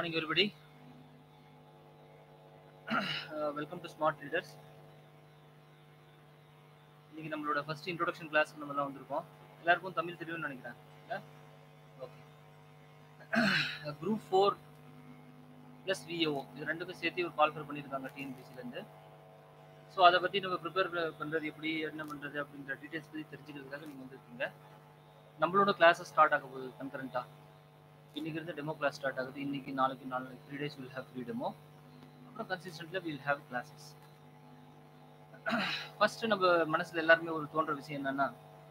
morning, everybody. Uh, welcome to Smart Readers. இன்னைக்கு நம்மளோட first introduction class நம்ம எல்லாம் வந்திருக்கோம் எல்லாருக்கும் தமிழ் தெரியும்னு நினைக்கிறேன் okay group four plus VAO இது ரெண்டுக்கும் சேர்த்து ஒரு கால்ஃபர் பண்ணியிருக்காங்க டிஎன்பிசிலேருந்து ஸோ அதை பற்றி நம்ம ப்ரிப்பேர் பண்ணுறது எப்படி என்ன பண்ணுறது அப்படின்ற டீட்டெயில்ஸ் பற்றி தெரிஞ்சுக்கிறதுக்காக நீங்கள் வந்திருக்கீங்க நம்மளோட கிளாஸஸ் ஸ்டார்ட் ஆக போகுது கன்கரண்ட்டாக இன்னைக்கு இருந்து டெமோ கிளாஸ் ஸ்டார்ட் ஆகுது இன்னைக்கு நாளைக்கு நாளைக்கு three days will have free demo அப்புறம் கன்சிஸ்டன்ட்ல வில் ஹேவ் கிளாஸஸ் ஃபர்ஸ்ட் நம்ம மனசுல எல்லாருமே ஒரு தோன்ற விஷயம் என்னன்னா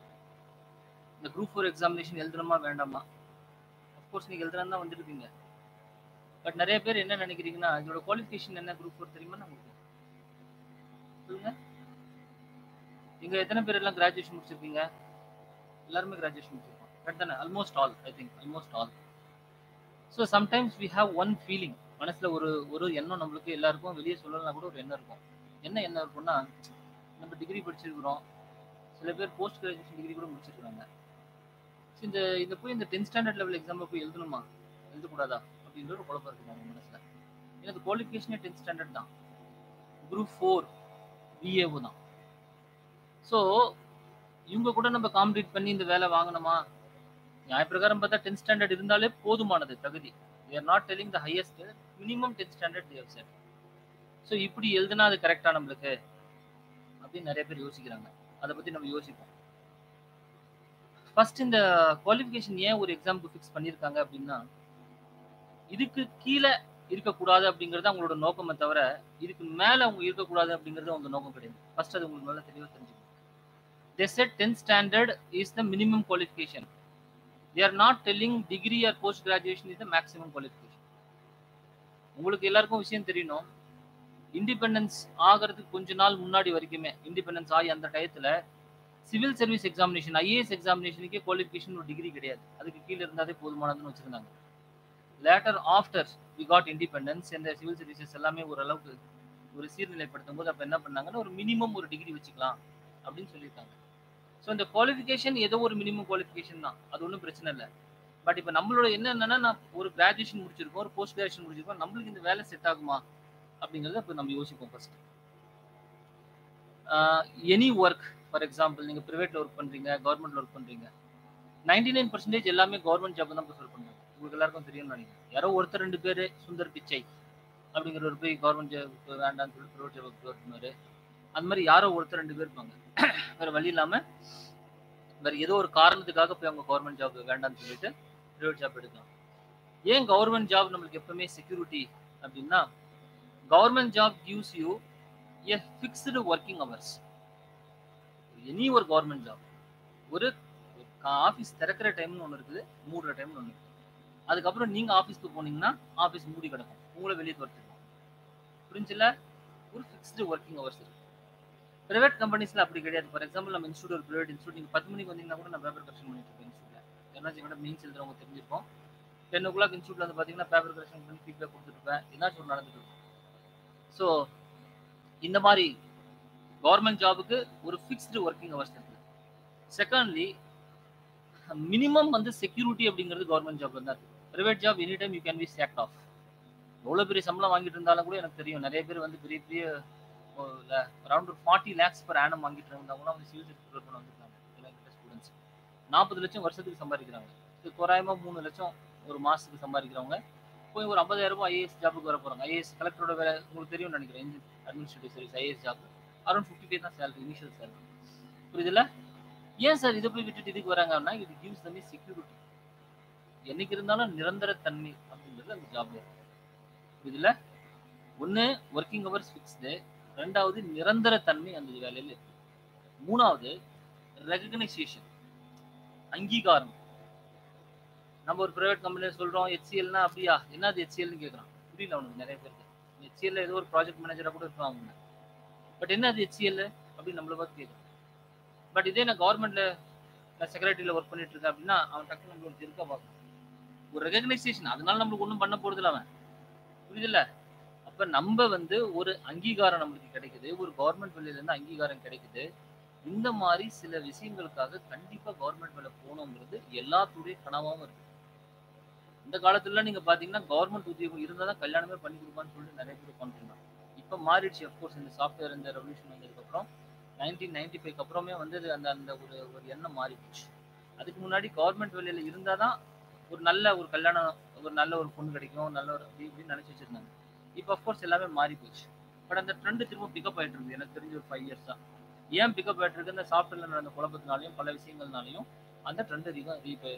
இந்த குரூப் ஃபோர் எக்ஸாமினேஷன் எழுதணுமா வேண்டாமா அஃப்கோர்ஸ் நீங்க எழுதுறா தான் வந்திருக்கீங்க பட் நிறைய பேர் என்ன நினைக்கிறீங்கன்னா இதோட குவாலிஃபிகேஷன் என்ன குரூப் ஃபோர் தெரியுமா உங்களுக்கு சொல்லுங்க நீங்க எத்தனை பேர் எல்லாம் கிராஜுவேஷன் முடிச்சிருக்கீங்க எல்லாருமே கிராஜுவேஷன் முடிச்சிருக்கோம் கரெக்ட் தானே almost all I think almost all so sometimes we have one feeling மனசில் ஒரு ஒரு எண்ணம் நம்மளுக்கு எல்லாருக்கும் வெளியே சொல்லலாம் கூட ஒரு எண்ணம் இருக்கும் என்ன எண்ணம் இருக்கும்னா நம்ம டிகிரி படிச்சிருக்கிறோம் சில பேர் போஸ்ட் கிராஜுவேஷன் டிகிரி கூட முடிச்சிருக்காங்க ஸோ இந்த இந்த போய் இந்த டென்த் ஸ்டாண்டர்ட் லெவல் எக்ஸாமில் போய் எழுதணுமா எழுதக்கூடாதா அப்படின்ற ஒரு குழப்பம் இருக்குது நம்ம மனசில் எனக்கு குவாலிஃபிகேஷனே டென்த் ஸ்டாண்டர்ட் தான் குரூப் ஃபோர் பிஏஓ தான் ஸோ இவங்க கூட நம்ம காம்படிட் பண்ணி இந்த வேலை வாங்கணுமா நியாயப்பிரகாரம் பார்த்தா டென்த் ஸ்டாண்டர்ட் இருந்தாலே போதுமானது தகுதி are not telling the highest minimum tenth standard they've set so இப்படி எழுதுனா அது கரெக்டா நம்மளுக்கு அப்படின்னு நிறைய பேர் யோசிக்கிறாங்க அதை பத்தி நம்ம யோசிப்போம் ஃபர்ஸ்ட் இந்த குவாலிஃபிகேஷன் ஏன் ஒரு எக்ஸாமுக்கு ஃபிக்ஸ் பண்ணியிருக்காங்க அப்படின்னா இதுக்கு கீழே இருக்கக்கூடாது அப்படிங்கிறது அவங்களோட நோக்கமே தவிர இதுக்கு மேல அவங்க இருக்கக்கூடாது அப்படிங்கிறது அவங்க நோக்கம் கிடையாது ஃபர்ஸ்ட் அது உங்களுக்கு நல்லா தெளிவாக தெரிஞ்சுக்கணும் they said 10th standard is the minimum qualification they are not telling degree or post graduation is the maximum qualification உங்களுக்கு எல்லாருக்கும் விஷயம் தெரியணும் இண்டிபெண்டன்ஸ் ஆகிறதுக்கு கொஞ்ச நாள் முன்னாடி வரைக்குமே இண்டிபெண்டன்ஸ் ஆகி அந்த டயத்துல சிவில் சர்வீஸ் எக்ஸாமினேஷன் ஐஏஎஸ் எக்ஸாமினேஷனுக்கே குவாலிஃபிகேஷன் ஒரு டிகிரி கிடையாது அதுக்கு கீழே இருந்தாலே போதுமானதுன்னு வச்சிருந்தாங்க later after we got independence இந்த சிவில் சர்வீசஸ் எல்லாமே ஓரளவுக்கு ஒரு சீர்நிலைப்படுத்தும் போது அப்போ என்ன பண்ணாங்கன்னா ஒரு மினிமம் ஒரு டிகிரி வச்சுக்கலாம் அப்படின்னு சொல்லியிருக்காங்க ஸோ இந்த குவாலிஃபிகேஷன் ஏதோ ஒரு மினிமம் குவாலிஃபிகேஷன் தான் அது ஒன்றும் பிரச்சனை இல்லை பட் இப்போ நம்மளோட என்ன என்னன்னா நான் ஒரு கிராஜுவேஷன் முடிச்சிருக்கோம் ஒரு போஸ்ட் கிராஜுவேஷன் முடிச்சிருக்கோம் நம்மளுக்கு இந்த வேலை செட் ஆகுமா அப்படிங்கிறத இப்போ நம்ம யோசிப்போம் first any work for example நீங்கள் ப்ரைவேட்டில் ஒர்க் பண்ணுறீங்க கவர்மெண்ட்ல ஒர்க் பண்ணுறீங்க நைன்டி நைன் பர்சன்டேஜ் எல்லாமே கவர்மெண்ட் ஜாப் தான் ப்ரிஃபர் பண்ணுறாங்க உங்களுக்கு எல்லாருக்கும் தெரியும்னு நினைக்கிறேன் யாரோ ஒருத்தர் ரெண்டு பேர் சுந்தர் பிச்சை அப்படிங்கிற ஒரு போய் கவர்மெண்ட் ஜாப் வேண்டாம்னு சொல்லி ப்ரைவேட் ஜாப் ப்ரிஃபர் பண்ணுவார் அந்த மாதிரி யாரோ ஒருத்தர் ரெண்டு பேர் இருப்பாங்க வேற வழி இல்லாம வேற ஏதோ ஒரு காரணத்துக்காக போய் அவங்க கவர்மெண்ட் ஜாப் வேண்டாம்னு சொல்லிட்டு ப்ரைவேட் ஜாப் எடுக்கலாம் ஏன் கவர்மெண்ட் ஜாப் நம்மளுக்கு எப்பவுமே செக்யூரிட்டி அப்படின்னா government job gives you a fixed working hours any ஒரு கவர்மெண்ட் ஜாப் ஒரு ஆஃபீஸ் திறக்கிற டைம்னு ஒன்று இருக்குது மூடுற டைம்னு ஒன்று இருக்குது அதுக்கப்புறம் நீங்கள் ஆஃபீஸ்க்கு போனீங்கன்னா ஆஃபீஸ் மூடி கிடக்கும் உங்களை வெளியே துரத்திடுவோம் புரிஞ்சுல ஒரு ஃபிக்ஸ்டு ஒர்க்கிங் ஹவர்ஸ் இருக்கு பிரைவேட் கம்பெனிஸ்ல அப்படி கிடையாது ஃபார் எக்ஸாம்பிள் நம்ம இன்ஸ்டியூட் ஒரு பிரைவேட் இன்ஸ்டியூட் நீங்க பத்து மணிக்கு வந்தீங்கன்னா கூட நான் பேப்பர் கரெக்ஷன் பண்ணிட்டு இருக்கேன் இன்ஸ்டியூட்ல ஏன்னாச்சும் கூட மீன்ஸ் எழுதுறவங்க தெரிஞ்சிருக்கோம் டென் ஓ கிளாக் இன்ஸ்டியூட்ல வந்து பாத்தீங்கன்னா பேப்பர் கரெக்ஷன் பண்ணி ஃபீட்பேக் கொடுத்துருப்பேன் என்னாச்சும் ஒரு நடந்துட்டு இருக்கும் ஸோ இந்த மாதிரி கவர்மெண்ட் ஜாபுக்கு ஒரு ஃபிக்ஸ்டு ஒர்க்கிங் ஹவர்ஸ் இருக்கு செகண்ட்லி மினிமம் வந்து செக்யூரிட்டி அப்படிங்கிறது கவர்மெண்ட் ஜாப்ல தான் இருக்கு private job any time you can be sacked off எவ்வளோ பெரிய சம்பளம் வாங்கிட்டு இருந்தாலும் கூட எனக்கு தெரியும் நிறைய பேர் வந்து பெரிய பெரிய அரௌண்ட் ஒரு ஃபார்ட்டி லேக்ஸ் பர் ஆனம் வாங்கிட்டு இருந்தவங்க வந்து சிவில் சர்வீஸ் ப்ரிப்பேர் பண்ண வந்திருக்காங்க எல்லாம் ஸ்டூடெண்ட்ஸ் நாற்பது லட்சம் வருஷத்துக்கு சம்பாதிக்கிறாங்க இது தோராயமாக மூணு லட்சம் ஒரு மாதத்துக்கு சம்பாதிக்கிறவங்க போய் ஒரு ஐம்பதாயிரம் ரூபாய் ஐஏஎஸ் ஜாபுக்கு வர போகிறாங்க ஐஏஎஸ் கலெக்டரோட வேலை உங்களுக்கு தெரியும்னு நினைக்கிறேன் administrative service IAS job around fifty five தான் சேலரி இனிஷியல் சேலரி புரியுதுல ஏன் சார் இதை போய் விட்டுட்டு இதுக்கு வராங்கன்னா இது கிவ்ஸ் தம்மி செக்யூரிட்டி என்னைக்கு இருந்தாலும் நிரந்தர தன்மை அப்படிங்கிறது அந்த ஜாப்ல இருக்கு புரியுதுல ஒன்று ஒர்க்கிங் ஹவர்ஸ் ஃபிக்ஸ்டு ரெண்டாவது நிரந்தர தன்மை அந்த வேலையில் இருக்கு மூணாவது ரெகனைசேஷன் அங்கீகாரம் நம்ம ஒரு ப்ரைவேட் கம்பெனியில் சொல்கிறோம் ஹெச்சிஎல்னா அப்படியா என்னது ஹெச்சிஎல்னு கேட்குறான் புரியல அவனுக்கு நிறைய பேருக்கு ஹெச்சிஎல்ல ஏதோ ஒரு ப்ராஜெக்ட் மேனேஜராக கூட இருப்பாங்க அவங்க பட் என்ன அது ஹெச்சிஎல் அப்படின்னு நம்மளை பார்த்து கேட்குறான் பட் இதே நான் கவர்மெண்ட்ல நான் செக்ரட்டரியில் ஒர்க் பண்ணிட்டு இருக்கேன் அப்படின்னா அவன் டக்குனு நம்மளுக்கு இருக்க பார்க்கணும் ஒரு ரெகனைசேஷன் அதனால நம்மளுக்கு ஒன்றும் பண்ண போறதில்ல அவன் புரியுதுல்ல அப்ப நம்ம வந்து ஒரு அங்கீகாரம் நம்மளுக்கு கிடைக்குது ஒரு கவர்மெண்ட் வேலையில இருந்து அங்கீகாரம் கிடைக்குது இந்த மாதிரி சில விஷயங்களுக்காக கண்டிப்பா கவர்மெண்ட் வேலை போகணுங்கிறது எல்லாத்துடைய கனவாகவும் இருக்கு இந்த காலத்துல நீங்க பாத்தீங்கன்னா கவர்மெண்ட் உத்தியோகம் இருந்தா தான் கல்யாணமே பண்ணி கொடுப்பான்னு சொல்லிட்டு நிறைய பேர் பண்ணுறாங்க இப்போ மாறிடுச்சு அஃப்கோர்ஸ் இந்த சாஃப்ட்வேர் இந்த ரெவல்யூஷன் வந்ததுக்கப்புறம் நைன்டீன் நைன்டி ஃபைவ் அப்புறமே வந்து அது அந்த அந்த ஒரு ஒரு எண்ணம் மாறி போச்சு அதுக்கு முன்னாடி கவர்மெண்ட் வேலையில இருந்தால் தான் ஒரு நல்ல ஒரு கல்யாணம் ஒரு நல்ல ஒரு பொண்ணு கிடைக்கும் நல்ல ஒரு அப்படி இப்படின்னு நினச்சி வச்சிருந்தாங்க இப்போ அஃப்கோர்ஸ் எல்லாமே மாறி போச்சு பட் அந்த ட்ரெண்ட் திரும்ப பிக்கப் ஆயிட்டு இருக்கு எனக்கு தெரிஞ்ச ஒரு ஃபைவ் இயர்ஸ் தான் ஏன் பிக்கப் ஆயிட்டு இருக்கு இந்த சாஃப்ட்வேர்ல நடந்த குழப்பத்தினாலையும் பல விஷயங்கள்னாலையும் அந்த ட்ரெண்ட் அதிகம் பிக்கப்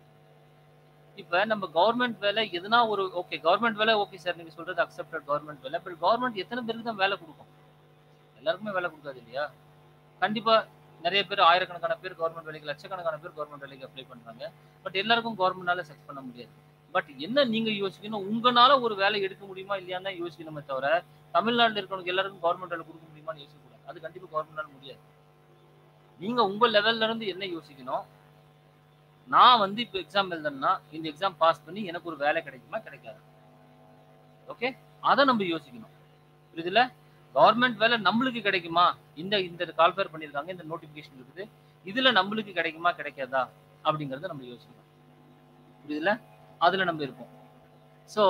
இப்போ நம்ம கவர்மெண்ட் வேலை எதுனா ஒரு ஓகே கவர்மெண்ட் வேலை ஓகே சார் நீங்க சொல்றது அக்செப்டட் கவர்மெண்ட் வேலை பட் கவர்மெண்ட் எத்தனை பேருக்கு தான் வேலை கொடுக்கும் எல்லாருக்குமே வேலை கொடுக்காது இல்லையா கண்டிப்பா நிறைய பேர் ஆயிரக்கணக்கான பேர் கவர்மெண்ட் வேலைக்கு லட்சக்கணக்கான பேர் கவர்மெண்ட் வேலைக்கு அப்ளை பண்றாங்க பட் எல்லாருக்கும் கவர்மெண்டால செக்ஸ் பண்ண முடியாது பட் என்ன நீங்க யோசிக்கணும் உங்களால ஒரு வேலை எடுக்க முடியுமா இல்லையான்னு தான் யோசிக்கணுமே தவிர தமிழ்நாட்டில் இருக்கிறவங்க எல்லாருக்கும் கவர்மெண்ட் வேலை கொடுக்க முடியுமான்னு யோசிக்கக்கூடாது அது கண்டிப்பா கவர்மெண்டால முடியாது நீங்க உங்க லெவல்ல இருந்து என்ன யோசிக்கணும் நான் வந்து இப்போ எக்ஸாம் எழுதணும்னா இந்த எக்ஸாம் பாஸ் பண்ணி எனக்கு ஒரு வேலை கிடைக்குமா கிடைக்காது ஓகே அதை நம்ம யோசிக்கணும் புரியுதுல கவர்மெண்ட் வேலை நம்மளுக்கு கிடைக்குமா இந்த இந்த கால்ஃபேர் பண்ணியிருக்காங்க இந்த நோட்டிஃபிகேஷன் இருக்குது இதுல நம்மளுக்கு கிடைக்குமா கிடைக்காதா அப்படிங்கறத நம்ம யோசிக்கணும் புரியுதுல அதுல நம்ம இருப்போம் ஸோ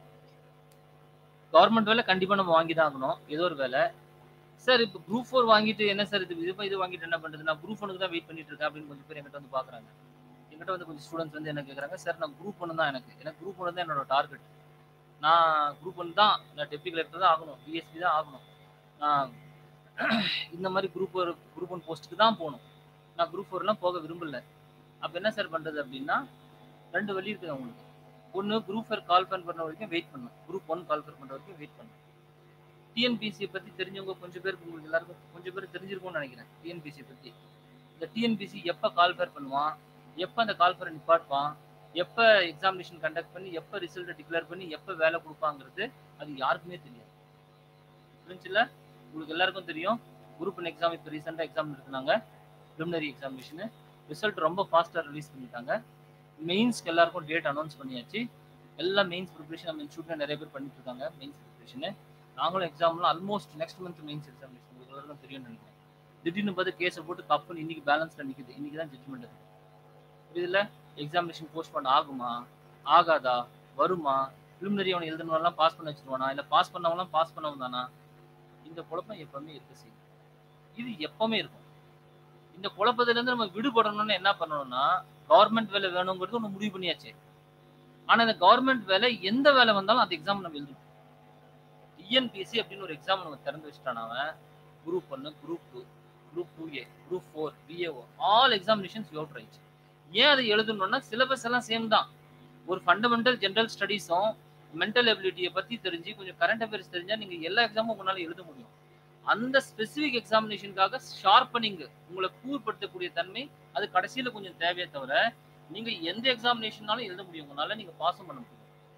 கவர்மெண்ட் வேலை கண்டிப்பா நம்ம வாங்கி தான் ஆகணும் ஏதோ ஒரு வேலை சார் இப்போ குரூப் ஃபோர் வாங்கிட்டு என்ன சார் இது இது இது வாங்கிட்டு என்ன பண்றது நான் குரூப் ஒனுக்கு தான் வெயிட் பண்ணிட்டு இருக்கேன் அப்படின்னு கொஞ்சம் பேர் என்கிட்ட வந்து பாக்குறாங்க என்கிட்ட வந்து கொஞ்சம் ஸ்டூடெண்ட்ஸ் வந்து என்ன கேட்குறாங்க சார் நான் குரூப் ஒன்று தான் எனக்கு எனக்கு குரூப் ஒன்று தான் என்னோட டார்கெட் நான் குரூப் ஒன் தான் நான் டெப்டி கலெக்டர் தான் ஆகணும் பிஎஸ்பி தான் ஆகணும் நான் இந்த மாதிரி குரூப் ஒரு குரூப் ஒன் போஸ்ட்டுக்கு தான் போகணும் நான் குரூப் ஃபோர்லாம் போக விரும்பல அப்போ என்ன சார் பண்ணுறது அப்படின்னா ரெண்டு வழி இருக்குது அவங்களுக்கு ஒன்று குரூப் ஃபோர் கால் பண்ணுற வரைக்கும் வெயிட் பண்ணணும் குரூப் ஒன் கால் பண்ணுற வரைக்கும் வெயிட் பண்ணணும் டிஎன்பிசியை பற்றி தெரிஞ்சவங்க கொஞ்சம் பேருக்கு உங்களுக்கு எல்லாருக்கும் கொஞ்சம் பேர் தெரிஞ்சிருக்கும்னு நினைக்கிறேன் டிஎன்பிசியை பற்றி இந்த டிஎன்பிசி எப்போ கால் ஃபேர் பண்ணுவான் எப்போ அந்த கால் ஃபேரை நிப்பாட்டுவான் எப்போ எக்ஸாமினேஷன் கண்டக்ட் பண்ணி எப்போ ரிசல்ட்டை டிக்ளேர் பண்ணி எப்போ வேலை கொடுப்பாங்கிறது அது யாருக்குமே தெரியாது புரிஞ்சுல உங்களுக்கு எல்லாருக்கும் தெரியும் குரூப் ஒன் எக்ஸாம் இப்போ ரீசெண்டாக எக்ஸாம் எடுத்துனாங்க ப்ரிலிமினரி எக்ஸாமினேஷனு ரிசல்ட் ரொம்ப ஃபாஸ்ட்டாக ரிலீஸ் பண்ணிட்டாங்க மெயின்ஸ்க்கு எல்லாருக்கும் டேட் அனௌன்ஸ் பண்ணியாச்சு எல்லா மெயின்ஸ் ப்ரிப்பரேஷன் நம்ம இன்ஸ்டியூட்டில் நிறைய பேர் பண்ணிட்டு இருக்காங்க மெயின்ஸ் ப்ரிப்பரேஷனு நாங்களும் எக்ஸாம்லாம் almost next month mains examination உங்களுக்கு எல்லாருக்கும் தெரியும்னு நினைக்கிறேன் திடீர்னு பார்த்து கேஸை போட்டு கப்புன்னு இன்னைக்கு பேலன்ஸில் நிற்குது இன்னைக்கு தான் ஜட்மெண்ட் இருக்கு இதில் எக்ஸாமினேஷன் போஸ்ட்போன் ஆகுமா ஆகாதா வருமா ப்ரிலிமினரி அவனை எழுதுனவெல்லாம் பாஸ் பண்ண வச்சிருவானா இல்லை பாஸ் பண்ணவங்களாம் பாஸ் பண்ணவன் தானா இந்த குழப்பம் எப்பவுமே இருக்க செய்யும் இது எப்பவுமே இருக்கும் இந்த குழப்பத்திலேருந்து நம்ம விடுபடணும்னு என்ன பண்ணணும்னா கவர்மெண்ட் வேலை வேணுங்கிறது ஒன்று முடிவு பண்ணியாச்சு ஆனால் இந்த கவர்மெண்ட் வேலை எந்த வேலை வந்தாலும் அந்த எக்ஸாம் நம்ம எழுதணும் டிஎன்பிஎஸ்சி அப்படின்னு ஒரு எக்ஸாம் நம்ம திறந்து வச்சுட்டான் அவன் குரூப் ஒன்று group two group two A group four VAO all examinations யோட் ரைட்ஸ் ஏன் அதை எழுதணும்னா சிலபஸ் எல்லாம் சேம் தான் ஒரு ஃபண்டமெண்டல் ஜென்ரல் ஸ்டடீஸும் மென்டல் எபிலிட்டியை பற்றி தெரிஞ்சு கொஞ்சம் கரண்ட் அஃபேர்ஸ் தெரிஞ்சால் நீங்கள் எல்லா எக்ஸாமும் உங்களால் எழுத முடியும் அந்த ஸ்பெசிஃபிக் எக்ஸாமினேஷனுக்காக ஷார்ப்பனிங் உங்களை கூர்படுத்தக்கூடிய தன்மை அது கடைசியில் கொஞ்சம் தேவையே தவிர நீங்கள் எந்த எக்ஸாமினேஷனாலும் எழுத முடியும் உங்களால் நீங்கள் பாஸும் பண்ண முடியும்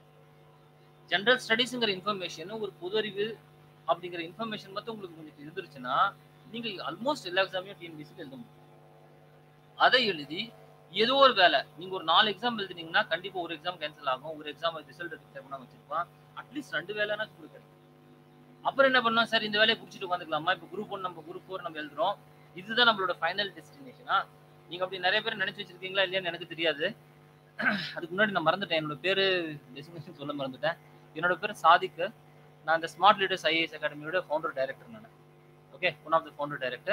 ஜென்ரல் ஸ்டடீஸுங்கிற இன்ஃபர்மேஷன் ஒரு பொது அறிவு அப்படிங்கிற இன்ஃபர்மேஷன் மட்டும் உங்களுக்கு கொஞ்சம் இருந்துருச்சுன்னா நீங்கள் ஆல்மோஸ்ட் எல்லா எக்ஸாமையும் டிஎன்பிசிக்கு எழுத முடியும் அதை எழுதி ஏதோ ஒரு வேலை நீங்க ஒரு நாலு எக்ஸாம் எழுதுனீங்கன்னா கண்டிப்பா ஒரு எக்ஸாம் கேன்சல் ஆகும் ஒரு எக்ஸாம் ரிசல்ட் டிக்ளேர் பண்ண வச்சிருப்பான் அட்லீஸ்ட் ரெண்டு வேலைனா உங்களுக்கு கிடைக்கும் அப்புறம் என்ன பண்ணோம் சார் இந்த வேலையை குடிச்சிட்டு உட்காந்துக்கலாமா இப்போ குரூப் ஒன் நம்ம குரூப் ஃபோர் நம்ம எழுதுறோம் இதுதான் நம்மளோட ஃபைனல் டெஸ்டினேஷனா நீங்க அப்படி நிறைய பேர் நினைச்சு வச்சிருக்கீங்களா இல்லையான்னு எனக்கு தெரியாது அதுக்கு முன்னாடி நான் மறந்துட்டேன் என்னோட பேரு டெசிக்னேஷன் சொல்ல மறந்துட்டேன் என்னோட பேர் சாதிக்கு நான் இந்த ஸ்மார்ட் லீடர்ஸ் ஐஏஎஸ் அகாடமியோட ஃபவுண்டர் டைரக்டர் நான் okay one of the founder director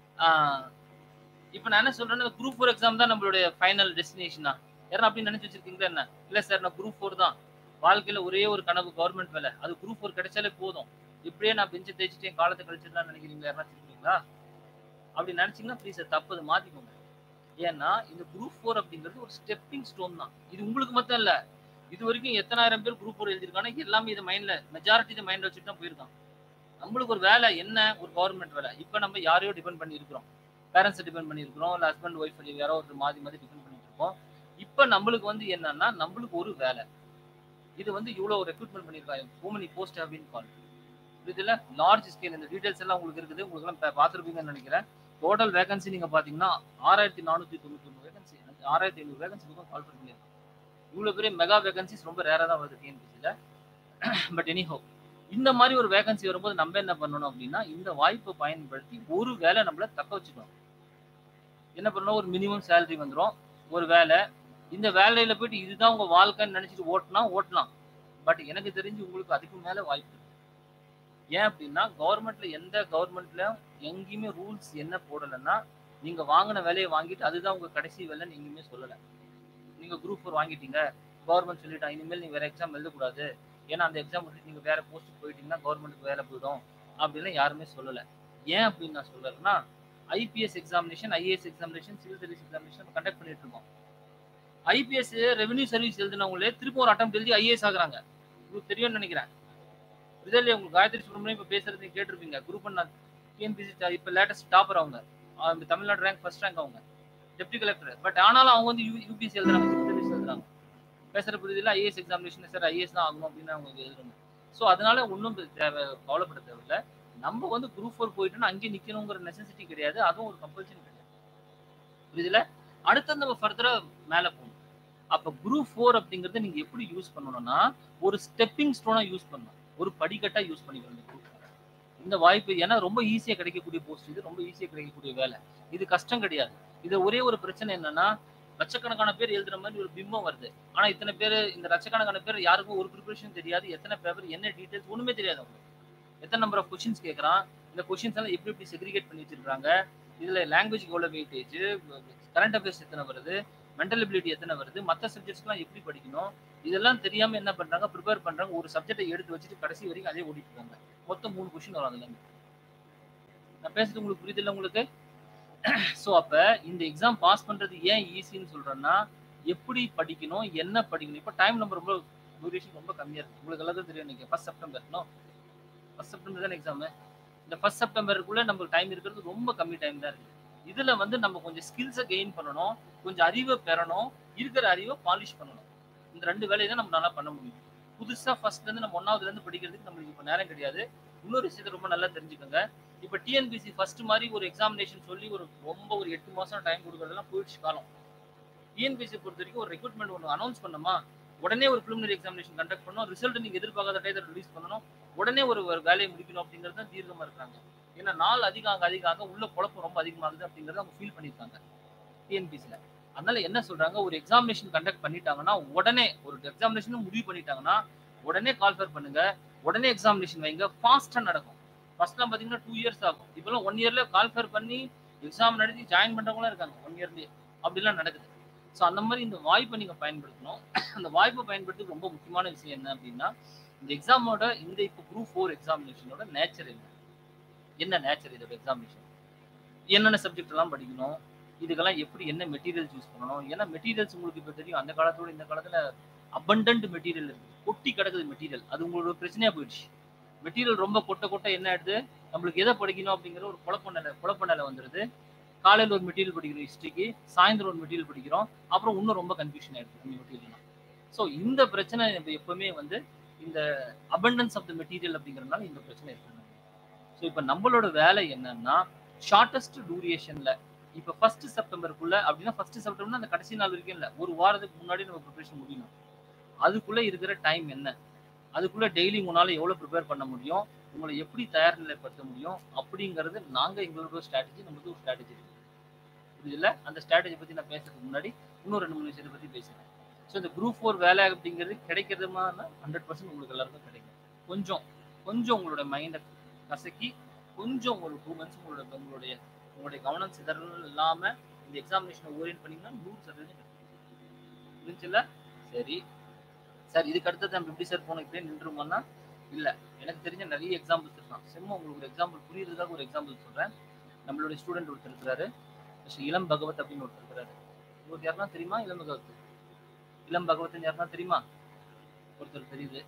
இப்போ நான் என்ன சொல்றேன்னா குரூப் ஃபோர் எக்ஸாம் தான் நம்மளுடைய ஃபைனல் டெஸ்டினேஷனா யாரும் அப்படி நினைச்சு வச்சிருக்கீங்களா என்ன இல்லை சார் நான் குரூப் ஃபோர் தான் வாழ்க்கையில ஒரே ஒரு கனவு கவர்மெண்ட் வேலை அது குரூப் ஃபோர் கிடைச்சாலே போதும் இப்படியே நான் பெஞ்சு தேய்ச்சிட்டு என் காலத்தை கழிச்சிடலாம்னு நினைக்கிறீங்களா யாரா இருக்கீங்களா அப்படி நினைச்சீங்கன்னா ப்ளீஸ் அதை தப்பு அதை மாத்திக்கோங்க ஏன்னா இந்த குரூப் ஃபோர் அப்படிங்கிறது ஒரு ஸ்டெப்பிங் ஸ்டோன் தான் இது உங்களுக்கு மட்டும் இல்ல இது வரைக்கும் எத்தனாயிரம் பேர் குரூப் ஃபோர் எழுதியிருக்காங்க எல்லாமே இதை மைண்ட்ல மெஜாரிட்டி இதை மைண்ட்ல வச்சுட்டு தான் போயிருக்கான் நம்மளுக்கு ஒரு வேலை என்ன ஒரு கவர்மெண்ட் வேலை இப்போ நம்ம யாரையோ டிபெண்ட் பண்ணி இருக்கிறோம் பேரண்ட்ஸை டிபெண்ட் பண்ணியிருக்கிறோம் இல்லை ஹஸ்பண்ட் ஒய்ஃப் யாரோ ஒரு மாதி மாதிரி டிபெண்ட் பண்ணிட்டு இருக்கோம் இப்போ நம்மளுக்கு வந்து என்னன்னா நம்மளுக்கு ஒரு வேலை இது வந்து இவ்வளோ ரெக்ரூட்மெண்ட் பண்ணியிருக்காங்க ஹோமனி போஸ்ட் அப்படின்னு கால் இதுல லார்ஜ் ஸ்கேல் இந்த டீடைல்ஸ் எல்லாம் உங்களுக்கு இருக்குது உங்களுக்கு எல்லாம் பார்த்துருப்பீங்கன்னு நினைக்கிறேன் டோட்டல் வேகன்சி நீங்க பாத்தீங்கன்னா ஆறாயிரத்தி நானூத்தி தொண்ணூத்தி ஒன்று வேகன்சி ஆறாயிரத்தி ஐநூறு வேகன்சி பக்கம் கால் பண்ணியிருக்காங்க இவ்வளோ பெரிய மெகா வேகன்சிஸ் ரொம்ப ரேராக தான் வருது டிஎன்பிசியில் பட் எனிஹோ இந்த மாதிரி ஒரு வேகன்சி வரும்போது நம்ம என்ன பண்ணணும் அப்படின்னா இந்த வாய்ப்பை பயன்படுத்தி ஒரு வேலை நம்மள தக்க வச்சுக்கணும் என்ன பண்ணணும் ஒரு மினிமம் சேலரி வந்துடும் ஒரு வேலை இந்த வேலையில போயிட்டு இதுதான் உங்க வாழ்க்கைன்னு நினைச்சிட்டு ஓட்டினா ஓட்டலாம் பட் எனக்கு தெரிஞ்சு உங்களுக்கு அதுக்கு மேல வாய்ப்பு இருக்கு ஏன் அப்படின்னா கவர்மெண்ட்ல எந்த கவர்மெண்ட்ல எங்கேயுமே ரூல்ஸ் என்ன போடலைன்னா நீங்க வாங்கின வேலையை வாங்கிட்டு அதுதான் உங்க கடைசி வேலைன்னு எங்கேயுமே சொல்லல நீங்க குரூப் ஃபோர் வாங்கிட்டீங்க கவர்மெண்ட் சொல்லிட்டா இனிமேல் நீங்க வேற எக்ஸாம் எழுதக்கூடாது ஏன்னா அந்த எக்ஸாம் விட்டு நீங்க வேற போஸ்ட் போயிட்டீங்கன்னா கவர்மெண்ட்டுக்கு வேலை போயிடும் அப்படின்னு யாருமே சொல்லல ஏன் அப்படின்னு நான் சொல்றேன்னா IPS examination IAS examination civil service examination conduct பண்ணிட்டு இருக்கோம் ஐபிஎஸ் ரெவென்யூ சர்வீஸ் எழுதினவங்களே திரும்ப ஒரு அட்டம் எழுதி ஐஏஎஸ் ஆகுறாங்க உங்களுக்கு தெரியும்னு நினைக்கிறேன் இதுல உங்களுக்கு காயத்ரி சுப்ரமணியம் இப்போ பேசுறது நீங்க கேட்டிருப்பீங்க குரூப் ஒன் டிஎன்பிசி இப்போ லேட்டஸ்ட் டாப்பர் அவங்க அவங்க தமிழ்நாடு ரேங்க் ஃபர்ஸ்ட் ரேங்க் அவங்க டெப்டி கலெக்டர் பட் ஆனாலும் அவங்க வந்து யூபிஎஸ்சி எழுதுறாங்க சிவில் சர்வீஸ் எழுதுறாங்க பேசுற புரியுதுல ஐஏஎஸ் எக்ஸாமினேஷன் சார் ஐஏஎஸ் தான் ஆகணும் அப்படின்னு அவங்க எழுதுறாங்க ஸோ அதனால ஒன்றும் தேவை கவலைப்பட தேவையில்ல நம்ம வந்து குரூப் ஃபோர் போயிட்டோம்னா அங்கேயே நிக்கணுங்கிற நெசசிட்டி கிடையாது அதுவும் ஒரு கம்பல்ஷன் கிடையாது புரியுதுல அடுத்து நம்ம ஃபர்தரா மேல போகணும் அப்ப குரூப் ஃபோர் அப்படிங்கறத நீங்க எப்படி யூஸ் பண்ணணும்னா ஒரு ஸ்டெப்பிங் ஸ்டோனா யூஸ் பண்ணணும் ஒரு படிக்கட்டா யூஸ் பண்ணிக்கணும் இந்த group. இந்த வாய்ப்பு ஏன்னா ரொம்ப ஈஸியா கிடைக்கக்கூடிய போஸ்ட் இது ரொம்ப ஈஸியா கிடைக்கக்கூடிய வேலை இது கஷ்டம் கிடையாது இது ஒரே ஒரு பிரச்சனை என்னன்னா லட்சக்கணக்கான பேர் எழுதுற மாதிரி ஒரு பிம்பம் வருது ஆனா இத்தனை பேர் இந்த லட்சக்கணக்கான பேர் யாருக்கும் ஒரு ப்ரிப்பரேஷன் தெரியாது எத்தனை பேப்பர் என்ன டீடைல்ஸ் ஒண்ணுமே தெரியாது அவங்களுக்கு எத்தனை நம்பர் ஆஃப் கொஸ்டின்ஸ் கேட்கறான் இந்த கொஸ்டின்ஸ் எல்லாம் எப்படி எப்படி செக்ரிகேட் பண்ணி வச்சிருக்காங்க இதுல லாங்குவேஜ் எவ்வளவு வெயிட்டேஜ் கரண்ட் அஃபேர்ஸ் எத்தனை வருது மென்டல் எபிலிட்டி எத்தனை வருது மற்ற சப்ஜெக்ட்ஸ்லாம் எப்படி படிக்கணும் இதெல்லாம் தெரியாம என்ன பண்றாங்க ப்ரிப்பேர் பண்றாங்க ஒரு சப்ஜெக்டை எடுத்து வச்சுட்டு கடைசி வரைக்கும் அதே ஓடிட்டு இருக்காங்க மொத்தம் மூணு கொஸ்டின் வரும் அதுல இருந்து நான் பேசுறது உங்களுக்கு புரியுது உங்களுக்கு ஸோ அப்ப இந்த எக்ஸாம் பாஸ் பண்றது ஏன் ஈஸின்னு சொல்றேன்னா எப்படி படிக்கணும் என்ன படிக்கணும் இப்போ டைம் நம்பர் ரொம்ப டியூரேஷன் ரொம்ப கம்மியா இருக்கு உங்களுக்கு எல்லாத்துக்கும் தெரியும் நீங்க first September no first September தானே எக்ஸாம் இந்த ஃபர்ஸ்ட் செப்டம்பருக்குள்ள நமக்கு டைம் இருக்கிறது ரொம்ப கம்மி டைம் தான் இருக்கு இதுல வந்து நம்ம கொஞ்சம் ஸ்கில்ஸை கெயின் பண்ணணும் கொஞ்சம் அறிவை பெறணும் இருக்கிற அறிவை பாலிஷ் பண்ணணும் இந்த ரெண்டு வேலையை தான் நம்ம நல்லா பண்ண முடியும் புதுசா ஃபர்ஸ்ட்ல இருந்து நம்ம ஒன்னாவதுல இருந்து படிக்கிறதுக்கு நம்மளுக்கு இப்போ நேரம் கிடையாது இன்னொரு விஷயத்தை ரொம்ப நல்லா தெரிஞ்சுக்கோங்க இப்போ டிஎன்பிசி ஃபர்ஸ்ட் மாதிரி ஒரு எக்ஸாமினேஷன் சொல்லி ஒரு ரொம்ப ஒரு எட்டு மாசம் டைம் கொடுக்கறதெல்லாம் போயிடுச்சு காலம் டிஎன்பிசி பொறுத்த வரைக்கும் ஒரு ரெக்ரூட்மெண்ட் ஒன்று அனௌன்ஸ் பண்ணோமா உடனே ஒரு ப்ரிலிமினரி எக்ஸாமினேஷன் கண்டக்ட் பண்ணணும் ரிசல்ட் நீங்க எதிர்பார்க்காத டயத்தில் ரிலீஸ் பண்ணணும் உடனே ஒரு ஒரு வேலையை முடிக்கணும் அப்படிங்கிறது தான் தீர்க்கமா இருக்காங்க ஏன்னா நாள் அதிகம் அதிகம் உள்ள குழப்பம் ரொம்ப அதிகமாகுது அப்படிங்கறத அவங்க ஃபீல் பண்ணியிருக்காங்க டிஎன்பிசியில் அதனால என்ன சொல்றாங்க ஒரு எக்ஸாமினேஷன் கண்டக்ட் பண்ணிட்டாங்கன்னா உடனே ஒரு எக்ஸாமினேஷனும் முடிவு பண்ணிட்டாங்கன்னா உடனே கால்ஃபர் பண்ணுங்க உடனே எக்ஸாமினேஷன் வைங்க ஃபாஸ்டா நடக்கும் ஃபர்ஸ்ட்லாம் பாத்தீங்கன்னா டூ இயர்ஸ் ஆகும் இப்பெல்லாம் ஒன் இயர்ல கால்ஃபர் பண்ணி எக்ஸாம் நடத்தி ஜாயின் பண்றவங்களும் இருக்காங்க ஒன் இயர்லயே அப்படிலாம் நடக்குது ஸோ அந்த மாதிரி இந்த வாய்ப்பை நீங்க பயன்படுத்தணும் அந்த வாய்ப்பை பயன்படுத்தி ரொம்ப முக்கியமான விஷயம் என்ன அப்படின்னா இந்த எக்ஸாமோட இந்த இப்போ குரூப் ஃபோர் எக்ஸாமினேஷனோட நேச்சர் என்ன என்ன நேச்சர் இதோட எக்ஸாமினேஷன் என்னென்ன சப்ஜெக்ட் எல்லாம் படிக்கணும் இதுக்கெல்லாம் எப்படி என்ன மெட்டீரியல்ஸ் யூஸ் பண்ணணும் ஏன்னா மெட்டீரியல்ஸ் உங்களுக்கு இப்போ தெரியும் அந்த காலத்தோட இந்த காலத்துல அபண்டன்ட் மெட்டீரியல் இருக்கு கொட்டி கிடக்குது மெட்டீரியல் அது உங்களோட பிரச்சனையா போயிடுச்சு மெட்டீரியல் ரொம்ப கொட்ட கொட்ட என்ன ஆயிடுது நம்மளுக்கு எதை படிக்கணும் அப்படிங்கிற ஒரு குழப்ப நிலை குழப்ப நிலை வந்துருது காலையில் ஒரு மெட்டீரியல் படிக்கிறோம் ஹிஸ்ட்ரிக்கு சாயந்தரம் ஒரு மெட்டீரியல் படிக்கிறோம் அப்புறம் இன்னும் ரொம்ப கன்ஃபியூஷன் ஆயிடுது அந்த மெட்டீரியல் ஸோ இந்த பிரச்சனை இப்ப எப்பவுமே வந்து இந்த அபண்டன்ஸ் ஆஃப் த மெட்டீரியல் அப்படிங்கிறதுனால இந்த பிரச்சனை இருக்கு ஸோ இப்போ நம்மளோட வேலை என்னன்னா ஷார்டஸ்ட் டூரியேஷன்ல இப்போ ஃபர்ஸ்ட் செப்டம்பருக்குள்ள அப்படின்னா ஃபர்ஸ்ட் செப்டம்பர்னா அந்த கடைசி நாள் வரைக்கும் இல்லை ஒரு வாரத்துக்கு முன்னாடி நம்ம ப்ரிப்பரேஷன் முடியணும் அதுக்குள்ள இருக்கிற டைம் என்ன அதுக்குள்ள டெய்லி உங்களால எவ்வளவு ப்ரிப்பேர் பண்ண முடியும் உங்களை எப்படி தயார் நிலைப்படுத்த முடியும் அப்படிங்கிறது நாங்க எங்களோட ஸ்ட்ராட்டஜி நமக்கு ஒரு ஸ்ட்ராட்டஜி இருக்கு புரியுதுல்ல அந்த ஸ்ட்ராட்டஜி பத்தி நான் பேசுறதுக்கு முன்னாடி இன்னும் ரெண்டு மூணு விஷயத்தை பத்தி பேசுறேன் ஸோ இந்த குரூப் ஃபோர் வேலை அப்படிங்கிறது கிடைக்கிறதுமான ஹண்ட்ரட் பர்சன்ட் உங்களுக்கு எல்லாருக்கும் கிடைக்கும் கொஞ்சம் கொஞ்சம் உங்களோட மைண்டை கசக்கி கொஞ்சம் ஒரு டூ மந்த்ஸ் உங்களோட உங்களுடைய உங்களுடைய கவனம் சிதறல் இல்லாம இந்த எக்ஸாமினேஷனை ஓரியன்ட் பண்ணீங்கன்னா நூறு சதவீதம் புரிஞ்சுல சரி சார் இதுக்கு அடுத்தது நம்ம எப்படி சார் போனோம் இப்படியே நின்றுமோன்னா இல்ல எனக்கு தெரிஞ்ச நிறைய எக்ஸாம்பிள்ஸ் இருக்கான் செம்ம உங்களுக்கு ஒரு எக்ஸாம்பிள் புரியுறதுக்காக ஒரு எக்ஸாம்பிள் சொல்றேன் நம்மளுடைய ஸ்டூடெண்ட் ஒருத்தர் இருக்கிறாரு மிஸ்டர் இளம் பகவத் அப்படின்னு ஒருத்தர் இருக்கிறாரு உங்களுக்கு யாருன்னா தெரியுமா இளம் பகவத் இளம் பகவத்னு யாருன்னா தெரியுமா ஒருத்தர் தெரியுது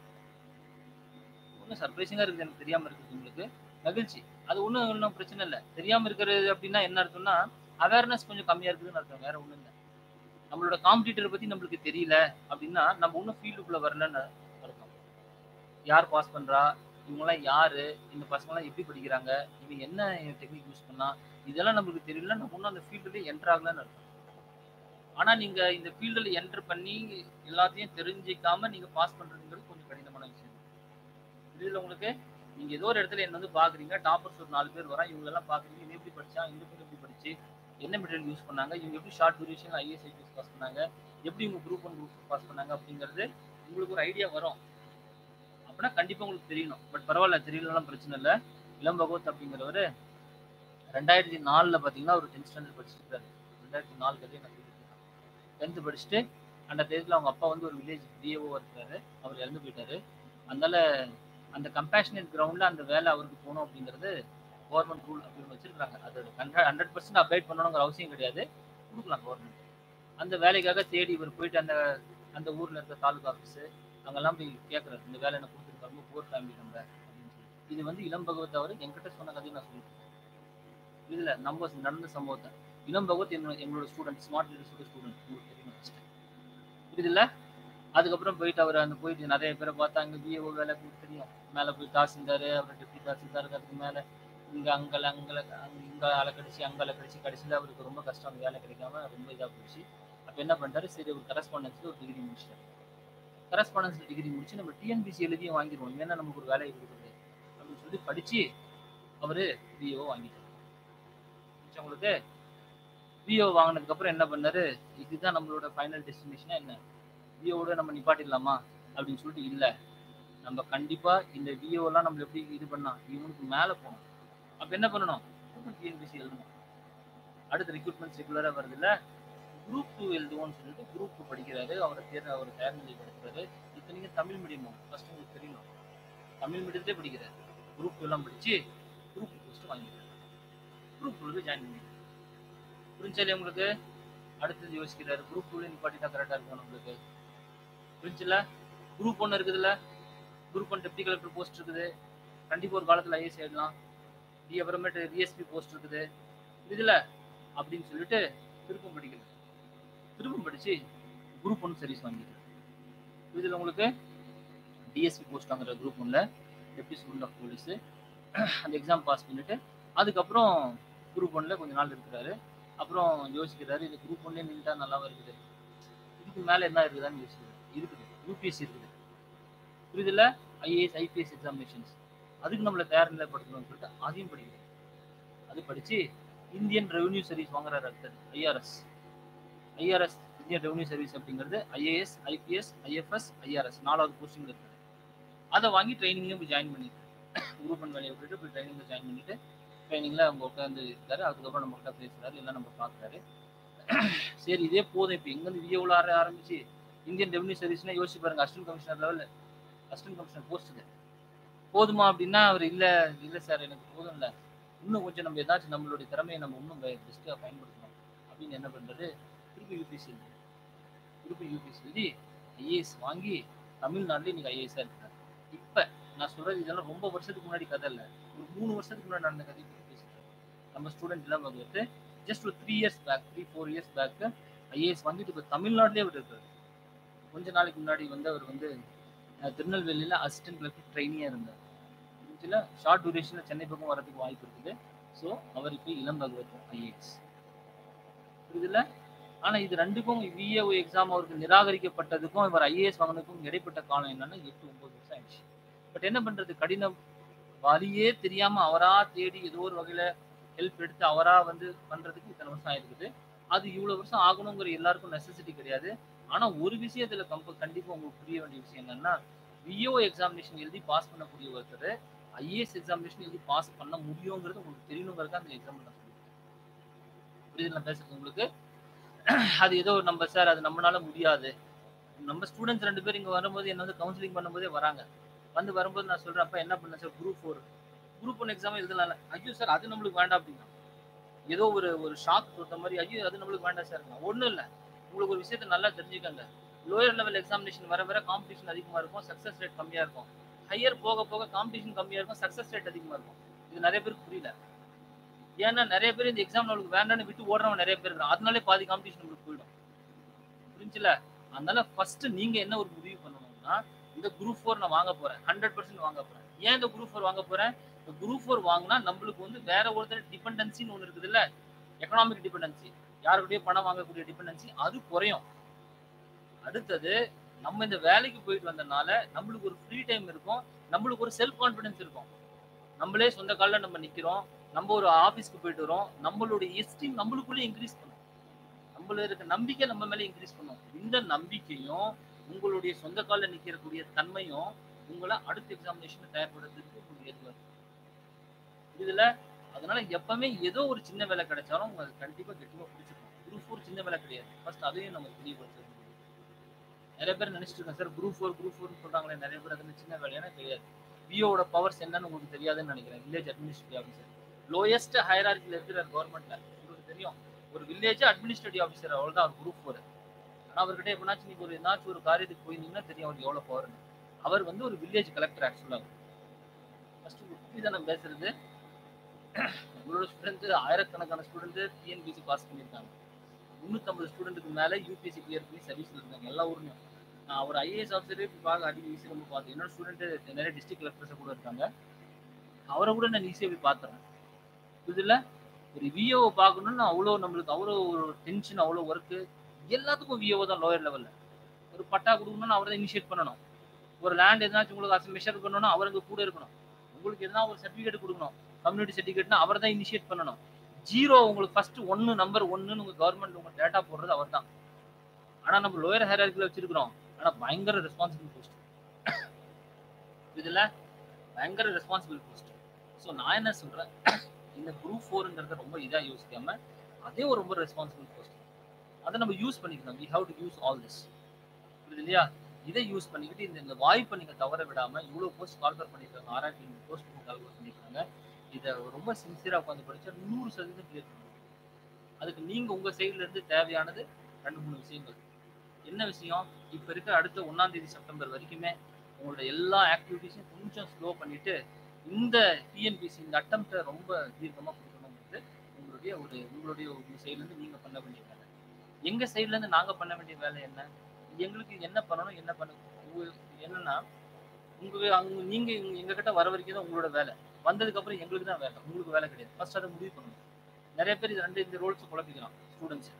ஒன்றும் சர்ப்ரைசிங்கா இருக்குது எனக்கு தெரியாம இருக்குது உங்களுக்கு மகிழ்ச்சி அது ஒன்றும் ஒன்றும் பிரச்சனை இல்லை தெரியாம இருக்கிறது அப்படின்னா என்ன அர்த்தம்னா அவேர்னஸ் கொஞ்சம் கம்மியா இருக்குதுன்னு அர்த்தம் வேற ஒன்றும் இல்லை நம்மளோட காம்படிட்டரை பத்தி நம்மளுக்கு தெரியல அப்படின்னா நம்ம இன்னும் ஃபீல்டுக்குள்ள வரலன்னு அர்த்தம் யார் பாஸ் பண்றா இவங்கெல்லாம் யாரு இந்த பசங்கெல்லாம் எப்படி படிக்கிறாங்க இவன் என்ன டெக்னிக் யூஸ் பண்ணா இதெல்லாம் நம்மளுக்கு தெரியல நம்ம இன்னும் அந்த ஃபீல்டுல என்டர் ஆகலன்னு அர்த்தம் ஆனா நீங்க இந்த ஃபீல்டில் என்டர் பண்ணி எல்லாத்தையும் தெரிஞ்சிக்காம நீங்க பாஸ் பண்றதுங்கிறது கொஞ்சம் கடினமான விஷயம் புரியுதுல உங்களுக்கு நீங்க ஏதோ ஒரு இடத்துல என்ன வந்து பாக்குறீங்க டாப்பர்ஸ் ஒரு நாலு பேர் வரா இவங்க எல்லாம் பாக்குறீங்க இவன் எப்படி படிச்சா இந்த பொண்ணு எப்படி படிச்சு என்ன மெட்டீரியல் யூஸ் பண்ணாங்க இவங்க எப்படி short duration IAS IPS pass பண்ணாங்க எப்படி இவங்க குரூப் ஒன் குரூப் பாஸ் பண்ணாங்க அப்படிங்கிறது உங்களுக்கு ஒரு ஐடியா வரும் அப்படின்னா கண்டிப்பாக உங்களுக்கு தெரியணும் பட் பரவாயில்ல தெரியலலாம் பிரச்சனை இல்லை இளம் பகவத் அப்படிங்கிறவர் ரெண்டாயிரத்தி நாலில் பார்த்தீங்கன்னா ஒரு டென்த் ஸ்டாண்டர்ட் படிச்சுட்டு இருக்காரு ரெண்டாயிரத்தி நாலு கதையை நான் சொல்லியிருக்கேன் டென்த்து படிச்சுட்டு அந்த டேத்தில் அவங்க அப்பா வந்து ஒரு வில்லேஜ் டிஏஓ இருக்காரு அவர் இறந்து போயிட்டாரு அதனால அந்த கம்பேஷனேட் கிரவுண்டில் அந்த வேலை அவருக்கு போகணும் அப்படிங்கிறது கவர்மெண்ட் ரூல் அப்படின்னு வச்சிருக்காங்க அது ஹண்ட்ரட் ஹண்ட்ரட் பர்சன்ட் அப்டேட் பண்ணணுங்கிற அவசியம் கிடையாது கொடுக்கலாம் கவர்மெண்ட் அந்த வேலைக்காக தேடி இவர் போயிட்டு அந்த அந்த ஊரில் இருக்க தாலுகா ஆஃபீஸு அங்கெல்லாம் போய் கேட்குறாரு இந்த வேலை எனக்கு கொடுத்துருக்காரு ரொம்ப புவர் ஃபேமிலி நம்ம அப்படின்னு சொல்லி இது வந்து இளம் பகவத் அவர் என்கிட்ட சொன்ன கதையை நான் சொல்லியிருக்கேன் இதில் நம்ம நடந்த சம்பவத்தை இளம் பகவத் என்னோட எங்களோட ஸ்டூடெண்ட் ஸ்மார்ட் லீடர்ஸோட ஸ்டூடெண்ட் உங்களுக்கு தெரியும் ஃபஸ்ட்டு புரியுதுல்ல அதுக்கப்புறம் போயிட்டு அவர் அந்த போயிட்டு நிறைய பேரை பார்த்தா அங்கே பிஏஓ வேலை உங்களுக்கு தெரியும் மேலே போய் தாசில்தார் அப்புறம் டெப்டி தாசில்தார் அதுக்கு மேலே இங்கே அங்கே அங்கே அங்கே இங்கே ஆளை கடிச்சு அங்கே கடிச்சு கடைசியில் அவருக்கு ரொம்ப கஷ்டம் அந்த வேலை கிடைக்காம ரொம்ப இதாக போச்சு அப்போ என்ன பண்ணிட்டாரு சரி ஒரு கரஸ்பாண்டன்ஸில் ஒரு டிகிரி முடிச்சிட்டாரு கரஸ்பாண்டன்ஸில் டிகிரி முடிச்சு நம்ம டிஎன்பிசி எழுதியும் வாங்கிடுவோம் ஏன்னா நமக்கு ஒரு வேலையை கொடுக்குறது அப்படின்னு சொல்லி படித்து அவர் பிஓ வாங்கிட்டார் உங்களுக்கு பிஓ வாங்கினதுக்கப்புறம் என்ன பண்ணாரு இதுதான் நம்மளோட ஃபைனல் டெஸ்டினேஷனா என்ன விஓவோட நம்ம நிப்பாட்டிடலாமா அப்படின்னு சொல்லிட்டு இல்லை நம்ம கண்டிப்பாக இந்த விஓலாம் நம்ம எப்படி இது பண்ணா இவனுக்கு மேலே போகணும் அப்போ என்ன பண்ணணும் டிஎன்பிசி எழுதணும் அடுத்த ரெக்ரூட்மெண்ட்ஸ் ரெகுலராக வருது இல்லை குரூப் டூ எழுதுவோம்னு சொல்லிட்டு குரூப் டூ படிக்கிறாரு அவரை தேர்வு அவர் தேர்நிலை படிக்கிறாரு இத்தனைக்கும் தமிழ் மீடியம் ஃபர்ஸ்ட் உங்களுக்கு தெரியணும் தமிழ் மீடியத்திலே படிக்கிறாரு குரூப் டூ எல்லாம் படிச்சு குரூப் டூ ஃபஸ்ட்டு வாங்கிக்கிறாரு குரூப் டூ ஜாயின் பண்ணி புரிஞ்சாலே உங்களுக்கு அடுத்தது யோசிக்கிறாரு குரூப் டூல நிப்பாட்டிட்டா கரெக்டாக இருக்கும் நம்மளுக்கு புரிஞ்சுல குரூப் ஒன்று இருக்குதுல்ல group one deputy collector post இருக்குது கண்டிப்பாக ஒரு காலத்தில் ஐஏஎஸ் எழுதலாம் டி அப்புறமேட்டு டிஎஸ்பி போஸ்ட் இருக்குது இதுல அப்படின்னு சொல்லிட்டு திருப்பம் படிக்கல திருப்பம் படிச்சு குரூப் ஒன் சர்வீஸ் வாங்கிக்கிறேன் இதில் உங்களுக்கு டிஎஸ்பி போஸ்ட் வாங்குற குரூப் ஒன்ல டெப்டி சூப்பர் ஆஃப் போலீஸு அந்த எக்ஸாம் பாஸ் பண்ணிட்டு அதுக்கப்புறம் குரூப் ஒன்ல கொஞ்ச நாள் இருக்கிறாரு அப்புறம் யோசிக்கிறாரு இது குரூப் ஒன்லேயே நின்றுட்டா நல்லாவும் இருக்குது இதுக்கு மேலே என்ன இருக்குதான்னு யோசிக்கிறாரு இருக்குது யூபிஎஸ்சி இருக்குது புரியுதுல்ல ஐஏஎஸ் ஐபிஎஸ் எக்ஸாமினேஷன்ஸ் அதுக்கு நம்மளை தயார் நிலைப்படுத்தணும்னு சொல்லிட்டு அதையும் படிக்கிறேன் அது படித்து இந்தியன் ரெவன்யூ சர்வீஸ் வாங்குறாரு அடுத்தது IRS IRS Indian revenue service அப்படிங்கிறது ஐஏஎஸ் ஐபிஎஸ் ஐஎஃப்எஸ் ஐஆர்எஸ் நாலாவது போஸ்டிங் இருக்குது அதை வாங்கி ட்ரைனிங்லேயும் போய் ஜாயின் பண்ணிட்டு குரூப் ஒன் வேலையை விட்டுட்டு போய் ட்ரைனிங்கில் ஜாயின் பண்ணிட்டு ட்ரைனிங்கில் அவங்க உட்காந்து இருக்காரு அதுக்கப்புறம் நம்மகிட்ட பேசுறாரு எல்லாம் நம்ம பார்க்குறாரு சரி இதே போதும் இப்போ எங்கேருந்து விஏவில் ஆர ஆரம்பிச்சு இந்தியன் ரெவன்யூ சர்வீஸ்னா யோசிச்சு பாருங்க அசிஸ்டன்ட் கமிஷனர் லெவலில் அசிஸ்டன்ட் கமிஷனர் போஸ்ட்டுக்கு போதுமா அப்படின்னா அவர் இல்லை இல்லை சார் எனக்கு போதும் இல்லை இன்னும் கொஞ்சம் நம்ம ஏதாச்சும் நம்மளுடைய திறமையை நம்ம இன்னும் பெஸ்ட்டாக பயன்படுத்தணும் அப்படின்னு என்ன பண்ணுறது திருப்பி யூபிஎஸ்சி எழுதி திருப்பி யூபிஎஸ்சி எழுதி ஐஏஎஸ் வாங்கி தமிழ்நாட்டில் இன்னைக்கு ஐஏஎஸ்ஸாக இருக்கிறார் இப்போ நான் சொல்கிறது இதெல்லாம் ரொம்ப வருஷத்துக்கு முன்னாடி கதை இல்லை ஒரு மூணு வருஷத்துக்கு முன்னாடி நடந்த கதை பற்றி பேசுகிறேன் நம்ம ஸ்டூடெண்ட் எல்லாம் வந்துட்டு ஜஸ்ட் ஒரு three years back three four years back IAS வந்துட்டு இப்போ தமிழ்நாட்டிலே அவர் இருக்காரு கொஞ்ச நாளைக்கு முன்னாடி வந்து அவர் வந்து திருநெல்வேலியில் அசிஸ்டன்ட் கலெக்டர் ட்ரைனியாக இருந்தார் இதில் ஷார்ட் டியூரேஷனில் சென்னை பக்கம் வரதுக்கு வாய்ப்பு இருக்குது ஸோ அவர் இப்போ இளம் பகவத் ஐஏஎஸ் புரியுதுல்ல ஆனால் இது ரெண்டுக்கும் விஏஓ எக்ஸாம் அவருக்கு நிராகரிக்கப்பட்டதுக்கும் இவர் ஐஏஎஸ் வாங்கினதுக்கும் இடைப்பட்ட காலம் என்னன்னா எட்டு ஒன்பது வருஷம் ஆயிடுச்சு பட் என்ன பண்ணுறது கடினம் வழியே தெரியாமல் அவராக தேடி ஏதோ ஒரு வகையில் ஹெல்ப் எடுத்து அவராக வந்து பண்ணுறதுக்கு இத்தனை வருஷம் ஆயிருக்குது அது இவ்வளோ வருஷம் ஆகணுங்கிற எல்லாருக்கும் நெசசிட்டி கிடையாது ஆனால் ஒரு விஷயத்தில் கம்ப கண்டிப்பாக உங்களுக்கு புரிய வேண்டிய விஷயம் என்னன்னா விஓ எக்ஸாமினேஷன் எழுதி பாஸ் பண்ணக்கூடிய ஒருத்தர் ஐஏஎஸ் எக்ஸாமினேஷன் எழுதி பாஸ் பண்ண முடியுங்கிறது உங்களுக்கு தெரியணுங்கிறது அந்த எக்ஸாம் நான் சொல்லியிருக்கேன் புரியுது நான் பேசுறது உங்களுக்கு அது ஏதோ நம்ம சார் அது நம்மளால முடியாது நம்ம ஸ்டூடெண்ட்ஸ் ரெண்டு பேர் இங்கே வரும்போது என்ன வந்து கவுன்சிலிங் பண்ணும்போதே வராங்க வந்து வரும்போது நான் சொல்கிறேன் அப்போ என்ன பண்ண sir group four group one exam எழுதலாம்ல ஐயோ சார் அது நம்மளுக்கு வேண்டாம் அப்படின்னா ஏதோ ஒரு ஒரு ஷாக் கொடுத்த மாதிரி ஐயோ அது நம்மளுக்கு வேண்டாம் சார் ஒன்றும் இல்லை உங்களுக்கு ஒரு விஷயத்த நல்லா தெரிஞ்சுக்கங்க லோயர் லெவல் எக்ஸாமினேஷன் வர வர காம்படிஷன் அதிகமாக இருக்கும் சக்ஸஸ் ரேட் கம்மியாக இருக்கும் ஹையர் போக போக காம்படிஷன் கம்மியாக இருக்கும் சக்ஸஸ் ரேட் அதிகமாக இருக்கும் இது நிறைய பேருக்கு புரியல ஏன்னா நிறைய பேர் இந்த எக்ஸாம் நம்மளுக்கு வேண்டாம்னு விட்டு ஓடுறவங்க நிறைய பேர் இருக்காங்க அதனாலே பாதி காம்படிஷன் நம்மளுக்கு போயிடும் புரிஞ்சுல அதனால ஃபர்ஸ்ட் நீங்க என்ன ஒரு முடிவு பண்ணணும்னா இந்த குரூப் ஃபோர் நான் வாங்க போறேன் ஹண்ட்ரட் பர்சன்ட் வாங்க போறேன் ஏன் இந்த குரூப் ஃபோர் வாங்க போறேன் இந்த குரூப் ஃபோர் வாங்கினா நம்மளுக்கு வந்து வேற ஒருத்தர் டிபெண்டன்சின்னு ஒன்று இருக்குது இல்ல எக்கனாமிக் டிபெண்டன்சி யாருக்கிட்டயும் பணம் வாங்கக்கூடிய டிபெண்டன்சி அது குறையும் அடுத்தது நம்ம இந்த வேலைக்கு போயிட்டு வந்தனால நம்மளுக்கு ஒரு ஃப்ரீ டைம் இருக்கும் நம்மளுக்கு ஒரு செல்ஃப் கான்ஃபிடன்ஸ் இருக்கும் நம்மளே சொந்த காலில் நம்ம நிக்கிறோம் நம்ம ஒரு ஆபீஸ்க்கு போயிட்டு வரோம் நம்மளுடைய எஸ்டீம் நம்மளுக்குள்ளே இன்க்ரீஸ் பண்ணும் நம்மள இருக்க நம்பிக்கை நம்ம மேல இன்க்ரீஸ் பண்ணும் இந்த நம்பிக்கையும் உங்களுடைய சொந்த காலில் நிற்கக்கூடிய தன்மையும் உங்களை அடுத்த எக்ஸாமினேஷன் தயார்படுத்துறதுக்கு உங்களுக்கு ஏதுவாக இருக்கும் இதுல அதனால எப்பவுமே ஏதோ ஒரு சின்ன வேலை கிடைச்சாலும் உங்களுக்கு கண்டிப்பா கெட்டிமா பிடிச்சிருக்கும் குரூப் ஃபோர் சின்ன வேலை கிடையாது ஃபர்ஸ்ட் அதையும் நம்ம தெளிவுபடுத்தணும் நிறைய பேர் நினைச்சிட்டு இருக்கேன் சார் குரூப் ஃபோர் குரூப் ஃபோர்னு சொல்றாங்களே நிறைய பேர் அது சின்ன வேலையான கிடையாது விஓட பவர்ஸ் என்னன்னு உங்களுக்கு தெரியாதுன்னு நினைக்கிறேன் வில்லேஜ் அட்மினிஸ்ட்ரேட்டிவ் ஆஃபீஸர் லோயஸ்ட் ஹையரார்க்கில் இருக்கிற கவர்மெண்ட்ல உங்களுக்கு தெரியும் ஒரு வில்லேஜ் அட்மினிஸ்ட்ரேட்டிவ் ஆஃபீஸர் அவ்வளோ தான் குரூப் ஃபோர் ஆனால் அவர்கிட்ட எப்படினாச்சும் நீங்கள் ஒரு ஏதாச்சும் ஒரு காரியத்துக்கு போயிருந்தீங்கன்னா தெரியும் அவருக்கு எவ்வளோ பவர்னு அவர் வந்து ஒரு வில்லேஜ் கலெக்டர் ஆக்சுவலாக ஃபர்ஸ்ட் புரியுதா நான் பேசுறது உங்களோட ஸ்டூடெண்ட் ஆயிரக்கணக்கான ஸ்டூடெண்ட் டிஎன்பிசி பாஸ் பண்ணியிருக்காங்க முந்நூற்றம்பது ஸ்டூடெண்ட்டுக்கு மேலே யூபிஎஸ்சி கிளியர் பண்ணி சர்வீஸில் இருக்காங்க எல்லா ஊர்லையும் நான் ஒரு ஐஏஎஸ் ஆஃபீஸரே இப்போ பார்க்க அடிக்கடி ஈஸியாக ரொம்ப பார்த்தேன் என்னோட ஸ்டூடெண்ட் நிறைய டிஸ்ட்ரிக்ட் கலெக்டர்ஸை கூட இருக்காங்க அவரை கூட நான் ஈஸியாக போய் பார்த்துறேன் இதில் ஒரு விஓவை பார்க்கணும்னு அவ்வளோ நம்மளுக்கு அவ்வளோ ஒரு டென்ஷன் அவ்வளோ ஒர்க்கு எல்லாத்துக்கும் விஓ தான் லோயர் லெவலில் ஒரு பட்டா கொடுக்கணும்னு அவர் தான் இனிஷியேட் பண்ணணும் ஒரு லேண்ட் எதனாச்சும் உங்களுக்கு அசை மெஷர் பண்ணணும்னா அவருக்கு கூட இருக்கணும் உங்களுக்கு எதனா ஒரு சர்டிஃபிகேட் கொடுக்கணும் கம்யூனிட்டி சர்டிஃபிகேட்னா அவர் தான் இனிஷியேட் பண்ணணும் ஜீரோ உங்களுக்கு ஃபர்ஸ்ட் ஒன்று நம்பர் ஒன்றுன்னு உங்கள் கவர்மெண்ட் உங்கள் டேட்டா போடுறது அவர் தான் ஆனால் நம்ம லோயர் ஹேரார்க்கில் வச்சிருக்கிறோம் ஆனால் பயங்கர ரெஸ்பான்சிபிள் போஸ்ட் இதில் பயங்கர ரெஸ்பான்சிபிள் போஸ்ட் ஸோ நான் என்ன சொல்கிறேன் இந்த குரூப் ஃபோருங்கிறத ரொம்ப இதாக யோசிக்காம அதே ஒரு ரொம்ப ரெஸ்பான்சிபிள் போஸ்ட் அதை நம்ம யூஸ் பண்ணிக்கணும் we have to use all this புரியுது இல்லையா இதை யூஸ் பண்ணிக்கிட்டு இந்த இந்த வாய்ப்பை நீங்கள் தவற விடாமல் இவ்வளோ போஸ்ட் கால்பர் பண்ணியிருக்காங்க ஆறாயிரத்தி ஐநூறு போஸ்ட் கால்பர் பண்ணியிருக்காங்க இதை ரொம்ப சின்சியராக உட்காந்து படித்தா நூறு சதவீதம் கிளியர் பண்ண முடியும் அதுக்கு நீங்கள் உங்கள் சைட்லேருந்து தேவையானது ரெண்டு மூணு விஷயங்கள் என்ன விஷயம் இப்போ இருக்க அடுத்த ஒன்றாம் தேதி செப்டம்பர் வரைக்குமே உங்களோட எல்லா ஆக்டிவிட்டீஸையும் கொஞ்சம் ஸ்லோ பண்ணிட்டு இந்த டிஎன்பிசி இந்த அட்டம்ப்டை ரொம்ப தீர்க்கமாக கொடுக்கணுங்கிறது உங்களுடைய ஒரு உங்களுடைய உங்கள் சைட்லேருந்து நீங்கள் பண்ண வேண்டிய வேலை எங்கள் சைட்லேருந்து நாங்கள் பண்ண வேண்டிய வேலை என்ன எங்களுக்கு என்ன பண்ணணும் என்ன பண்ண என்னன்னா உங்க அங்க நீங்க எங்க கிட்ட வர வரைக்கும் தான் உங்களோட வேலை வந்ததுக்கு அப்புறம் எங்களுக்கு தான் வேலை உங்களுக்கு வேலை கிடையாது ஃபர்ஸ்ட் அதை முடிவு பண்ணணும் நிறைய பேர் இது ரெண்டு இந்த ரோல்ஸ் குழப்பிக்கலாம் ஸ்டூடெண்ட்ஸ்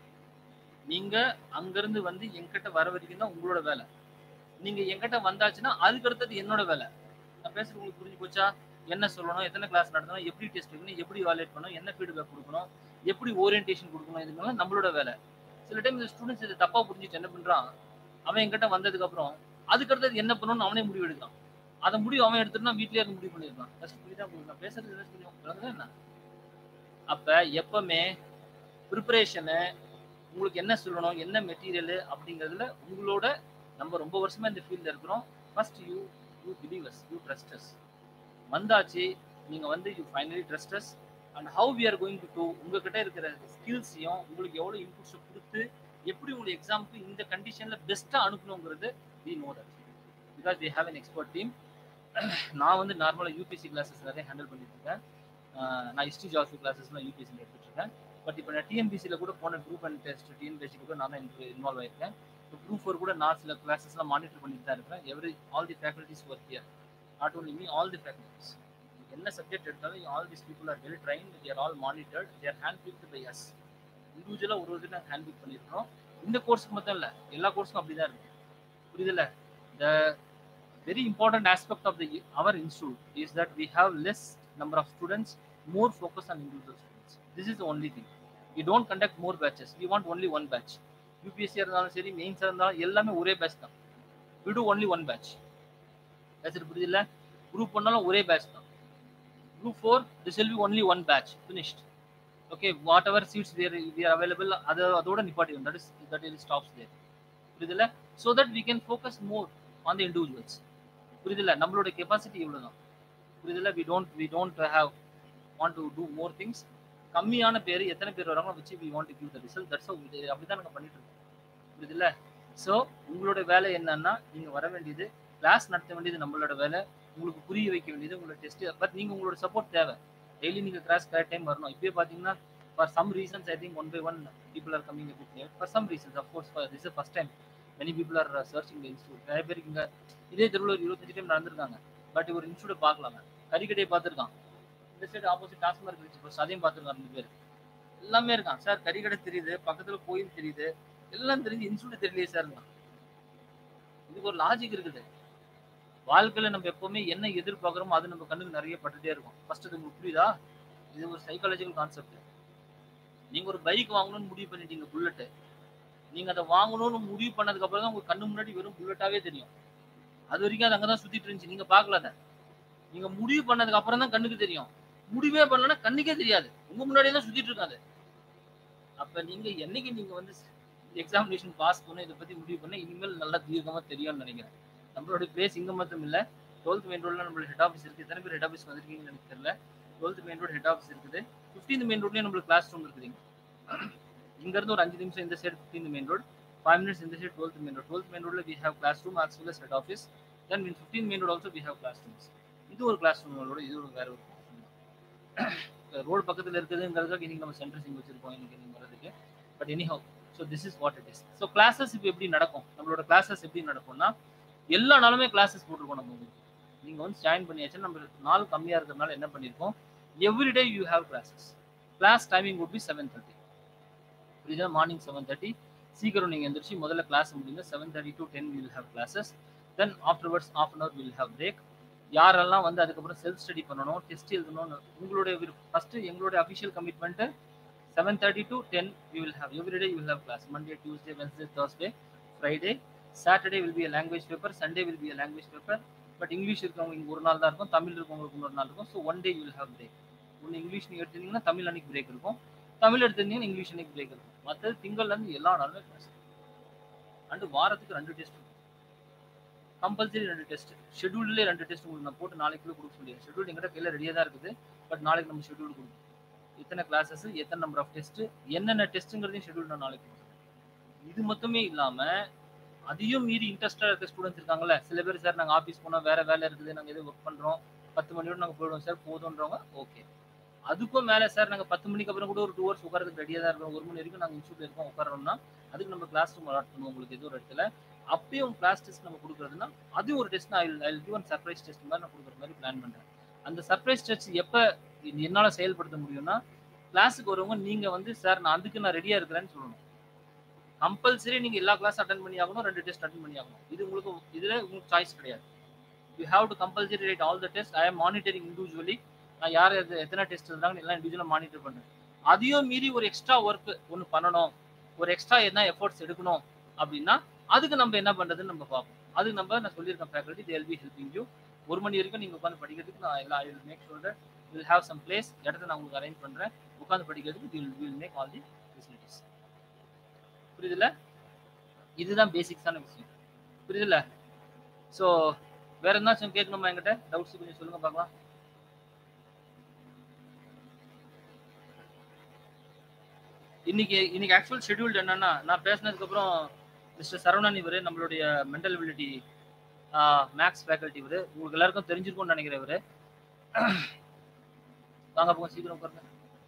நீங்க அங்கிருந்து வந்து எங்கிட்ட வர வரைக்கும் தான் உங்களோட வேலை நீங்க எங்கிட்ட வந்தாச்சுன்னா அதுக்கு அடுத்தது என்னோட வேலை நான் பேசுறது உங்களுக்கு புரிஞ்சு போச்சா என்ன சொல்லணும் எத்தனை கிளாஸ் நடத்தணும் எப்படி டெஸ்ட் வைக்கணும் எப்படி வாலேட் பண்ணணும் என்ன ஃபீட்பேக் கொடுக்கணும் எப்படி ஓரியன்டேஷன் கொடுக்கணும் இதுக்கெல்லாம் நம்மளோட வேலை சில டைம் இந்த ஸ்டூடெண்ட்ஸ் இதை தப்பா புரிஞ்சுட்டு என்ன பண்றான் அவன் என்கிட்ட வந்ததுக்கு அப்புறம் அதுக்கு அடுத்தது என்ன பண்ணணும்னு அவனே முடிவு எடுக்கிறான் அதை முடிவு அவன் எடுத்துட்டு வீட்லயே இருந்து முடிவு பண்ணிருக்கான் ஃபர்ஸ்ட் புரியுதா நான் பேசுறது கொஞ்சம் என்ன அப்ப எப்பவுமே ப்ரிப்பரேஷனு உங்களுக்கு என்ன சொல்லணும் என்ன மெட்டீரியல் அப்படிங்கிறதுல உங்களோட நம்ம ரொம்ப வருஷமா இந்த ஃபீல்ட்ல இருக்கிறோம் first you you believers you trusters வந்தாச்சு நீங்க வந்து you finally trusters and how we are going to do உங்ககிட்ட இருக்கிற ஸ்கில்ஸையும் உங்களுக்கு எவ்வளோ இன்புட்ஸை கொடுத்து எப்படி உங்களுக்கு எக்ஸாமுக்கு இந்த கண்டிஷன்ல பெஸ்ட்டாக அனுப்பணுங்கிறது we know that because we have an expert team நான் வந்து நார்மலாக யூபிஎஸ்சி கிளாஸஸ் நிறைய ஹேண்டில் பண்ணிட்டு இருக்கேன் நான் ஹிஸ்ட்ரி ஜாஸ்தி கிளாஸஸ்லாம் யூபிஎஸ்சியில் எடுத்துட்டு இருக்கேன் பட் இப்போ நான் டிஎன்பிசியில் கூட போன குரூப் அண்ட் டெஸ்ட் டிஎன்பிஎஸ்சி கூட நான் தான் இன்வால்வ் ஆயிருக்கேன் இப்போ குரூப் ஃபோர் கூட நான் சில கிளாஸஸ்லாம் மானிட்டர் பண்ணிட்டு தான் இருக்கிறேன் every all the faculties work here not only me all the faculties என்ன சப்ஜெக்ட் எடுத்தாலும் all this people are well train they're all monitored their hand picked by us இண்டிவிஜுவலாக ஒரு ஒரு நாங்கள் ஹேண்ட் பிக் பண்ணியிருக்கிறோம் இந்த கோர்ஸுக்கு மட்டும் இல்லை எல்லா கோர்ஸுக்கும் அப்படி தான் இருக்கு புரியுதுல்ல the very important aspect of the our institute is that we have less number of students more focus on individual students this is only thing we don't conduct more batches we want only one batch யூபிஎஸ்சியாக இருந்தாலும் சரி மெயின்ஸாக இருந்தாலும் எல்லாமே ஒரே batch தான் we do only one batch பேசுறது புரியுதுல்ல குரூப் பண்ணாலும் ஒரே பேட்ச் தான் group four this will be only one batch finished okay whatever seats there we are available அதை அதோட நிப்பாட்டிடும் that is that is stops there புரியுதுல்ல so that we can focus more on the individuals புரியுதுல்ல நம்மளோட capacity இவ்வளோ தான் புரியுதுல்ல we don't we don't have want to do more things கம்மியான பேர் எத்தனை பேர் வராங்களோ வச்சு we want to give the result that's அப்படி தான் நாங்கள் பண்ணிட்டு இருக்கோம் புரியுதுல்ல ஸோ உங்களோட வேலை என்னன்னா நீங்கள் வர வேண்டியது கிளாஸ் நடத்த வேண்டியது நம்மளோட வேலை உங்களுக்கு புரிய வைக்க வேண்டியது உங்களோட டெஸ்ட் பட் நீங்கள் உங்களோட சப்போர்ட் தேவை டெய்லி நீங்கள் கிளாஸ் கரெக்ட் டைம் வரணும் இப்போயே பார்த்தீங்கன்னா for some reasons I think one by one people are coming bit late for some reasons of course for this first time many people are searching institute நிறைய பேருக்கு இங்கே இதே தெருவில் ஒரு இருபத்தஞ்சு டைம் நடந்திருக்காங்க பட் ஒரு இன்ஸ்டியூட் பார்க்கலாங்க கறிக்கடையை பார்த்துருக்கான் இந்த சைடு ஆப்போசிட் டாஸ்மார்க் இருந்துச்சு ஃபர்ஸ்ட் அதையும் பார்த்துருக்காங்க ரெண்டு பேர் எல்லாமே இருக்கான் சார் கறிக்கடை தெரியுது பக்கத்தில் கோயில் தெரியுது எல்லாம் தெரிஞ்சு இன்ஸ்டியூட் தெரியலையே சார் இதுக்கு ஒரு லாஜிக் இருக்குது வாழ்க்கையில நம்ம எப்பவுமே என்ன எதிர்பார்க்குறோமோ அது நம்ம கண்ணுக்கு நிறைய பட்டுட்டே இருக்கும் ஃபர்ஸ்ட் இது உங்களுக்கு புரியுதா இது ஒரு சைக்காலஜிக்கல் கான்செப்ட் நீங்க ஒரு பைக் வாங்கணும்னு முடிவு பண்ணிட்டீங்க புல்லட்டு நீங்க அதை வாங்கணும்னு முடிவு பண்ணதுக்கு அப்புறம் தான் உங்க கண்ணு முன்னாடி வெறும் புல்லட்டாவே தெரியும் அது வரைக்கும் அது அங்கதான் சுத்திட்டு இருந்துச்சு நீங்க பார்க்கல அதை நீங்க முடிவு பண்ணதுக்கு அப்புறம் தான் கண்ணுக்கு தெரியும் முடிவே பண்ணலன்னா கண்ணுக்கே தெரியாது உங்க முன்னாடியே தான் சுத்திட்டு இருக்காது அப்ப நீங்க என்னைக்கு நீங்க வந்து எக்ஸாமினேஷன் பாஸ் பண்ண இதை பத்தி முடிவு பண்ண இனிமேல் நல்லா தீர்க்கமா தெரியும்னு நினைக்கிறேன் நம்மளோட பிளேஸ் இங்க மட்டும் இல்ல டுவெல்த் மெயின் ரோட்ல நம்மளோட ஹெட் ஆஃபீஸ் இருக்கு எத்தனை பேர் ஹெட் ஆஃபீஸ் வந்திருக்கீங்கன்னு எனக்கு தெரியல twelfth main road head office இருக்குது ஃபிஃப்டீன் மெயின் ரோட்லயும் நம்மளுக்கு கிளாஸ் ரூம் இருக்குதுங்க இங்க இருந்து ஒரு அஞ்சு நிமிஷம் இந்த side fifteen main road five minutes இந்த side twelfth main road twelfth main ரோட்ல we have classroom as well head office then in fifteen main road also we have classrooms இது ஒரு கிளாஸ் ரூமோட இது ஒரு வேற ஒரு road பக்கத்தில் இருக்குதுங்கிறதுக்காக இன்னைக்கு நம்ம சென்டர்ஸ் இங்கே வச்சிருக்கோம் இன்னைக்கு நீங்க வர்றதுக்கு but anyhow so this is what it is so classes இப்போ எப்படி நடக்கும் நம்மளோட கிளாஸஸ் எப்படி நடக்கும்னா எல்லா நாளுமே கிளாஸஸ் போட்டிருக்கோம் நம்ம உங்களுக்கு நீங்கள் வந்து ஜாயின் பண்ணியாச்சுன்னா நம்ம நாள் கம்மியாக இருக்கிறதுனால என்ன பண்ணியிருக்கோம் every day you have classes class timing would be seven thirty புரியுதா மார்னிங் செவன் தேர்ட்டி சீக்கிரம் நீங்கள் எந்திரிச்சு முதல்ல கிளாஸ் முடிங்க seven thirty to ten will have classes then afterwards of an hour will have break யாரெல்லாம் வந்து அதுக்கப்புறம் செல்ஃப் ஸ்டடி பண்ணணும் டெஸ்ட் எழுதணும்னு உங்களுடைய ஃபர்ஸ்ட் எங்களுடைய official commitment seven thirty to ten you will have every day you will have class Monday Tuesday Wednesday Thursday Friday Saturday will be a language paper Sunday will be a language paper but English இருக்கவங்க இங்கே ஒரு நாள் தான் இருக்கும் தமிழ் இருக்கவங்களுக்கு இன்னொரு நாள் இருக்கும் so one day you will have break ஒன்று இங்கிலீஷ் நீங்கள் எடுத்தீங்கன்னா தமிழ் அன்னைக்கு பிரேக் இருக்கும் தமிழ் எடுத்திருந்தீங்கன்னா இங்கிலீஷ் அன்னைக்கு பிரேக் இருக்கும் மற்றது திங்கள்ல இருந்து எல்லா நாளுமே கிளாஸ் அண்டு வாரத்துக்கு ரெண்டு டெஸ்ட் இருக்கும் கம்பல்சரி ரெண்டு டெஸ்ட் ஷெட்யூல்லே ரெண்டு டெஸ்ட் உங்களுக்கு நான் போட்டு நாளைக்குள்ள கொடுக்க முடியாது ஷெட்யூல் எங்கிட்ட கையில் ரெடியாக தான் இருக்குது பட் நாளைக்கு நம்ம ஷெட்யூல் கொடுக்கணும் எத்தனை கிளாஸஸ் எத்தனை நம்பர் ஆஃப் டெஸ்ட் என்னென்ன டெஸ்ட்டுங்கிறதையும் ஷெட்யூல் நான் நாளைக்கு கொடுக்குறேன் இது மட்டுமே இல்லாமல் அதையும் மீறி இன்ட்ரெஸ்டாக இருக்க ஸ்டூடெண்ட்ஸ் இருக்காங்கல்ல சில பேர் சார் நாங்கள் ஆஃபீஸ் போனோம் வேற வேலை இருக்குது நாங்கள் எதுவும் ஒர்க் பண்ணுறோம் பத்து மணியோட நாங்கள் போயிடுவோம் சார் போதுன்றவங்க ஓகே அதுக்கும் மேலே சார் நாங்கள் பத்து மணிக்கு அப்புறம் கூட ஒரு டூ ஹவர்ஸ் உட்காரதுக்கு ரெடியாக தான் இருக்கோம் ஒரு மணி வரைக்கும் நாங்கள் இன்ஸ்டியூட்ல இருக்கோம் உட்காரோம்னா அதுக்கு நம்ம கிளாஸ் ரூம் அலாட் பண்ணுவோம் உங்களுக்கு ஏதோ ஒரு இடத்துல அப்பயும் கிளாஸ் டெஸ்ட் நம்ம கொடுக்குறதுனா அதுவும் ஒரு டெஸ்ட் நான் I give one surprise test மாதிரி நான் கொடுக்குற மாதிரி பிளான் பண்ணுறேன் அந்த சர்ப்ரைஸ் டெஸ்ட் எப்போ என்னால் செயல்படுத்த முடியும்னா கிளாஸுக்கு வரவங்க நீங்கள் வந்து சார் நான் அதுக்கு நான் ரெடியாக இருக்கிறேன்னு சொல்லணும் கம்பல்சரி நீங்கள் எல்லா கிளாஸ் அட்டன் பண்ணி ஆகணும் ரெண்டு டெஸ்ட் அட்டன் பண்ணி ஆகணும் இது உங்களுக்கு இதில் உங்களுக்கு சாய்ஸ் கிடையாது you have to compulsory write all the test I am monitoring individually நான் யார் எது எத்தனை டெஸ்ட் இருந்தாங்கன்னு எல்லாம் இண்டிவிஜுவலாக மானிட்டர் பண்ணுறேன் அதையும் மீறி ஒரு எக்ஸ்ட்ரா ஒர்க் ஒன்று பண்ணணும் ஒரு எக்ஸ்ட்ரா என்ன எஃபர்ட்ஸ் எடுக்கணும் அப்படின்னா அதுக்கு நம்ம என்ன பண்ணுறதுன்னு நம்ம பார்ப்போம் அதுக்கு நம்ம நான் சொல்லியிருக்கேன் faculty they'll be helping you ஒரு மணி வரைக்கும் நீங்கள் உட்காந்து படிக்கிறதுக்கு நான் எல்லாம் I will make sure that will have some place இடத்த நான் உங்களுக்கு அரேஞ்ச் பண்ணுறேன் உட்காந்து படிக்கிறதுக்கு will will make all the facilities புரியுதுல்ல இதுதான் பேசிக்ஸான விஷயம் புரியுதுல்ல ஸோ வேற என்னாச்சும் கேட்கணுமா என்கிட்ட டவுட்ஸ் கொஞ்சம் சொல்லுங்க பார்க்கலாம் இன்னைக்கு இன்னைக்கு ஆக்சுவல் ஷெட்யூல்டு என்னன்னா நான் பேசினதுக்கு அப்புறம் மிஸ்டர் சரவணன் இவர் நம்மளுடைய மென்டல் எபிலிட்டி மேக்ஸ் ஃபேக்கல்ட்டி இவர் உங்களுக்கு எல்லாருக்கும் தெரிஞ்சிருக்கும்னு நினைக்கிறேன் இவர் வாங்க போங்க சீக்கிரம் உட்காருங்க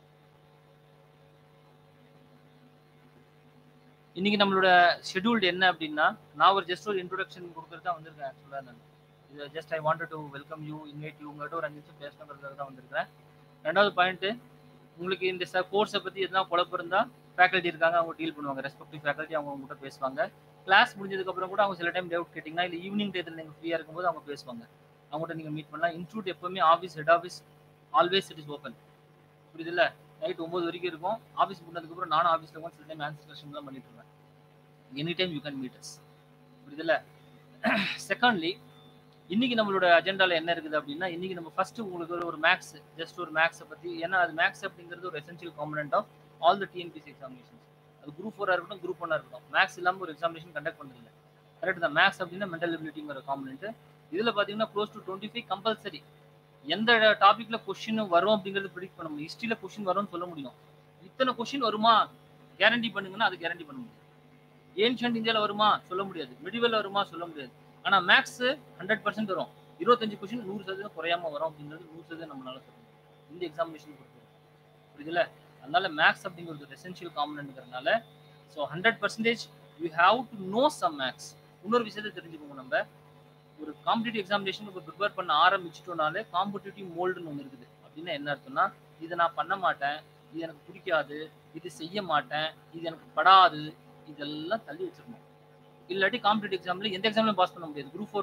இன்னைக்கு நம்மளோட ஷெட்யூல்டு என்ன அப்படின்னா நான் ஒரு ஜஸ்ட் ஒரு இன்ட்ரோடக்ஷன் கொடுக்குறது தான் வந்திருக்கேன் ஆக்சுவலாக நான் இது just I want to welcome you invite you உங்கள்கிட்ட ஒரு அஞ்சு நிமிஷம் பேசணுங்கிறதுக்காக தான் வந்திருக்கிறேன் ரெண்டாவது பாயிண்ட்டு உங்களுக்கு இந்த ச கோர்ஸை பற்றி எதனா குழப்பம் இருந்தால் ஃபேக்கல்ட்டி இருக்காங்க அவங்க டீல் பண்ணுவாங்க ரெஸ்பெக்டிவ் ஃபேக்கல்ட்டி அவங்க உங்கள்கிட்ட பேசுவாங்க கிளாஸ் முடிஞ்சதுக்கப்புறம் கூட அவங்க சில டைம் டவுட் கேட்டிங்கன்னா இல்லை ஈவினிங் டயத்தில் நீங்கள் ஃப்ரீயாக இருக்கும்போது அவங்க பேசுவாங்க அவங்ககிட்ட நீங்கள் மீட் பண்ணலாம் இன்ஸ்டியூட் எப்பவுமே office head office always it is open புரியுதுல்ல நைட் ஒம்பது வரைக்கும் இருக்கும் ஆஃபீஸ் முடிஞ்சதுக்கப்புறம் நானும் ஆஃபீஸில் வந்து சில டைம் ஆன்சர் கொஸ்டின் தான் பண்ணிட்டு இருக்கேன் any time you can meet us புரியுதுல்ல செகண்ட்லி இன்னைக்கு நம்மளோட அஜெண்டால என்ன இருக்குது அப்படின்னா இன்னைக்கு நம்ம ஃபர்ஸ்ட் உங்களுக்கு ஒரு மேக்ஸ் ஜஸ்ட் ஒரு மேக்ஸை பத்தி ஏன்னா அது மேக்ஸ் அப்படிங்கிறது ஒரு essential component of all the TNPSC examinations அது குரூப் ஃபோரா இருக்கட்டும் குரூப் ஒன்னா இருக்கட்டும் மேக்ஸ் இல்லாமல் ஒரு எக்ஸாமினேஷன் கண்டக்ட் பண்ணதில்லை கரெக்ட் தான் மேக்ஸ் அப்படின்னா மென்டல் எபிலிட்டிங்கிற காம்பனண்ட் இதுல பாத்தீங்கன்னா close to twenty five compulsory எந்த டாபிக்ல கொஸ்டின் வரும் அப்படிங்கிறது ப்ரிடிக் பண்ண முடியும் ஹிஸ்ட்ரியில கொஸ்டின் வரும்னு சொல்ல முடியும் இத்தனை கொஸ்டின் வருமா கேரண்டி பண்ணுங்கன்னா அது கேரண்டி பண்ண முடியும் ஏன்ஷியன்ட் இந்தியாவில் வருமா சொல்ல முடியாது மிடிவல் வருமா சொல்ல முடியாது ஆனா மேக்ஸ் ஹண்ட்ரட் பர்சன்ட் வரும் இருபத்தஞ்சு கொஸ்டின் நூறு சதவீதம் குறையாம வரும் அப்படிங்கிறது நூறு சதவீதம் நம்மளால சொல்ல முடியும் இந்த எக்ஸாமினேஷன் பொறுத்தவரை புரியுதுல அதனால மேக்ஸ் அப்படிங்கிறது ஒரு எசென்சியல் காம்பனண்ட்ங்கிறதுனால so hundred percentage you have to know some maths இன்னொரு விஷயத்தை தெரிஞ்சுக்கோங்க நம்ம ஒரு காம்படிட்டிவ் எக்ஸாமினேஷன் இப்போ ப்ரிப்பேர் பண்ண ஆரம்பிச்சிட்டோம்னாலே காம்படிட்டிவ் மோல்டுன்னு ஒன்று இருக்குது அப்படின்னா என்ன அர்த்தம்னா இதை நான் பண்ண மாட்டேன் இது எனக்கு பிடிக்காது இது செய்ய மாட்டேன் இது எனக்கு படாது இதெல்லாம் தள்ளி வச்சிருக்கணும் இல்லாட்டி காம்படிட்டிவ் எக்ஸாம்ல எந்த எக்ஸாம்லையும் பாஸ் பண்ண முடியாது குரூப் ஃபோர்ல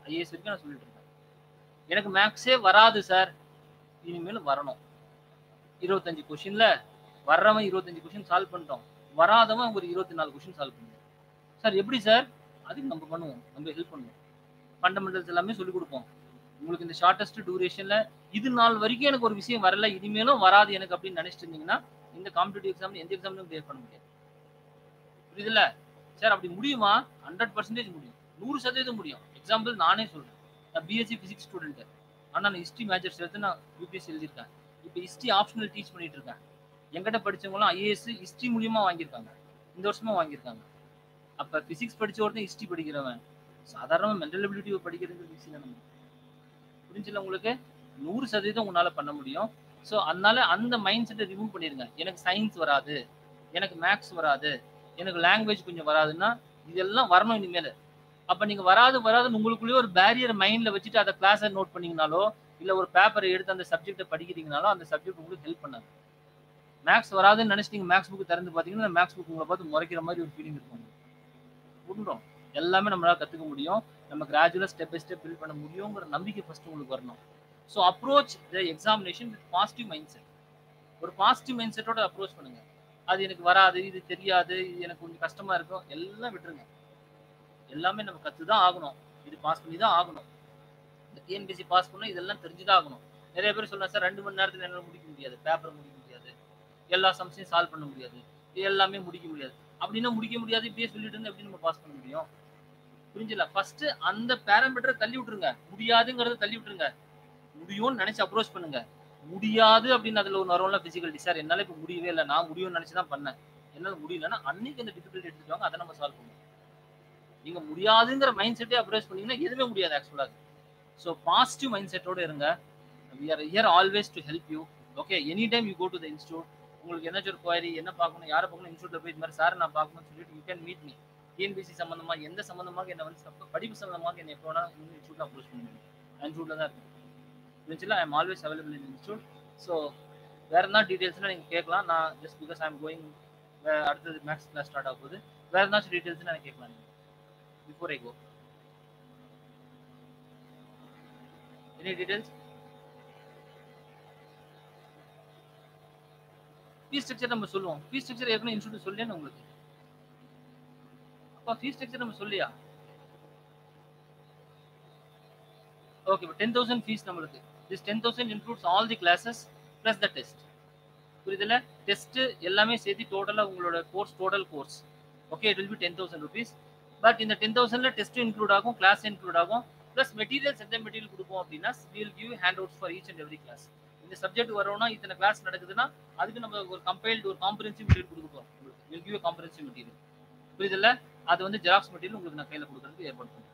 ஐஏஎஸ் வரைக்கும் நான் சொல்லிட்டு இருக்கேன் எனக்கு மேக்ஸே வராது சார் இனிமேல் வரணும் இருபத்தஞ்சு கொஷின்ல வர்றவன் இருபத்தஞ்சு கொஷின் சால்வ் பண்ணிட்டோம் வராதவன் ஒரு இருபத்தி நாலு கொஷின் சால்வ் பண்ணுவோம் சார் எப்படி சார் அதுக்கு நம்ம பண்ணுவோம் நம்ம ஹெல்ப் பண்ணுவோம் ஃபண்டமெண்டல்ஸ் எல்லாமே சொல்லிக் கொடுப்போம் உங்களுக்கு இந்த ஷார்ட்டஸ்ட் டூரேஷன்ல இது நாள் வரைக்கும் எனக்கு ஒரு விஷயம் வரல இனிமேலும் வராது எனக்கு அப்படின்னு நினைச்சிட்டு இருந்தீங்கன்னா இந்த காம்படிட்டிவ் எக்ஸாம் எந்த எக்ஸாம்லையும் கிளியர் பண்ண முடியாது புரியுதுல்ல சார் அப்படி முடியுமா ஹண்ட்ரட் பர்சன்டேஜ் முடியும் நூறு சதவீதம் முடியும் எக்ஸாம்பிள் நானே சொல்றேன் நான் பிஎஸ்சி பிசிக்ஸ் ஸ்டூடெண்ட் ஆனால் நான் ஹிஸ்ட்ரி மேஜர்ஸ் எடுத்து நான் யூபிஎஸ்சி எழுதியிருக்கேன் இப்போ ஹிஸ்ட்ரி ஆப்ஷனல் டீச் பண்ணிட்டு இருக்கேன் எங்கிட்ட படிச்சவங்களாம் ஐஏஎஸ் ஹிஸ்ட்ரி மூலியமா வாங்கியிருக்காங்க இந்த வருஷமா வாங்கியிருக்காங்க அப்ப பிசிக்ஸ் படிச்ச ஒருத்தன் ஹிஸ்ட்ரி படிக்கிறவன் சாதாரண மென்டல் எபிலிட்டி படிக்கிறது ஈஸி நம்ம புரிஞ்சுல உங்களுக்கு நூறு சதவீதம் உன்னால பண்ண முடியும் ஸோ அதனால அந்த மைண்ட் செட்டை ரிமூவ் பண்ணிருங்க எனக்கு சயின்ஸ் வராது எனக்கு மேக்ஸ் வராது எனக்கு லாங்குவேஜ் கொஞ்சம் வராதுன்னா இதெல்லாம் வரணும் இனிமேல் அப்ப நீங்க வராது வராதுன்னு உங்களுக்குள்ளேயே ஒரு பேரியர் மைண்ட்ல வச்சுட்டு அதை கிளாஸை நோட் பண்ணீங்கனாலோ இல்ல ஒரு பேப்பரை எடுத்து அந்த சப்ஜெக்ட்டை படிக்கிறீங்கனாலோ அந்த சப்ஜெக்ட் உங்களுக்கு ஹெல்ப் பண்ணாது மேக்ஸ் வராதுன்னு நினைச்சு நீங்க மேக்ஸ் புக் திறந்து பாத்தீங்கன்னா மேக்ஸ் புக் உங்களை பார்த்து முறைக்கிற மாதிரி ஒரு ஃபீலிங் இருக்கும் உண்டுடும் எல்லாமே நம்மளால கத்துக்க முடியும் நம்ம கிராஜுவலா ஸ்டெப் பை ஸ்டெப் பில்ட் பண்ண முடியுங்கிற நம்பிக்கை ஃபர்ஸ்ட் உங்களுக்கு வரணும் so approach the examination with positive mind set ஒரு பாசிட்டிவ் மைண்ட் செட்டோட அப்ரோச் பண்ணுங்க அது எனக்கு வராது இது தெரியாது இது எனக்கு கொஞ்சம் கஷ்டமா இருக்கும் எல்லாம் விட்டுருங்க எல்லாமே நம்ம கத்து தான் ஆகணும் இது பாஸ் பண்ணி தான் ஆகணும் இந்த டிஎன்பிசி பாஸ் பண்ணணும் இதெல்லாம் தெரிஞ்சுதான் ஆகணும் நிறைய பேர் சொல்லலாம் சார் ரெண்டு மணி நேரத்துல என்னால முடிக்க முடியாது பேப்பரை முடிக்க முடியாது எல்லா சம்ஸையும் சால்வ் பண்ண முடியாது இது எல்லாமே முடிக்க முடியாது அப்படின்னா முடிக்க முடியாது இப்படியே சொல்லிட்டு இருந்தா எப்படி நம்ம பாஸ் பண்ண முடியும் புரிஞ்சுல ஃபர்ஸ்ட் அந்த பேராமீட்டரை தள்ளி விட்டுருங்க முடியாதுங்கிறத தள்ளி விட்டுருங்க முடியும்னு நினைச்சு அப்ரோச் பண்ணுங்க முடியாது அப்படின்னு அதுல ஒன்று வரும்ல பிசிக்கல் சார் என்னால இப்ப முடியவே இல்லை நான் முடியும்னு நினைச்சு தான் பண்ணேன் என்னால முடியலன்னா அன்னைக்கு அந்த டிஃபிகல்ட்டி எடுத்துட்டு அதை நம்ம சால்வ் பண்ணுவோம் நீங்க முடியாதுங்கிற மைண்ட் செட்டே அப்ரோச் பண்ணீங்கன்னா எதுவுமே முடியாது ஆக்சுவலாக ஸோ பாசிட்டிவ் மைண்ட் செட்டோட இருங்க we are here always to help you okay any time you go to the institute உங்களுக்கு ஏதாச்சும் ஒரு குவாரி என்ன பார்க்கணும் யாரை பார்க்கணும் இன்ஸ்டியூட்ல போய் இது மாதிரி சார் நான் பார்க்கணும்னு சொல்லிட்டு you can meet me TNPSC சம்பந்தமா எந்த சம்பந்தமாக என்ன வந்து சப்ப- படிப்பு சம்பந்தமாக என்ன எப்போ வேணா இன்ஸ்டியூட்ல அப்ரோச் பண்ணுங்க இன்ஸ்டியூட்ல தான் இருக்கு இருந்துச்சுல I am always available in institute so வேற என்ன டீடைல்ஸ்னா நீங்க கேட்கலாம் நான் just because I am going அடுத்தது மேக்ஸ் கிளாஸ் ஸ்டார்ட் ஆக போகுது வேற ஏதாச்சும் டீடைல்ஸ் நான் கேட்கலாம் நீங்க before I go any details fees structure நம்ம சொல்லுவோம் ஃபீஸ் ஸ்ட்ரக்சர் ஏற்கனவே இன்ஸ்டியூட் சொல்லேன்னு உங்களுக்கு அப்பா ஃபீஸ் ஸ்ட்ரக்சர் நம்ம சொல்லியா ஓகே இப்போ டென் தௌசண்ட் ஃபீஸ் நம்மளுக்கு this ten thousand includes all the classes plus the test புரியுதுல டெஸ்ட் எல்லாமே சேர்த்து டோட்டலாக உங்களோட course total course okay it will be ten thousand rupees but இந்த டென் தௌசண்ட்ல டெஸ்ட் இன்க்ளூட் ஆகும் கிளாஸ் இன்க்ளூட் ஆகும் ப்ளஸ் மெட்டீரியல்ஸ் எந்த மெட்டீரியல் கொடுப்போம் அப்படின்னா will give handouts for each and every class இந்த சப்ஜெக்ட் வரோம்னா இத்தனை கிளாஸ் நடக்குதுன்னா அதுக்கு நம்ம ஒரு கம்பைல்டு ஒரு காம்பரன்சிவ் மெட்டீரியல் கொடுக்க போறோம் உங்களுக்கு வில் கிவ் காம்பரன்சிவ் மெட்டீரியல் புரியுதுல்ல அது வந்து ஜெராக்ஸ் மெட்டீரியல் உங்களுக்கு நான் கையில் கொடுக்கறதுக்கு ஏற்பாடு பண்ணுறேன்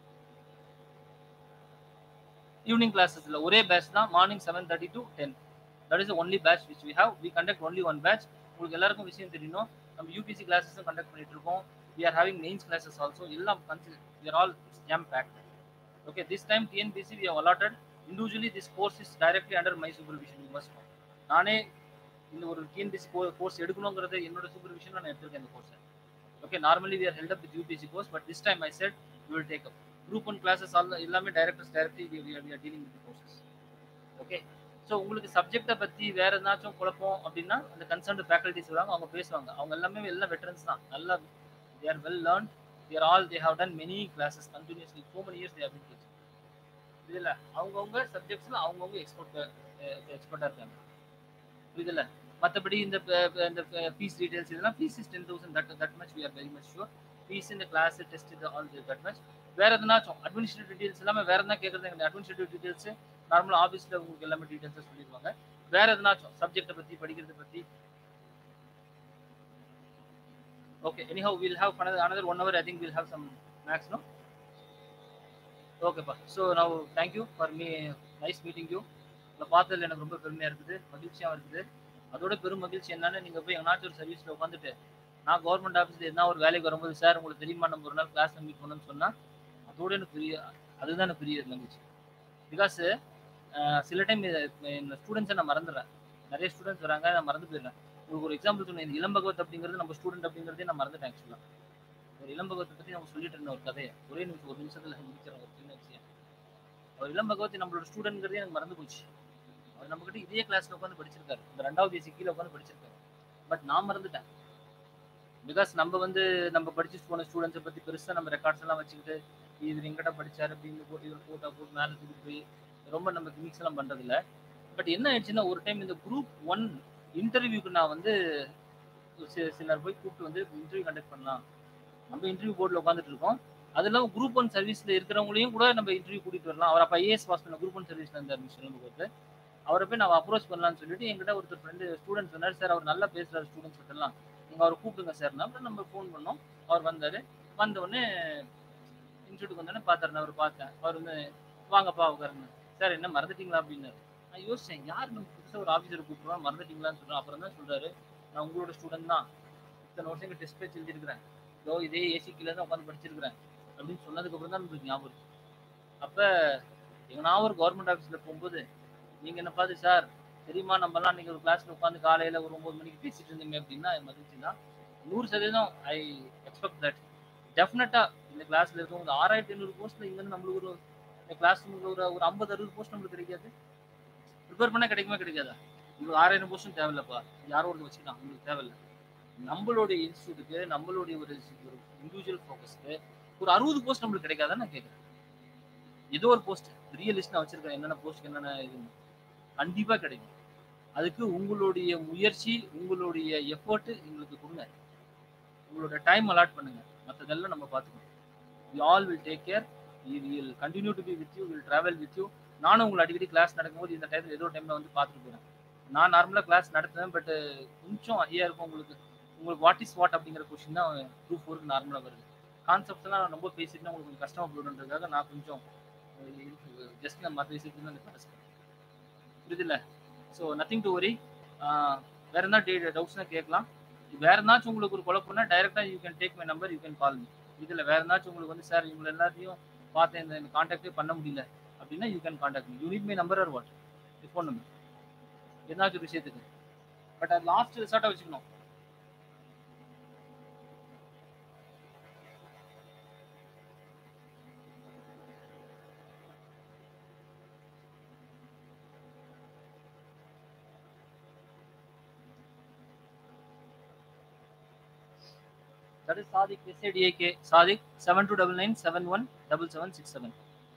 ஈவினிங் கிளாஸஸ்ல ஒரே பேட்ச் தான் morning seven thirty to ten that is only batch which we have we conduct only one batch உங்களுக்கு எல்லாருக்கும் விஷயம் தெரியணும் நம்ம யூபிசி கிளாஸஸும் கண்டக்ட் பண்ணிட்டு இருக்கோம் we are having mains classes also எல்லாம் consider we are all jam packed okay this time tnpc we have allotted individually this course is directly under my supervision you must know நானே இந்த ஒரு TNPSC course எடுக்கணுங்கிறது என்னோட supervision நான் எடுத்திருக்கேன் இந்த course okay normally we are held up with UPSC course but this time I set you will take up group one classes all எல்லாமே directors directly we are dealing with courses okay so உங்களுக்கு சப்ஜெக்டை பற்றி வேற ஏதாச்சும் குழப்பம் அப்படின்னா அந்த concerned faculties வராங்க அவங்க பேசுவாங்க அவங்க எல்லாமே எல்லாம் வெட்டரன்ஸ் தான் நல்லா they are well learn there all they have done many classes continuously too many years they have been teaching இதில் அவங்கவுங்க சப்ஜெக்ட்ஸில் அவங்கவுங்க எக்ஸ்பர்ட் எக்ஸ்பர்ட்டாக இருக்காங்க இதில் மற்றபடி இந்த ப- ப- இந்த ஃபீஸ் டீடைல்ஸ் இதெல்லாம் fees is ten thousand that that much we are very much sure fees இந்த கிளாஸ் டெஸ்ட் இது ஆல் தட் மச் வேற எதனாச்சும் அட்மினிஸ்ட்ரேட்டிவ் டீடைல்ஸ் எல்லாமே வேற எதனா கேட்குறது எங்களுக்கு அட்மினிஸ்ட்ரேட்டிவ் டீடைல்ஸ் நார்மலாக ஆஃபீஸில் உங்களுக்கு எல்லாமே டீடைல்ஸாக சொல்லிடுவாங்க வேற எதனாச்சும் சப்ஜெக்ட்டை பற்றி படிக்கிறத பற்றி okay anyhow we'll have another another one hour i think we'll have some max no ஓகேப்பா ஸோ நான் thank you for me nice meeting you உங்களை பார்த்ததுல எனக்கு ரொம்ப பெருமையாக இருக்குது மகிழ்ச்சியாக இருக்குது அதோட பெரும் மகிழ்ச்சி என்னன்னு நீங்கள் போய் எங்கனாச்சும் ஒரு சர்வீஸில் உட்காந்துட்டு நான் கவர்மெண்ட் ஆஃபீஸில் என்ன ஒரு வேலைக்கு வரும்போது சார் உங்களுக்கு தெரியுமா நம்ம ஒரு நாள் கிளாஸ் மீட் பண்ணணும்னு சொன்னால் அதோட எனக்கு பெரிய அதுதான் எனக்கு பெரிய மகிழ்ச்சி பிகாஸ் சில டைம் இந்த ஸ்டூடெண்ட்ஸை நான் மறந்துடுறேன் நிறைய ஸ்டூடெண்ட்ஸ் வராங்க நான் மறந்து போயிடுறேன் உங்களுக்கு ஒரு எக்ஸாம்பிள் சொன்னேன் இந்த இளம்பகவத் அப்படிங்கிறது நம்ம ஸ்டூடெண்ட் அப்படிங்கிறதே நான் மறந்துட்டேன் ஆக்சுவலாக ஒரு இளம்பகவத்தை பற்றி நம்ம சொல்லிட்டு இருந்தோம் ஒரு கதையை ஒரே நிமிஷம் ஒரு நிமிஷத்தில் முடிச்சிடறோம் ஒரு சின்ன விஷயம் அவர் இளம் பகவதி நம்மளோட ஸ்டூடெண்ட்ங்கிறதே எனக்கு மறந்து போச்சு அவர் நம்ம கிட்ட இதே கிளாஸ்ல உட்காந்து படிச்சிருக்காரு இந்த ரெண்டாவது ஏசி கீழே உட்காந்து படிச்சிருக்காரு பட் நான் மறந்துட்டேன் பிகாஸ் நம்ம வந்து நம்ம படிச்சு போன ஸ்டூடெண்ட்ஸை பத்தி பெருசா நம்ம ரெக்கார்ட்ஸ் எல்லாம் வச்சுக்கிட்டு இவர் எங்கிட்ட படிச்சாரு அப்படின்னு போட்டு இவர் போட்டோ போட்டு மேலே தூக்கிட்டு போய் ரொம்ப நம்ம கிமிக்ஸ் எல்லாம் பண்றது இல்ல பட் என்ன ஆயிடுச்சுன்னா ஒரு டைம் இந்த குரூப் ஒன் இன்டர்வியூக்கு நான் வந்து சி- சிலர் போய் கூப்பிட்டு வந்து இன்டர்வியூ கண்டக்ட் பண்ணலாம் நம்ம இன்டர்வியூ போர்டில் உட்காந்துட்டு இருக்கோம் அது இல்லாமல் குரூப் ஒன் சர்வீஸ்ல இருக்கிறவங்களையும் கூட நம்ம இன்டர்வியூ கூட்டிட்டு வரலாம் அவர் அப்போ ஐஏஎஸ் பாஸ் பண்ண குரூப் ஒன் சர்வீஸ்ல இருந்தார் மிஸ்டர் போட்டு அவரை போய் நான் அப்ரோச் பண்ணலாம்னு சொல்லிட்டு என்கிட்ட ஒருத்தர் ஃப்ரெண்டு ஸ்டூடெண்ட் சொன்னார் சார் அவர் நல்லா பேசுறாரு ஸ்டூடெண்ட்ஸ் கிட்டலாம் நீங்க அவரை கூப்பிடுங்க சார்னா அப்புறம் நம்ம ஃபோன் பண்ணோம் அவர் வந்தாரு வந்த உடனே இன்ஸ்டியூட்டுக்கு வந்தோடனே பார்த்தாரு நான் அவர் பார்த்தேன் அவர் வந்து வாங்கப்பா உட்காருங்க சார் என்ன மறந்துட்டீங்களா அப்படின்னாரு நான் யோசிச்சேன் யார் நம்ம புதுசாக ஒரு ஆஃபீஸர் கூப்பிடுறோம் மறந்துட்டீங்களான்னு சொல்றேன் அப்புறம் தான் சொல்றாரு நான் உங்களோட ஸ்டூடெண்ட் தான் இத்தனை வருஷம் இங்கே டெஸ்ட் பேச்சு எழுதிருக்கிறேன் இதோ இதே ஏசி கீழே தான் உட்காந்து படிச்சிருக்கிறேன் அப்படின்னு சொன்னதுக்கு அப்புறம் தான் நம்மளுக்கு ஞாபகம் இருக்கு அப்ப எங்க நான் ஒரு கவர்மெண்ட் ஆஃபீஸ்ல போகும்போது நீங்க என்ன பார்த்து சார் தெரியுமா நம்மலாம் நீங்க ஒரு கிளாஸ்ல உட்காந்து காலையில ஒரு ஒன்பது மணிக்கு பேசிட்டு இருந்தீங்க அப்படின்னா மகிழ்ச்சி தான் நூறு சதவீதம் ஐ எக்ஸ்பெக்ட் தட் டெஃபினட்டா இந்த கிளாஸ்ல இருக்கும் ஒரு ஆறாயிரத்தி ஐநூறு போஸ்ட்ல இங்க இருந்து நம்மளுக்கு ஒரு இந்த கிளாஸ் ஒரு ஒரு ஐம்பது அறுபது போஸ்ட் நம்மளுக்கு கிடைக்காது ப்ரிப்பேர் பண்ணா கிடைக்குமா கிடைக்காதா உங்களுக்கு ஆறாயிரம் போஸ்டும் தேவையில்லப்பா யாரோ ஒரு வச்சுக்கலாம் உங்களுக்கு தேவையில்ல நம்மளுடைய இன்ஸ்டியூட்டுக்கு நம்மளுடைய ஒரு ஒரு இண்டிவிஜுவல் ஃபோக்கஸ்க்கு ஒரு அறுபது போஸ்ட் நம்மளுக்கு கிடைக்காதான்னு நான் கேட்குறேன் ஏதோ ஒரு போஸ்ட் பெரிய லிஸ்ட் நான் வச்சிருக்கேன் என்னென்ன போஸ்ட் என்னென்ன இது கண்டிப்பா கிடைக்கும் அதுக்கு உங்களுடைய முயற்சி உங்களுடைய எஃபர்ட் எங்களுக்கு கொடுங்க உங்களோட டைம் அலாட் பண்ணுங்க மற்றதெல்லாம் நம்ம பார்த்துக்கணும் we all will take care will continue to be with you will travel with you நானும் உங்களை அடிக்கடி கிளாஸ் நடக்கும்போது இந்த டைம் ஏதோ டைம்ல வந்து பார்த்துட்டு போறேன் நான் நார்மலாக கிளாஸ் நடத்துவேன் பட் கொஞ்சம் ஐயா இருக்கும் உங்களுக்கு உங்களுக்கு வாட் இஸ் வாட் அப்படிங்கிற கொஸ்டின் தான் குரூப் ஃபோருக்கு நார்மலாக வருது கான்செப்ட்ஸ் எல்லாம் நான் ரொம்ப பேசிட்டு உங்களுக்கு கொஞ்சம் கஷ்டமா போடுன்றதுக்காக நான் கொஞ்சம் ஜஸ்ட் நான் மற்ற விஷயத்துல வந்து பேசுகிறேன் புரியுதுல்ல ஸோ நத்திங் டு வரி வேற என்ன டே டவுட்ஸ்னா கேட்கலாம் வேற ஏதாச்சும் உங்களுக்கு ஒரு குழப்பம்னா டைரக்டா you can take my number you can call me இதுல வேற ஏதாச்சும் உங்களுக்கு வந்து சார் இவங்க எல்லாத்தையும் பார்த்தேன் இந்த கான்டாக்டே பண்ண முடியல அப்படின்னா you can contact me you need my number or what phone number ஏதாச்சும் ஒரு விஷயத்துக்கு பட் அது லாஸ்ட் ரிசார்ட்டாக வச்சுக்கணும் That is Sadiq, S-A-D-A-K, Sadiq, 7299717767.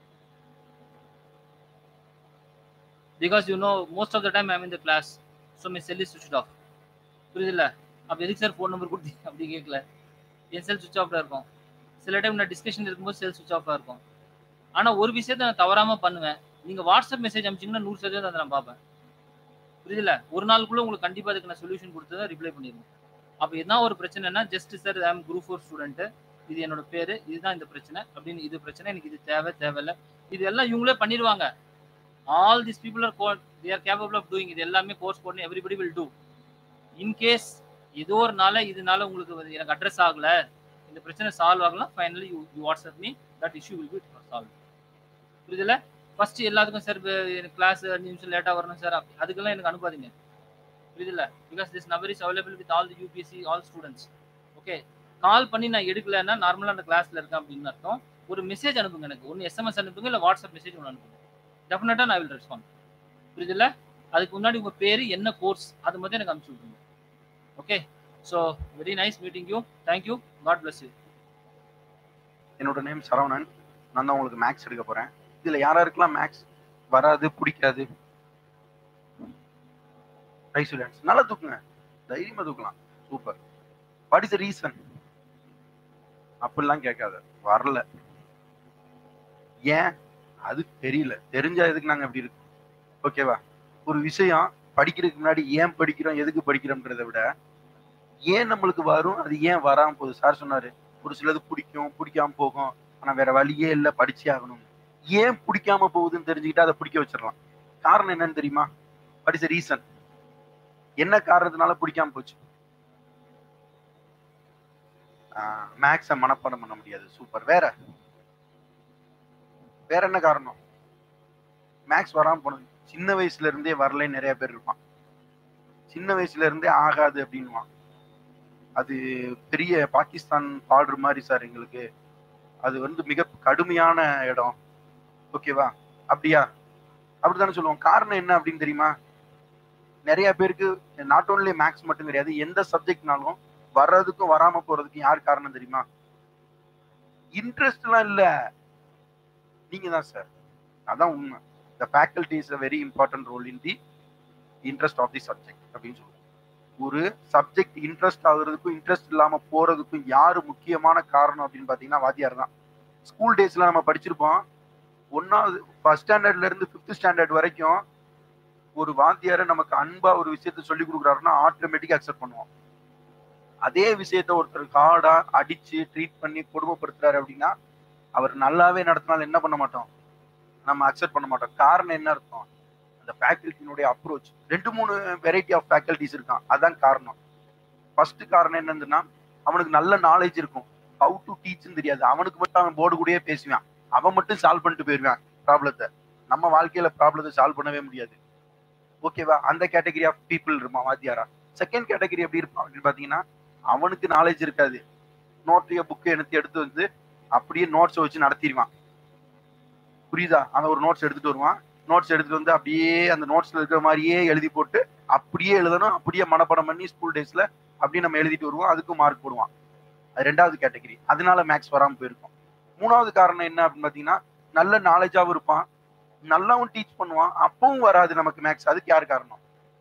Because you know, most of the time I'm in the class, so my cell is switched off. புரியுதுல்ல அப்போ எதுக்கு sir phone number கொடுத்தீங்க அப்படி கேட்கல என் செல் சுவிச் ஆஃப்ல இருக்கும் சில டைம் நான் டிஸ்கஷன் இருக்கும்போது செல் சுவிச் ஆஃபாக இருக்கும் ஆனால் ஒரு விஷயத்த நான் தவறாம பண்ணுவேன் நீங்கள் வாட்ஸ்அப் மெசேஜ் அனுப்பிச்சிங்கன்னா நூறு சதவீதம் அதை நான் பார்ப்பேன் புரியுதுல்ல ஒரு நாளுக்குள்ள உங்களுக்கு கண்டிப்பாக அதுக்கு நான் சொல்யூஷன் கொடுத்து தான் ரிப்ளை பண்ணிடுவேன் அப்போ என்ன ஒரு பிரச்சனைனா just sir I'm group four student இது என்னோட பேரு இதுதான் இந்த பிரச்சனை அப்படின்னு இது பிரச்சனை எனக்கு இது தேவை தேவையில்ல இது எல்லாம் இவங்களே பண்ணிடுவாங்க all this people are got the are capable of doing இது எல்லாமே கோர்ஸ் போடணும் எவ்ரிபடி வில் டூ இன்கேஸ் ஏதோ ஒரு நாள இதனால உங்களுக்கு வந்து எனக்கு அட்ரஸ் ஆகல இந்த பிரச்சனை சால்வ் ஆகலாம் finally you you WhatsApp me that issue will be solve புரியுதுல ஃபர்ஸ்ட் எல்லாத்துக்கும் சார் எனக்கு கிளாஸ் அஞ்சு நிமிஷம் லேட்டாக வரணும் சார் அதுக்கெல்லாம் எனக்கு அனுப்பாதீங்க புரியுதுல்ல because this number is available with all the UPSC all students okay call பண்ணி நான் எடுக்கலைன்னா நார்மலாக அந்த கிளாஸ்ல இருக்கேன் அப்படின்னு அர்த்தம் ஒரு மெசேஜ் அனுப்புங்க எனக்கு ஒன்று எஸ்எம்எஸ் அனுப்புங்க இல்லை வாட்ஸ்அப் மெசேஜ் ஒன்று அனுப்புங்க டெஃபினட்டாக நான் வில் ரெஸ்பாண்ட் புரியுதுல்ல அதுக்கு முன்னாடி உங்கள் பேர் என்ன கோர்ஸ் அது மட்டும் எனக்கு அனுப்பிச்சு விட்ருங்க okay so very nice meeting you thank you God bless you என்னோட நேம் சரவணன் நான் தான் உங்களுக்கு மேக்ஸ் எடுக்க போறேன் இதுல யாராருக்கெல்லாம் மேக்ஸ் வராது பிடிக்காது ரைட் ஸ்டூடெண்ட்ஸ் நல்லா தூக்குங்க தைரியமா தூக்கலாம் சூப்பர் வாட் இஸ் ரீசன் அப்படிலாம் கேட்காத வரல ஏன் அது தெரியல தெரிஞ்சா எதுக்கு நாங்க எப்படி இருக்கோம் ஓகேவா ஒரு விஷயம் படிக்கிறதுக்கு முன்னாடி ஏன் படிக்கிறோம் எதுக்கு படிக்கிறோம்ன்றதை விட ஏன் நம்மளுக்கு வரும் அது ஏன் வராம போகுது சார் சொன்னாரு ஒரு சிலது பிடிக்கும் பிடிக்காம போகும் ஆனா வேற வழியே இல்லை படிச்சே ஆகணும் ஏன் பிடிக்காம போகுதுன்னு தெரிஞ்சுக்கிட்டு அதை பிடிக்க வச்சிடலாம் காரணம் என்னன்னு தெரியுமா வாட் இஸ் ரீசன் என்ன காரணத்தினால பிடிக்காம போச்சு மேக்ஸை மனப்பாடம் பண்ண முடியாது சூப்பர் வேற வேற என்ன காரணம் மேக்ஸ் வராம போனது சின்ன வயசுல இருந்தே வரலன்னு நிறைய பேர் இருப்பான் சின்ன வயசுல இருந்தே ஆகாது அப்படின்வான் அது பெரிய பாகிஸ்தான் பார்டர் மாதிரி சார் எங்களுக்கு அது வந்து மிக கடுமையான இடம் ஓகேவா அப்படியா அப்படித்தானே சொல்லுவோம் காரணம் என்ன அப்படின்னு தெரியுமா நிறைய பேருக்கு நாட் ஓன்லி மேக்ஸ் மட்டும் கிடையாது எந்த சப்ஜெக்ட்னாலும் வர்றதுக்கும் வராம போறதுக்கும் யார் காரணம் தெரியுமா இன்ட்ரெஸ்ட்லாம் இல்ல நீங்க தான் சார் அதான் உண்மை the faculty is a very important role in the interest of the subject அப்படின்னு சொல்லுவோம் ஒரு சப்ஜெக்ட் இன்ட்ரெஸ்ட் ஆகுறதுக்கும் இன்ட்ரெஸ்ட் இல்லாம போறதுக்கும் யாரு முக்கியமான காரணம் அப்படின்னு பாத்தீங்கன்னா வாத்தியார் தான் ஸ்கூல் டேஸ்ல நம்ம படிச்சிருப்போம் ஒன்னாவது ஃபர்ஸ்ட் ஸ்டாண்டர்ட்ல இருந்து ஃபிஃப்த் ஸ்டாண்டர்ட் வரைக்கும் ஒரு வாத்தியாரை நமக்கு அன்பா ஒரு விஷயத்த சொல்லி கொடுக்குறாருன்னா ஆட்டோமேட்டிக்கா அக்செப்ட் பண்ணுவோம் அதே விஷயத்த ஒருத்தர் ஹார்டா அடிச்சு ட்ரீட் பண்ணி கொடுமைப்படுத்துறாரு அப்படின்னா அவர் நல்லாவே நடத்தினாலும் என்ன பண்ண மாட்டோம் நம்ம அக்செப்ட் பண்ண மாட்டோம் காரணம் என்ன அர்த்தம் அந்த ஃபேக்கல்ட்டினுடைய அப்ரோச் ரெண்டு மூணு வெரைட்டி ஆஃப் ஃபேக்கல்ட்டிஸ் இருக்கான் அதான் காரணம் ஃபர்ஸ்ட் காரணம் என்னதுன்னா அவனுக்கு நல்ல நாலேஜ் இருக்கும் ஹவு டு டீச்னு தெரியாது அவனுக்கு மட்டும் அவன் போர்டு கூடயே பேசுவான் அவன் மட்டும் சால்வ் பண்ணிட்டு போயிருவான் ப்ராப்ளத்தை நம்ம வாழ்க்கையில ப்ராப்ளத்தை சால்வ் பண்ணவே முடியாது ஓகேவா அந்த கேட்டகரி ஆஃப் பீப்புள் இருப்பான் வாத்தியாரா செகண்ட் கேட்டகரி எப்படி இருப்பான் அப்படின்னு பாத்தீங்கன்னா அவனுக்கு நாலேஜ் இருக்காது நோட்டைய புக்கை எடுத்து எடுத்து வந்து அப்படியே நோட்ஸை வச்சு நடத்திடுவான் புரியுதா அந்த ஒரு நோட்ஸ் எடுத்துட்டு வருவான் நோட்ஸ் எடுத்துட்டு வந்து அப்படியே அந்த நோட்ஸ்ல இருக்கிற மாதிரியே எழுதி போட்டு அப்படியே எழுதணும் அப்படியே மனப்பாடம் பண்ணி ஸ்கூல் டேஸ்ல அப்படியே நம்ம எழுதிட்டு வருவோம் அதுக்கும் மார்க் போடுவான் அது ரெண்டாவது கேட்டகரி அதனால மேக்ஸ் வராம போயிருக்கும் மூணாவது காரணம் என்ன அப்படின்னு பாத்தீங்கன்னா நல்ல நாலேஜாவும் இருப்பான் நல்லாவும் டீச் பண்ணுவான் அப்பவும் வராது நமக்கு மேக்ஸ் அதுக்கு யார் காரணம்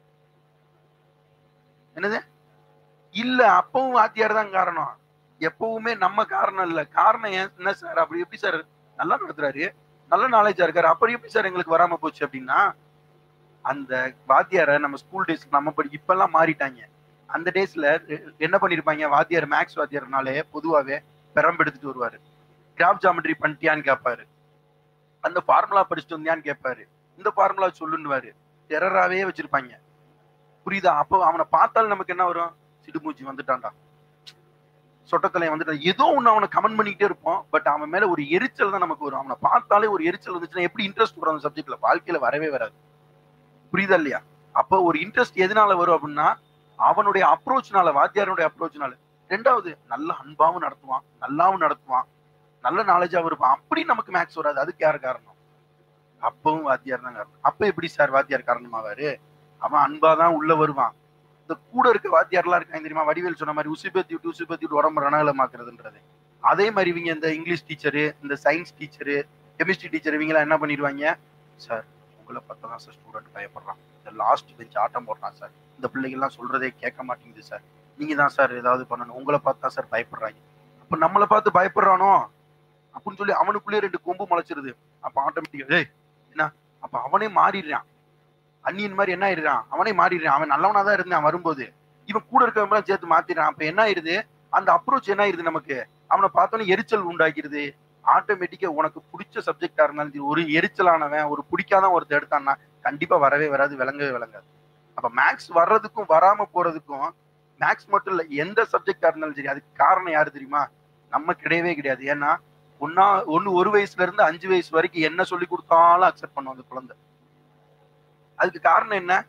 என்னது இல்ல அப்பவும் வாத்தியார் தான் காரணம் எப்பவுமே நம்ம காரணம் இல்ல காரணம் ஏன் என்ன சார் அப்படி எப்படி சார் நல்லா நடத்துறாரு நல்ல நாலேஜா இருக்காரு அப்புறம் எப்படி சார் எங்களுக்கு வராம போச்சு அப்படின்னா அந்த வாத்தியாரை நம்ம ஸ்கூல் டேஸ் நம்ம படி இப்பெல்லாம் மாறிட்டாங்க அந்த டேஸ்ல என்ன பண்ணிருப்பாங்க வாத்தியார் மேக்ஸ் வாத்தியார்னாலே பொதுவாவே பெரம்பு எடுத்துட்டு வருவாரு கிராப் ஜாமெட்ரி பண்ணிட்டியான்னு கேட்பாரு அந்த ஃபார்முலா படிச்சுட்டு வந்தியான்னு கேட்பாரு இந்த ஃபார்முலா சொல்லுன்னுவாரு டெரராவே வச்சிருப்பாங்க புரியுதா அப்போ அவனை பார்த்தாலும் நமக்கு என்ன வரும் சிடுமூச்சி வந்துட்டான்டா சொட்டத்தலை வந்துட்டான் ஏதோ ஒண்ணு அவனை கமெண்ட் பண்ணிக்கிட்டே இருப்போம் பட் அவன் மேல ஒரு எரிச்சல் தான் நமக்கு வரும் அவனை பார்த்தாலே ஒரு எரிச்சல் வந்துச்சுன்னா எப்படி இன்ட்ரெஸ்ட் வரும் அந்த சப்ஜெக்ட்ல வாழ்க்கையில வரவே வராது புரியுதா இல்லையா அப்போ ஒரு இன்ட்ரெஸ்ட் எதனால வரும் அப்படின்னா அவனுடைய அப்ரோச்னால வாத்தியாருடைய அப்ரோச்னால ரெண்டாவது நல்ல அன்பாவும் நடத்துவான் நல்லாவும் நடத்துவான் நல்ல நாலேஜாவும் இருப்பான் அப்படி நமக்கு மேக்ஸ் வராது அதுக்கு யார் காரணம் அப்பவும் வாத்தியார் தான் காரணம் அப்ப எப்படி சார் வாத்தியார் காரணமாவாரு அவன் அன்பா தான் உள்ள வருவான் இந்த கூட இருக்க வாத்தியார்லாம் இருக்காங்க தெரியுமா வடிவேல் சொன்ன மாதிரி உசுபத்தி விட்டு உசுபத்தி விட்டு உடம்பு ரணகலமாக்குறதுன்றது அதே மாதிரி இவங்க இந்த இங்கிலீஷ் டீச்சரு இந்த சயின்ஸ் டீச்சரு கெமிஸ்ட்ரி டீச்சர் இவங்கெல்லாம் என்ன பண்ணிடுவாங்க சார் உங்களை பார்த்தா தான் சார் ஸ்டூடெண்ட் பயப்படுறான் இந்த லாஸ்ட் பெஞ்ச் ஆட்டம் போடுறான் சார் இந்த பிள்ளைகள்லாம் சொல்றதே கேட்க மாட்டேங்குது சார் நீங்க தான் சார் ஏதாவது பண்ணணும் உங்களை பார்த்து தான் சார் பயப்படுறாங்க அப்ப நம்மளை பார்த்து பயப்படுறானோ அப்படின்னு சொல்லி அவனுக்குள்ளேயே ரெண்டு கொம்பு முளைச்சிருது அப்ப ஆட்டோமேட்டிக்கா ஏய் என்ன அப்ப அவனே மாறிடுறான் அந்நியன் மாதிரி என்ன ஆயிடுறான் அவனே மாறிடுறான் அவன் நல்லவனா தான் இருந்தான் வரும்போது இவன் கூட இருக்கவங்க சேர்த்து மாத்திடுறான் அப்ப என்ன ஆயிருது அந்த அப்ரோச் என்ன ஆயிருது நமக்கு அவனை பார்த்தோன்னே எரிச்சல் உண்டாக்கிடுது ஆட்டோமேட்டிக்கா உனக்கு பிடிச்ச சப்ஜெக்டா இருந்தாலும் சரி, ஒரு எரிச்சலானவன் ஒரு பிடிக்காத ஒருத்தர் எடுத்தான்னா கண்டிப்பா வரவே வராது விளங்கவே விளங்காது அப்ப மேக்ஸ் வர்றதுக்கும் வராம போறதுக்கும் மேக்ஸ் மட்டும் இல்ல எந்த சப்ஜெக்டா இருந்தாலும் சரி அதுக்கு காரணம் யாரு தெரியுமா நம்ம கிடையவே கிடையாது ஏன்னா ஒன்னா ஒன்னு ஒரு வயசுல இருந்து அஞ்சு வயசு வரைக்கும் என்ன சொல்லி கொடுத்தாலும் அக்செப்ட் பண்ணும் அந்த குழந்தை அதுக்கு காரணம் என்ன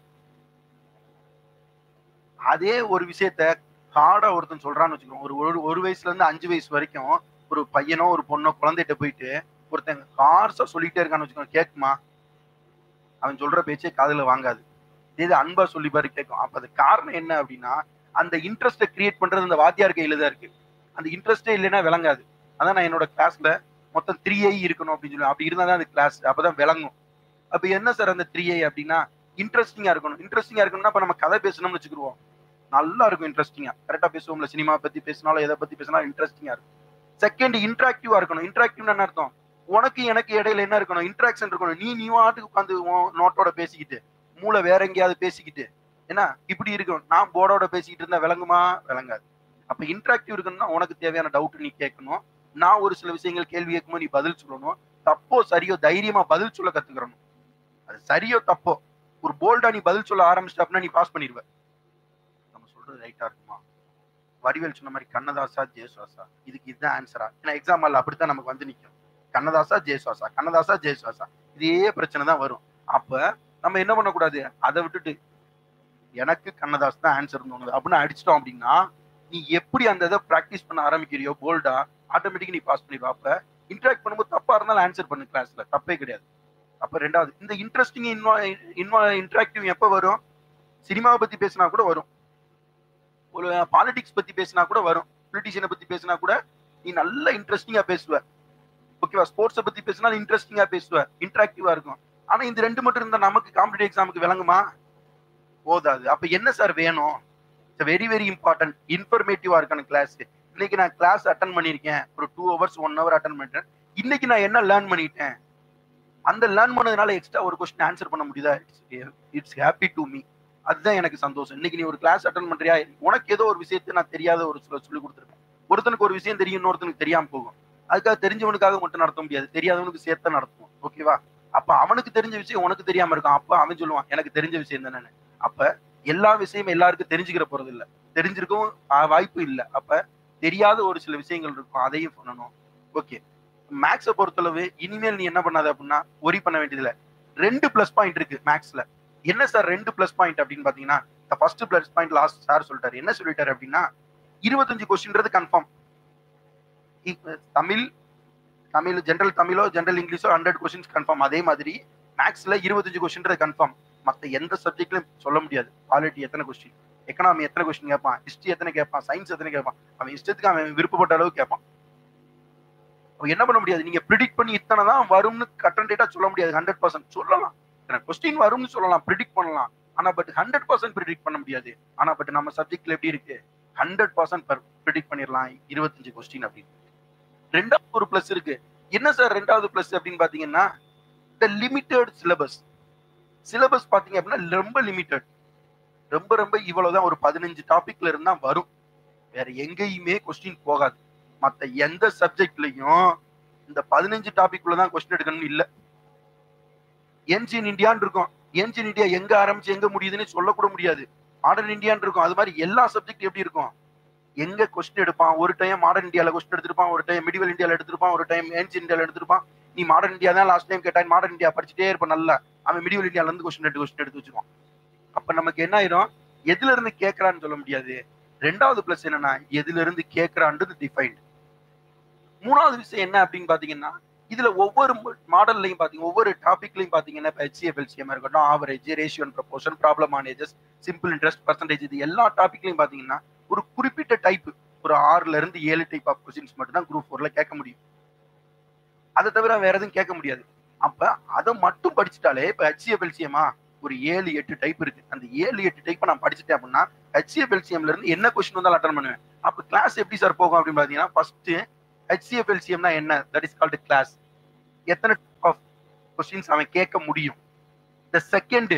அதே ஒரு விஷயத்த ஹார்டா ஒருத்தன் சொல்றான்னு வச்சுக்கோங்க ஒரு ஒரு ஒரு வயசுல இருந்து அஞ்சு வயசு வரைக்கும் ஒரு பையனோ ஒரு பொண்ணோ குழந்தைகிட்ட போயிட்டு ஒருத்தன் ஹார்ஸா சொல்லிட்டே இருக்கான்னு வச்சுக்கோங்க கேட்குமா அவன் சொல்ற பேச்சே காதுல வாங்காது இது அன்பா சொல்லி பாரு கேட்கும் அப்ப அது காரணம் என்ன அப்படின்னா அந்த இன்ட்ரெஸ்ட்டை கிரியேட் பண்றது அந்த வாத்தியார் கையில தான் இருக்கு அந்த இன்ட்ரெஸ்டே இல்லைன்னா விளங்காது அதான் நான் என்னோட கிளாஸ்ல மொத்தம் த்ரீ ஐ இருக்கணும் அப்படின்னு சொல்லி அப்படி இருந்தா தான் அந்த கிளாஸ் அப்பதான் விளங்கும் அப்ப என்ன சார் அந்த த்ரீ ஐ அப்படின்னா இன்ட்ரெஸ்டிங்கா இருக்கணும் இன்ட்ரெஸ்டிங்கா இருக்கணும்னா இப்ப நம்ம கதை பேசணும்னு வச்சுக்கிருவோம் நல்லா இருக்கும் இன்ட்ரெஸ்டிங்கா கரெக்டா பேசுவோம்ல சினிமா பத்தி பேசினாலும் எதை பத்தி பேசினாலும் இன்ட்ரெஸ்டிங்கா இருக்கும் செகண்ட் இன்ட்ராக்டிவா இருக்கணும் இன்ட்ராக்டிவ்னு என்ன அர்த்தம் உனக்கு எனக்கு இடையில என்ன இருக்கணும் இன்ட்ராக்ஷன் இருக்கணும் நீ நீ வாட்டுக்கு உட்காந்து நோட்டோட பேசிக்கிட்டு மூளை வேற எங்கேயாவது பேசிக்கிட்டு என்ன இப்படி இருக்கும் நான் போர்டோட பேசிக்கிட்டு இருந்தா விளங்குமா விளங்காது அப்ப இன்ட்ராக்டிவ் இருக்கணும்னா உனக்கு தேவையான டவுட் நீ கேட்கணும் நான் ஒரு சில விஷயங்கள் கேள்வி கேட்கும்போது நீ பதில் சொல்லணும் தப்போ சரியோ தைரியமா பதில் சொல்ல கத்துக்கிறணும் அது சரியோ தப்போ ஒரு போல்டா நீ பதில் சொல்ல ஆரம்பிச்சிட்ட அப்படின்னா நீ பாஸ் பண்ணிடுவ நம்ம சொல்றது ரைட்டா இருக்குமா வடிவேல் சொன்ன மாதிரி கண்ணதாசா ஜெயசுவாசா இதுக்கு இதுதான் ஆன்சரா ஏன்னா எக்ஸாம் அல்ல அப்படித்தான் நமக்கு வந்து நிற்கும் கண்ணதாசா ஜெயசுவாசா கண்ணதாசா ஜெயசுவாசா இதே பிரச்சனை தான் வரும் அப்ப நம்ம என்ன பண்ணக்கூடாது அதை விட்டுட்டு எனக்கு கண்ணதாஸ் தான் ஆன்சர் தோணுது அப்படின்னு அடிச்சிட்டோம் அப்படின்னா நீ எப்படி அந்த இதை ப்ராக்டிஸ் பண்ண ஆரம்பிக்கிறியோ போல்டா ஆட்டோமேட்டிக்கா நீ பாஸ் பண்ணிடுவா அப்ப இன்டராக்ட் பண்ணும்போது தப்பா இருந்தாலும் ஆன்சர் பண்ணு கிளாஸ்ல தப்பே கிடையாது அப்ப ரெண்டாவது இந்த இன்ட்ரெஸ்டிங் இன்வா இன்வா இன்டராக்டிவ் எப்ப வரும் சினிமாவை பத்தி பேசினா கூட வரும் ஒரு பாலிடிக்ஸ் பத்தி பேசினா கூட வரும் பொலிட்டிஷியனை பத்தி பேசினா கூட நீ நல்ல இன்ட்ரெஸ்டிங்கா பேசுவ ஓகேவா ஸ்போர்ட்ஸை பத்தி பேசினா இன்ட்ரெஸ்டிங்கா பேசுவ இன்டராக்டிவா இருக்கும் ஆனா இந்த ரெண்டு மட்டும் இருந்தா நமக்கு காம்படிட்டிவ் எக்ஸாமுக்கு விளங்குமா போதாது அப்ப என்ன சார் வேணும் வெரி வெரி இம்பார்ட்டன்ட் இன்ஃபர்மேட்டிவா இருக்கான கிளாஸ் இன்னைக்கு நான் கிளாஸ் அட்டன் பண்ணிருக்கேன் ஒரு two hours one hour attend பண்ணிட்டேன் இன்னைக்கு நான் என்ன லேர்ன் பண்ணிட்டேன் அந்த லேர்ன் பண்ணதுனால எக்ஸ்ட்ரா ஒரு கொஸ்டின் ஆன்சர் பண்ண முடியுதா இட்ஸ் ஹாப்பி டு மீ அதுதான் எனக்கு சந்தோஷம் இன்னைக்கு நீ ஒரு கிளாஸ் அட்டன் பண்றியா உனக்கு ஏதோ ஒரு விஷயத்தை நான் தெரியாத ஒரு சில சொல்லி கொடுத்துருக்கேன் ஒருத்தனுக்கு ஒரு விஷயம் தெரியும் இன்னொருத்தனுக்கு தெரியாம போகும் அதுக்காக தெரிஞ்சவனுக்காக மட்டும் நடத்த முடியாது தெரியாதவனுக்கு சேர்த்து நடத்துவோம் ஓகேவா அப்ப அவனுக்கு தெரிஞ்ச விஷயம் உனக்கு தெரியாம இருக்கும் அப்ப அவன் சொல்லுவான் எனக்கு தெரிஞ்ச விஷயம் தானே அப்ப எல்லா விஷயமும் எல்லாருக்கும் தெரிஞ்சுக்கிற போறது இல்ல தெரிஞ்சிருக்கவும் ஆஹ், வாய்ப்பு இல்ல அப்ப தெரியாத ஒரு சில விஷயங்கள் இருக்கும் அதையும் பண்ணணும் ஓகே மேக்ஸை பொறுத்தளவு இனிமேல் நீ என்ன பண்ணாத அப்படின்னா ஒரி பண்ண வேண்டியதில்ல ரெண்டு பிளஸ் பாயிண்ட் இருக்கு மேக்ஸ்ல என்ன சார் ரெண்டு பிளஸ் பாயிண்ட் அப்படின்னு பாத்தீங்கன்னா first plus point last sir சொல்லிட்டாரு என்ன சொல்லிட்டாரு அப்படின்னா இருபத்தஞ்சு கொஸ்டின்றது கன்ஃபார்ம் தமிழ் தமிழ் ஜென்ரல் தமிழோ ஜென்ரல் இங்கிலீஷோ ஹண்ட்ரட் கொஸ்டின்ஸ் கன்ஃபார்ம் அதே மாதிரி மேக்ஸ்ல இருபத்தஞ்சு கொஸ்டின்றது கன்ஃபார்ம் மத்த எந்த சப்ஜெக்ட்லயும் சொல்ல முடியாது பாலிட்டி எத்தனை கொஸ்டின் எக்கனாமி எத்தனை கொஸ்டின் கேட்பான் ஹிஸ்டரி எத்தனை கேட்பான் சயின்ஸ் எத்தனை கேட்பான் அவன் இஷ்டத்துக்கு அவன் விருப்பப்பட்ட அளவு கேட்பான் அவன் என்ன பண்ண முடியாது நீங்க ப்ரிடிக்ட் பண்ணி இத்தனை தான் வரும்னு கட்டன் டேட்டா சொல்ல முடியாது ஹண்ட்ரட் பர்சன்ட் சொல்லலாம் கொஸ்டின் வரும்னு சொல்லலாம் ப்ரிடிக்ட் பண்ணலாம் ஆனா பட் ஹண்ட்ரட் பர்சன்ட் ப்ரிடிக்ட் பண்ண முடியாது ஆனா பட் நம்ம சப்ஜெக்ட்ல எப்படி இருக்கு ஹண்ட்ரட் பர்சன்ட் ப்ரிடிக்ட் பண்ணிடலாம் இருபத்தஞ்சு கொஸ்டின் அப்படின்னு ரெண்டாவது ஒரு பிளஸ் இருக்கு என்ன சார் ரெண்டாவது பிளஸ் அப்படின்னு பாத்தீங்கன்னா த லிமிட்டட் சிலபஸ் சிலபஸ் பாத்தீங்க அப்படின்னா ரொம்ப லிமிட்டட் ரொம்ப ரொம்ப இவ்வளவுதான் ஒரு பதினஞ்சு டாபிக்ல இருந்தா வரும் வேற எங்கேயுமே கொஸ்டின் போகாது மத்த எந்த சப்ஜெக்ட்லயும் இந்த பதினஞ்சு டாபிக் தான் கொஸ்டின் எடுக்கணும்னு இல்ல ஏன்சியன் இந்தியான்னு இருக்கும் ஏன்சியன் இந்தியா எங்க ஆரம்பிச்சு எங்க முடியுதுன்னு சொல்லக்கூட முடியாது மாடர்ன் இந்தியான்னு இருக்கும் அது மாதிரி எல்லா சப்ஜெக்ட் எப்படி இருக்கும் எங்க கொஸ்டின் எடுப்பான் ஒரு டைம் மாடர்ன் இந்தியால கொஸ்டின் எடுத்திருப்பான் ஒரு டைம் மிடிவல் இந்தியால எடுத்திருப்பான் ஒரு டைம் ஏன்சியன் இந்தியால எடுத்திருப்பான் நீ மாடர்ன் இந்தியா தான் லாஸ்ட் டைம் கேட்டான் மாடர்ன் இந்தியா படிச்சுட்டே இருப்பான் நல்லா அவன் மிடிவல் இந்தியால இருந்து கொஸ்டின் எடுத்து கொஸ்டின் எடுத்து வச்சிருவான் அப்ப நமக்கு என்ன ஆயிரும் எதுல இருந்து கேட்கறான்னு சொல்ல முடியாது ரெண்டாவது பிளஸ் என்னன்னா எதுல இருந்து கேட்கறான்றது டிஃபைன்ட் மூணாவது விஷயம் என்ன அப்படின்னு பாத்தீங்கன்னா இதுல ஒவ்வொரு மாடல்லையும் பாத்தீங்க ஒவ்வொரு டாபிக்லையும் பாத்தீங்கன்னா இப்போ ஹெச்சிஎஃப்எல்சிஎம் இருக்கட்டும் average ratio proportion problem manages simple interest percentage இது எல்லா டாபிக்லையும் பாத்தீங்கன்னா ஒரு குறிப்பிட்ட டைப் ஒரு ஆறுல இருந்து ஏழு டைப் ஆஃப் கொஸ்டின்ஸ் மட்டும் தான் குரூப் ஃபோர்ல கேட்க முடியும் அதை தவிர வேற எதுவும் கேட்க முடியாது அப்ப அதை மட்டும் படிச்சுட்டாலே இப்ப ஹெச்சிஎஃப்எல்சிஎமா ஒரு ஏழு எட்டு டைப் இருக்கு அந்த ஏழு எட்டு டைப் நான் படிச்சுட்டேன் அப்படின்னா ஹெச்சிஎஃப்எல்சிஎம்ல இருந்து என்ன கொஸ்டின் வந்தாலும் அட்டன் பண்ணுவேன் அப்ப கிளாஸ் எப்படி சார் போகும் அப்படின்னு பாத்தீங்கன்னா ஃபர்ஸ்ட் ஹெச்சிஎஃப்எல்சிஎம்னா என்ன தட் இஸ் கால்டு கிளாஸ் எத்தனை ஆஃப் கொஸ்டின்ஸ் அவன் கேட்க முடியும் இந்த செகண்ட்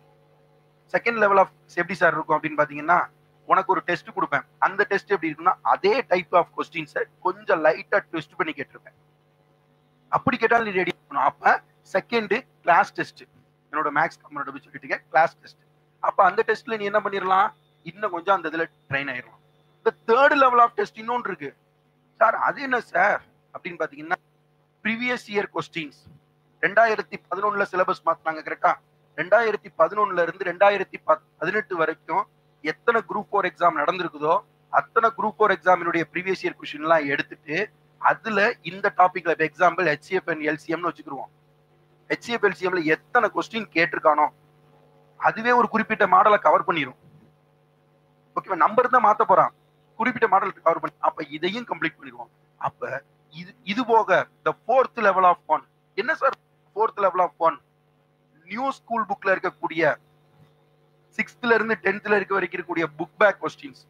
செகண்ட் லெவல் ஆஃப் எப்படி சார் இருக்கும் அப்படின்னு பாத்தீங்கன்னா உனக்கு ஒரு டெஸ்ட் கொடுப்பேன் அந்த டெஸ்ட் எப்படி இருக்குன்னா அதே டைப் ஆஃப் கொஸ்டின்ஸை கொஞ்சம் லைட்டா டெஸ்ட் பண்ணி கேட்டிருப்பேன் அப்படி கேட்டாலும் நீ ரெடி பண்ணணும் அப்ப செகண்ட் கிளாஸ் டெஸ்ட் என்னோட மேக்ஸ் கம்மனோட போய் சொல்லிட்டு கிளாஸ் டெஸ்ட் அப்ப அந்த டெஸ்ட்ல நீ என்ன பண்ணிடலாம் இன்னும் கொஞ்சம் அந்த இதுல ட்ரெயின் ஆயிடலாம் இந்த தேர்ட் லெவல் ஆஃப் டெஸ்ட் இன்னொன்று இருக்கு சார் அது என்ன சார் அப்படின்னு பாத்தீங்கன்னா ப்ரீவியஸ் இயர் கொஸ்டின்ஸ் ரெண்டாயிரத்தி பதினொன்னுல சிலபஸ் மாத்தினாங்க கரெக்டா ரெண்டாயிரத்தி பதினொன்னுல இருந்து ரெண்டாயிரத்தி பதினெட்டு வரைக்கும் எத்தனை குரூப் ஃபோர் எக்ஸாம் நடந்திருக்குதோ அத்தனை குரூப் ஃபோர் எக்ஸாமினுடைய ப்ரீவியஸ் இயர் கொஸ்டின் எல்லாம் எடுத்துட்டு அதுல இந்த டாபிக்ல இப்போ எக்ஸாம்பிள் ஹெச்எஃப் அண்ட் எல்சிஎம்னு வச்சுக்கிருவோம் ஹெச்எஃப் எல்சிஎம்ல எத்தனை கொஸ்டின் கேட்டிருக்கானோ அதுவே ஒரு குறிப்பிட்ட மாடலை கவர் பண்ணிடும் ஓகேவா நம்பர் தான் மாத்த போறான் குறிப்பிட்ட மாடல் கவர் பண்ணி அப்ப இதையும் கம்ப்ளீட் பண்ணிடுவோம் அப்ப இது இது போக the fourth level of one என்ன sir fourth level of one new school புக்ல இருக்கக்கூடிய சிக்ஸ்த்ல இருந்து டென்த்ல இருக்க வரைக்கும் இருக்கக்கூடிய புக் பேக் கொஸ்டின்ஸ்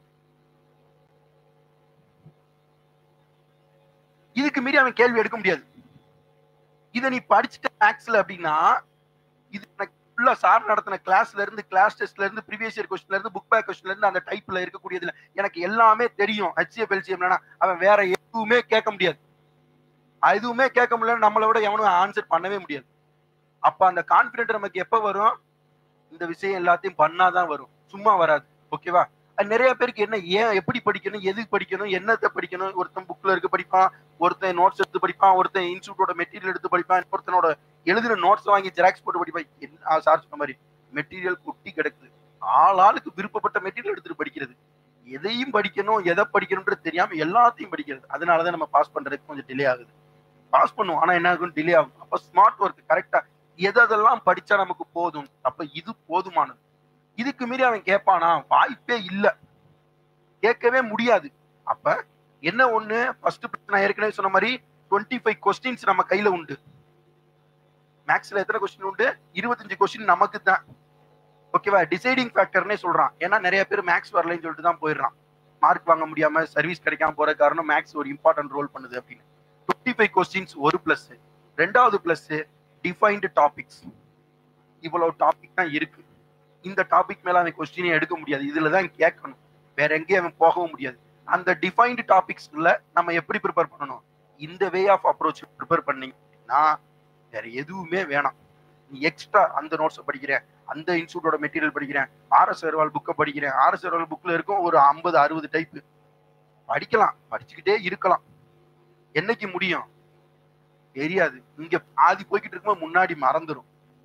இதுக்கு மீறி அவன் கேள்வி எடுக்க முடியாது இதை நீ படிச்சுட்ட மேக்ஸ்ல அப்படின்னா இது எனக்கு ஃபுல்லா சார் நடத்தின கிளாஸ்ல இருந்து கிளாஸ் டெஸ்ட்ல இருந்து ப்ரீவியஸ் இயர் கொஸ்டின்ல இருந்து புக் பேக் கொஸ்டின்ல இருந்து அந்த டைப்ல இருக்கக்கூடியதுல எனக்கு எல்லாமே தெரியும் ஹெச்எஃப் எல்சிஎம்னா அவன் வேற எதுவுமே கேட்க முடியாது எதுவுமே கேட்க முடியல நம்மளை விட எவனும் ஆன்சர் பண்ணவே முடியாது அப்ப அந்த கான்பிடென்ட் நமக்கு எப்ப வரும் இந்த விஷயம் எல்லாத்தையும் பண்ணாதான் வரும் சும்மா வராது ஓகேவா நிறைய பேருக்கு என்ன ஏன் எப்படி படிக்கணும் எதுக்கு படிக்கணும் என்னத்தை படிக்கணும் ஒருத்தன் புக்ல இருக்கு படிப்பான் ஒருத்தன் நோட்ஸ் எடுத்து படிப்பான் ஒருத்தன் இன்ஸ்டியூட்டோட மெட்டீரியல் எடுத்து படிப்பான் ஒருத்தனோட எழுதின நோட்ஸ் வாங்கி ஜெராக்ஸ் போட்டு படிப்பான் என்ன சார் சொன்ன மாதிரி மெட்டீரியல் குட்டி கிடக்குது ஆள் ஆளுக்கு விருப்பப்பட்ட மெட்டீரியல் எடுத்துட்டு படிக்கிறது எதையும் படிக்கணும் எதை படிக்கணும்ன்றது தெரியாம எல்லாத்தையும் படிக்கிறது அதனாலதான் நம்ம பாஸ் பண்றதுக்கு கொஞ்சம் டிலே ஆகுது பாஸ் பண்ணுவோம் ஆனா என்ன ஆகும் டிலே ஆகும் அப்ப ஸ்மார்ட் ஒர்க் கரெக்டா எதெல்லாம் படிச்சா நமக்கு போதும் அப்ப இது போதுமானது இதுக்கு மீறி அவன் கேட்பானா வாய்ப்பே இல்ல கேட்கவே முடியாது அப்ப என்ன ஒண்ணு ஃபர்ஸ்ட் நான் ஏற்கனவே சொன்ன மாதிரி டுவெண்ட்டி ஃபைவ் கொஸ்டின்ஸ் நம்ம கையில உண்டு மேக்ஸ்ல எத்தனை கொஸ்டின் உண்டு இருபத்தஞ்சு கொஸ்டின் நமக்கு தான் ஓகேவா டிசைடிங் ஃபேக்டர்னே சொல்றான் ஏன்னா நிறைய பேர் மேக்ஸ் வரலைன்னு சொல்லிட்டு தான் போயிடுறான் மார்க் வாங்க முடியாம சர்வீஸ் கிடைக்காம போற காரணம் மேக்ஸ் ஒரு இம்பார்ட்டன்ட் ரோல் பண்ணுது அப்படின்னு டுவெண்ட்டி ஃபைவ் கொஸ்டின்ஸ் ஒரு பிளஸ் ரெண்டாவது பிளஸ் டிஃபைன்டு டாபிக்ஸ் இவ்வளவு டாபிக் தான் இருக்கு இந்த டாபிக் மேல அவன் கொஸ்டினே எடுக்க முடியாது இதுல தான் கேட்கணும் வேற எங்கேயும் அவன் போகவும் முடியாது அந்த டிஃபைன்டு டாபிக்ஸ்ல நம்ம எப்படி ப்ரிப்பேர் பண்ணணும் இந்த வே ஆஃப் அப்ரோச் ப்ரிப்பேர் பண்ணீங்கன்னா வேற எதுவுமே வேணாம் நீ எக்ஸ்ட்ரா அந்த நோட்ஸ் படிக்கிறேன் அந்த இன்ஸ்டியூட்டோட மெட்டீரியல் படிக்கிறேன் ஆர்எஸ் அகர்வால் புக்கை படிக்கிறேன் ஆர்எஸ் அகர்வால் புக்ல இருக்கும் ஒரு ஐம்பது அறுபது டைப் படிக்கலாம் படிச்சுக்கிட்டே இருக்கலாம் என்னைக்கு முடியும் தெரியாது இங்க பாதி போய்கிட்டு இருக்கும்போது முன்னாடி மறந்துடும்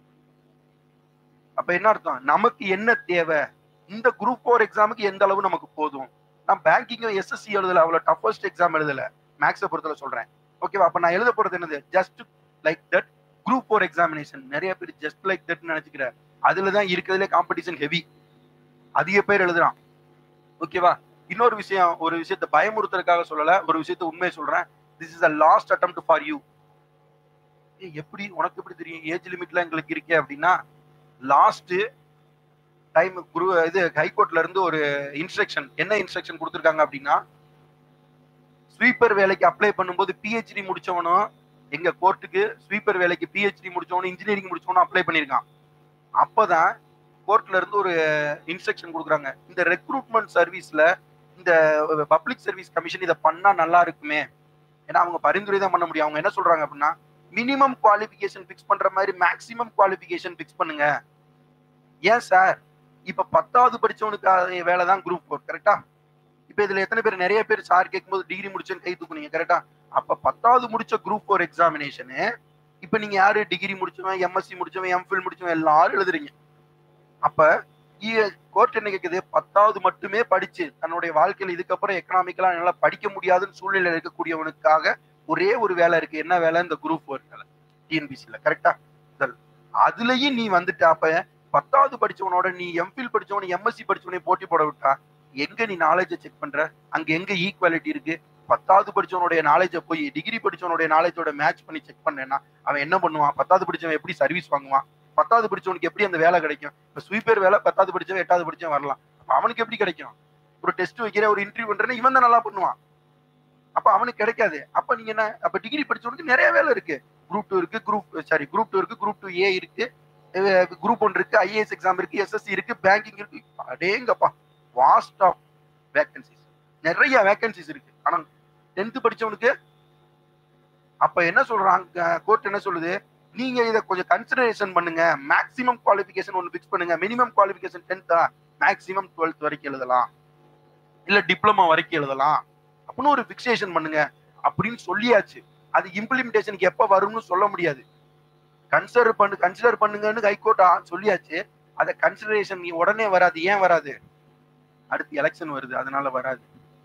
அப்ப என்ன அர்த்தம் நமக்கு என்ன தேவை இந்த குரூப் ஃபோர் எக்ஸாமுக்கு எந்த அளவு நமக்கு போதும் நான் பேங்கிங்கும் எஸ்எஸ்சி எழுதல அவ்வளவு டஃபஸ்ட் எக்ஸாம் எழுதல மேக்ஸை பொறுத்தல சொல்றேன் ஓகேவா அப்ப நான் எழுத போறது என்னது just like that group four examination நிறைய பேர் ஜஸ்ட் லைக் தட் நினைச்சுக்கிற அதுல தான் இருக்கிறதுல காம்படிஷன் ஹெவி அதிக பேர் எழுதுறான் ஓகேவா இன்னொரு விஷயம் ஒரு விஷயத்தை பயமுறுத்துறதுக்காக சொல்லல ஒரு விஷயத்த உண்மையை சொல்றேன் this is a last attempt for you எப்படி உனக்கு எப்படி தெரியும் ஏஜ் லிமிட்ல எங்களுக்கு இருக்கே அப்படின்னா லாஸ்ட் டைம் குரு இது ஹைகோர்ட்ல இருந்து ஒரு இன்ஸ்ட்ரக்ஷன் என்ன இன்ஸ்ட்ரக்ஷன் கொடுத்துருக்காங்க அப்படின்னா ஸ்வீப்பர் வேலைக்கு அப்ளை பண்ணும்போது பிஹெச்டி முடிச்சவனும் எங்க கோர்ட்டுக்கு ஸ்வீப்பர் வேலைக்கு பிஹெச்டி முடிச்சவனும் இன்ஜினியரிங் முடிச்சவனும் அப்ளை பண்ணியிருக்கான் அப்பதான் கோர்ட்ல இருந்து ஒரு இன்ஸ்ட்ரக்ஷன் கொடுக்குறாங்க இந்த ரெக்ரூட்மெண்ட் சர்வீஸ்ல இந்த பப்ளிக் சர்வீஸ் கமிஷன் இதை பண்ணா நல்லா இருக்குமே ஏன்னா அவங்க பரிந்துரை தான் பண்ண முடியும் அவங்க என்ன சொல்றாங்க அப்படின்னா மினிமம் குவாலிஃபிகேஷன் ஃபிக்ஸ் பண்ற மாதிரி மேக்ஸிமம் குவாலிஃபிகேஷன் ஃபிக்ஸ் பண்ணுங்க ஏன் சார் இப்ப பத்தாவது படிச்சவனுக்கு வேலை தான் குரூப் ஃபோர் கரெக்டா இப்ப இதுல எத்தனை பேர் நிறைய பேர் சார் கேட்கும்போது டிகிரி முடிச்சேன்னு கை தூக்குனீங்க கரெக்டா அப்ப பத்தாவது முடிச்ச குரூப் ஃபோர் எக்ஸாமினேஷனு இப்ப நீங்க யாரு டிகிரி முடிச்சவன் எம்எஸ்சி முடிச்சவன் எம்ஃபில் முடிச்சவன் எல்லாரும் எழுதுறீங்க அப்ப கோர்ட் என்ன கேக்குது பத்தாவது மட்டுமே படிச்சு தன்னுடைய வாழ்க்கையில இதுக்கப்புறம் எக்கனாமிக்கலா நல்லா படிக்க முடியாதுன்னு சூழ்நிலை இருக்கக்கூடியவனுக்காக ஒரே ஒரு வேலை இருக்கு என்ன வேலை இந்த குரூப் ஃபோர் வேலை டிஎன்பிசில கரெக்டா அதுலயும் நீ வந்துட்ட அப்ப பத்தாவது படிச்சவனோட நீ எம்ஃபில் படிச்சவன எம்எஸ்சி படிச்சவனே போட்டி போட விட்டா எங்க நீ நாலேஜை செக் பண்ற அங்க எங்க ஈக்குவாலிட்டி இருக்கு பத்தாவது படிச்சவனுடைய நாலேஜை போய் டிகிரி படிச்சவனுடைய நாலேஜோட மேட்ச் பண்ணி செக் பண்ணேன்னா அவன் என்ன பண்ணுவான் பத்தாவது படிச்சவன் எப்படி சர்வீஸ் வாங்குவான் பத்தாவது படிச்சவனுக்கு எப்படி அந்த வேலை கிடைக்கும் இப்ப ஸ்வீப்பர் வேலை பத்தாவது படிச்சவன் எட்டாவது படிச்சவன் வரலாம் அப்ப அவனுக்கு எப்படி கிடைக்கும் ஒரு டெஸ்ட் வைக்கிற ஒரு இன்டர்வியூ பண்றேன்னா இவன் தான் நல்லா பண்ணுவான் அப்ப அவனுக்கு கிடைக்காது அப்ப நீங்க என்ன அப்ப டிகிரி படிச்சவனுக்கு நிறைய வேலை இருக்கு குரூப் டூ இருக்கு குரூப் சாரி குரூப் டூ இருக்கு குரூப் டூ ஏ இருக்கு குரூப் ஒன் இருக்கு ஐஏஎஸ் எக்ஸாம் இருக்கு எஸ்எஸ்சி இருக்கு பேங்கிங் இருக்கு அடேங்கப்பா வாஸ்ட் ஆஃப் வேகன்சிஸ் நிறைய வேகன்சிஸ் இருக்கு ஆனா டென்த் படிச்சவனுக்கு அப்ப என்ன சொல்றாங்க கோர்ட் என்ன சொல்லுது நீங்க இதை கொஞ்சம் கன்சிடரேஷன் பண்ணுங்க மேக்ஸிமம் குவாலிஃபிகேஷன் ஒன்று ஃபிக்ஸ் பண்ணுங்க மினிமம் குவாலிஃபிகேஷன் டென்த்தா மேக்ஸிமம் டுவெல்த் வரைக்கும் எழுதலாம் இல்ல டிப்ளமா வரைக்கும் எழுதலாம் அப்படின்னு ஒரு ஃபிக்ஸேஷன் பண்ணுங்க அப்படின்னு சொல்லியாச்சு அது இம்ப்ளிமெண்டேஷனுக்கு எப்ப வரும்னு சொல்ல முடியாது கன்சிடர் பண்ணு கன்சிடர் பண்ணுங்கன்னு ஹைகோர்ட் சொல்லியாச்சு அதை கன்சிடரேஷன் உடனே வராது ஏன் வராது அடுத்து எலெக்ஷன் வருது அதனால வராது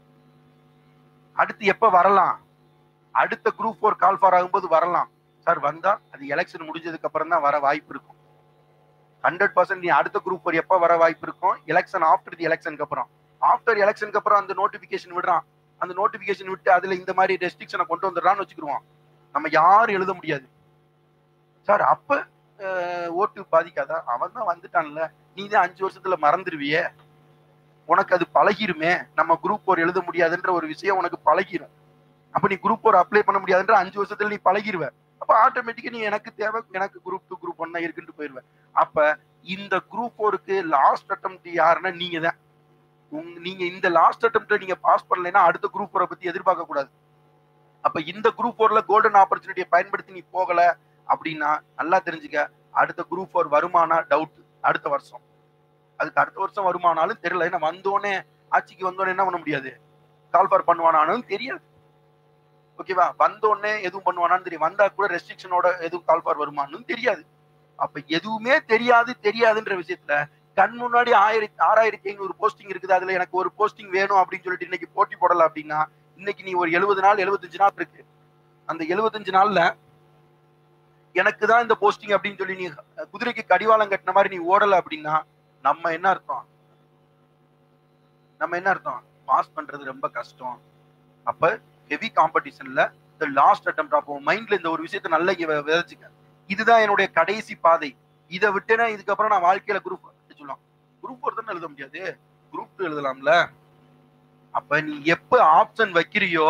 அடுத்து எப்ப வரலாம் அடுத்த குரூப் ஃபோர் கால் ஃபார் ஆகும்போது வரலாம் சார் வந்தா அது எலெக்ஷன் முடிஞ்சதுக்கு அப்புறம் தான் வர வாய்ப்பு இருக்கும் ஹண்ட்ரட் பர்சன்ட் நீ அடுத்த குரூப் ஃபோர் எப்ப வர வாய்ப்பு இருக்கும் எலெக்ஷன் ஆஃப்டர் தி எலெக்ஷனுக்கு அப்புறம் ஆஃப்டர் எலெக்ஷனுக்கு அப்புறம் அந்த நோட்டிபிகேஷன் விடுறான் அந்த நோட்டிபிகேஷன் விட்டு அதுல இந்த மாதிரி ரெஸ்ட்ரிக்ஷனை கொண்டு வந்துடுறான்னு வச்சுக்கிடுவான் நம்ம யாரும் எழுத முடியாது சார் அப்ப ஓட்டு பாதிக்காதா அவன் தான் வந்துட்டான்ல நீ தான் அஞ்சு வருஷத்துல மறந்துடுவியே உனக்கு அது பழகிருமே நம்ம குரூப் ஃபோர் எழுத முடியாதுன்ற ஒரு விஷயம் உனக்கு பழகிரும் அப்ப நீ குரூப் ஃபோர் அப்ளை பண்ண முடியாதுன்ற அஞ்சு வருஷத்துல நீ பழகிருவ அப்ப ஆட்டோமேட்டிக்கா நீ எனக்கு தேவை எனக்கு குரூப் டூ குரூப் ஒன் தான் இருக்குன்னு போயிருவேன் அப்ப இந்த குரூப் ஃபோருக்கு லாஸ்ட் அட்டம் யாருன்னா நீங்க தான் உங்க நீங்க இந்த லாஸ்ட் அட்டம்ப்ட நீங்க பாஸ் பண்ணலைன்னா அடுத்த குரூப் ஃபோரை பத்தி எதிர்பார்க்க கூடாது அப்ப இந்த குரூப் ஃபோர்ல கோல்டன் ஆப்பர்ச்சுனிட்டியை பயன்படுத்தி நீ போகல அப்படின்னா நல்லா தெரிஞ்சுக்க அடுத்த குரூப் ஃபோர் வருமானா டவுட் அடுத்த வருஷம் அதுக்கு அடுத்த வருஷம் வருமானாலும் தெரியல ஏன்னா வந்தோடனே ஆட்சிக்கு வந்தோடனே என்ன பண்ண முடியாது கால்ஃபார் பண்ணுவானாலும் தெரியாது ஓகேவா வந்தோடனே எதுவும் பண்ணுவானான்னு தெரியும் வந்தா கூட ரெஸ்ட்ரிக்ஷனோட எதுவும் கால்ஃபார் வருமானு தெரியாது அப்ப எதுவுமே தெரியாது தெரியாதுன்ற விஷயத்துல கண் முன்னாடி ஆயிரத்தி ஆறாயிரத்தி ஐநூறு போஸ்டிங் இருக்குது அதுல எனக்கு ஒரு போஸ்டிங் வேணும் அப்படின்னு சொல்லிட்டு இன்னைக்கு போட்டி போடல அப்படின்னா இன்னைக்கு நீ ஒரு எழுபது நாள் எழுபத்தஞ்சு நாள் இருக்கு அந்த எழுபத்தஞ்சு நாள்ல எனக்கு தான் இந்த போஸ்டிங் அப்படின்னு சொல்லி நீ குதிரைக்கு கடிவாளம் கட்டின மாதிரி நீ ஓடல அப்படின்னா நம்ம என்ன அர்த்தம் நம்ம என்ன அர்த்தம் பாஸ் பண்றது ரொம்ப கஷ்டம் அப்ப ஹெவி காம்படிஷன்ல இந்த லாஸ்ட் அட்டம் அப்போ மைண்ட்ல இந்த ஒரு விஷயத்த நல்லா இங்க வி- விதைச்சுக்க இதுதான் என்னுடைய கடைசி பாதை இதை விட்டேன்னா இதுக்கப்புறம் நான் வாழ்க்கையில குரூப் சொல்லலாம் குரூப் ஒருத்தன் எழுத முடியாது குரூப் டூ எழுதலாம்ல அப்ப நீ எப்ப ஆப்ஷன் வைக்கிறியோ